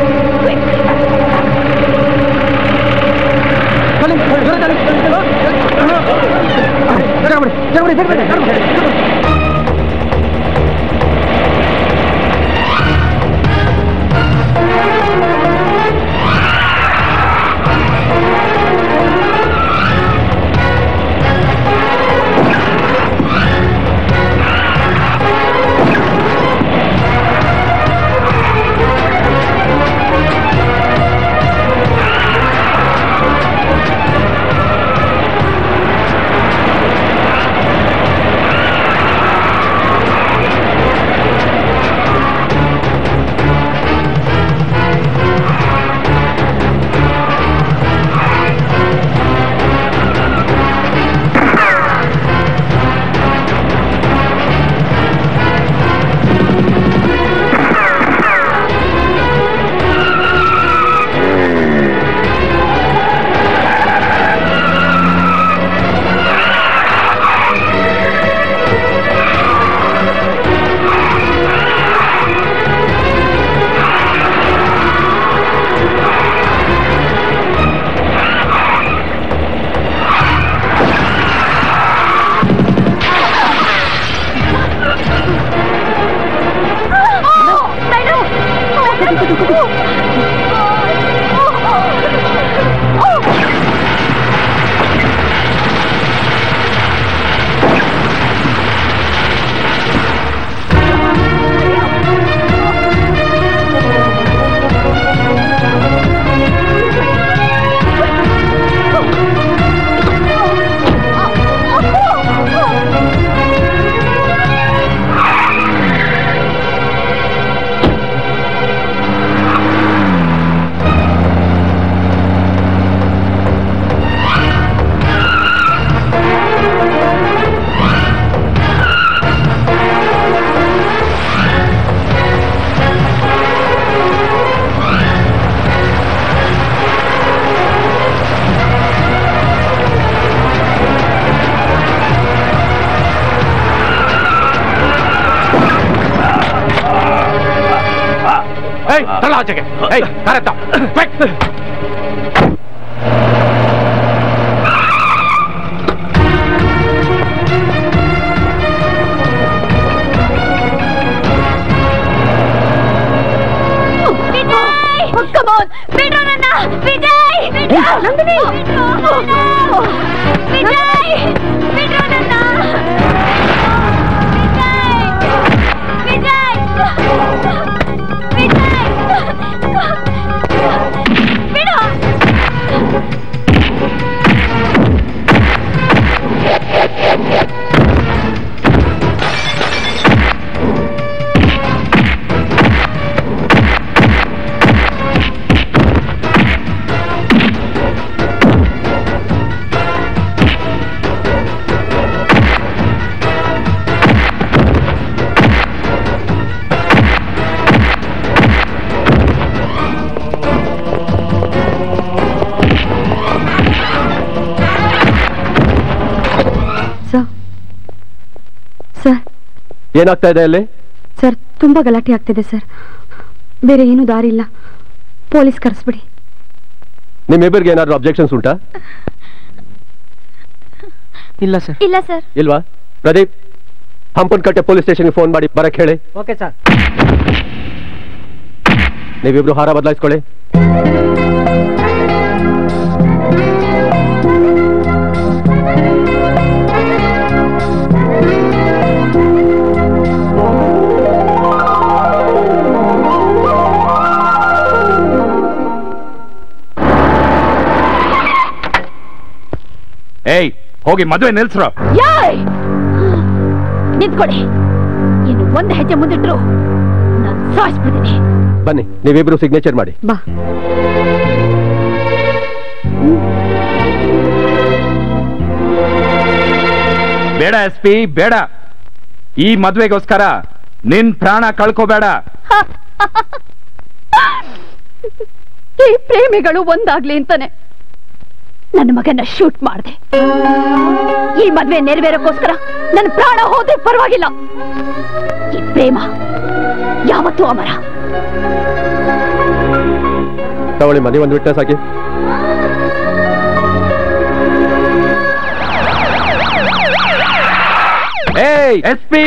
ಏಯ್ ತಳ್ಳ ಆಚೆಗೆ ಏಯ್ ಕರೆತ್ತ ವಿಜಯ್ ಕಮ್ ಆನ್ ಬಿಡ್ರು ನನ್ನ ವಿಜಯ್ ನಂದಿನಿ ವಿಜಯ್ ಬಿಡ್ರು ನನ್ನ ವಿಜಯ್ ವಿಜಯ್ ಬಿಡು ಸರ್ ಸರ್ ಏನಾಗ್ತಾ ಇದೆ ಅಲ್ಲಿ ಸರ್ ತುಂಬಾ ಗಲಾಟೆ ಆಗ್ತಿದೆ ಸರ್ ಬೇರೆ ಏನೂ ದಾರಿ ಇಲ್ಲ ಪೊಲೀಸ್ ಕರೆಸ್ಬಿಡಿ ನಿಮ್ಮಿಬ್ಬರಿಗೆ ಏನಾದ್ರು ಅಬ್ಜೆಕ್ಷನ್ಸ್ ಉಂಟಾ ಇಲ್ಲ ಸರ್ ಇಲ್ಲ ಸರ್ ಇಲ್ವಾ ಪ್ರದೀಪ್ ಹಂಪನಕಟ್ಟೆ ಪೊಲೀಸ್ ಸ್ಟೇಷನ್ಗೆ ಫೋನ್ ಮಾಡಿ ಬರಕ್ ಹೇಳಿ ಓಕೆ ಸರ್ ನೀವಿಬ್ರು ಹಾರ ಬದಲಾಯಿಸ್ಕೊಳ್ಳಿ ಏಯ್ ಹೋಗಿ ಮದುವೆ ನಿಲ್ಸ್ರ ಯಾಯ್ ನಿಂತ್ಕೊಡಿ ಇನ್ನು ಒಂದು ಹೆಜ್ಜೆ ಮುಂದಿಟ್ರು ನಾನು ಸಾಯಿಸ್ಬಿಡ್ತೀನಿ ಬನ್ನಿ ನೀವಿಬ್ರು ಸಿಗ್ನೇಚರ್ ಮಾಡಿ ಬಾ ಬೇಡ ಎಸ್ ಪಿ ಬೇಡ ಈ ಮದ್ವೆಗೋಸ್ಕರ ನಿನ್ ಪ್ರಾಣ ಕಳ್ಕೋಬೇಡ ಈ ಪ್ರೇಮಿಗಳು ಒಂದಾಗ್ಲಿ ಅಂತಾನೆ ನನ್ನ ಮಗನ ಶೂಟ್ ಮಾಡಿದೆ ಈ ಮದ್ವೆ ನೆರವೇರಕ್ಕೋಸ್ಕರ ನನ್ನ ಪ್ರಾಣ ಹೋದ್ರೆ ಪರವಾಗಿಲ್ಲ ಈ ಪ್ರೇಮ ಯಾವತ್ತೂ ಅಮರ ತಗೊಳ್ಳಿ ಮನೆ ಒಂದು ವಿಟ್ನೆಸ್ ಹಾಕಿ ಏಯ್ ಎಸ್ ಪಿ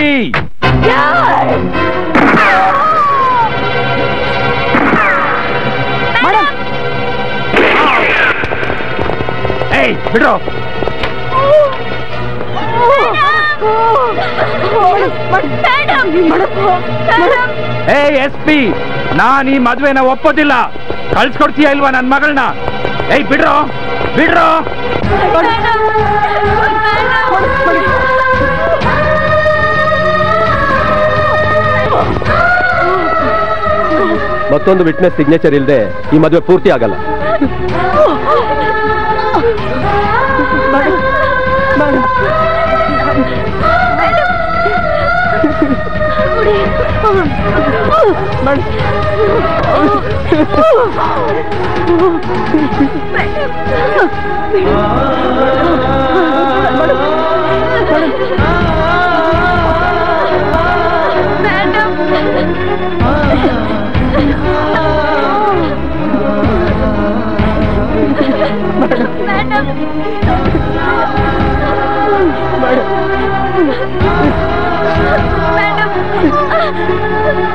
ಏಯ್ ಬಿಡ್ರೋ ಏಯ್ ಎಸ್ ಪಿ ನಾನ್ ಈ ಮದ್ವೆನ ಒಪ್ಪೋದಿಲ್ಲ ಕಳ್ಸ್ಕೊಡ್ತೀಯ ಇಲ್ವಾ ನನ್ ಮಗಳನ್ನ ಏಯ್ ಬಿಡ್ರೋ ಬಿಡ್ರೋ ಮತ್ತೊಂದು ವಿಟ್ನೆಸ್ ಸಿಗ್ನೇಚರ್ ಇಲ್ಲದೆ ಈ ಮದುವೆ ಪೂರ್ತಿ ಆಗಲ್ಲ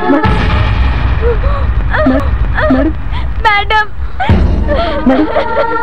ಮೇಡಮ್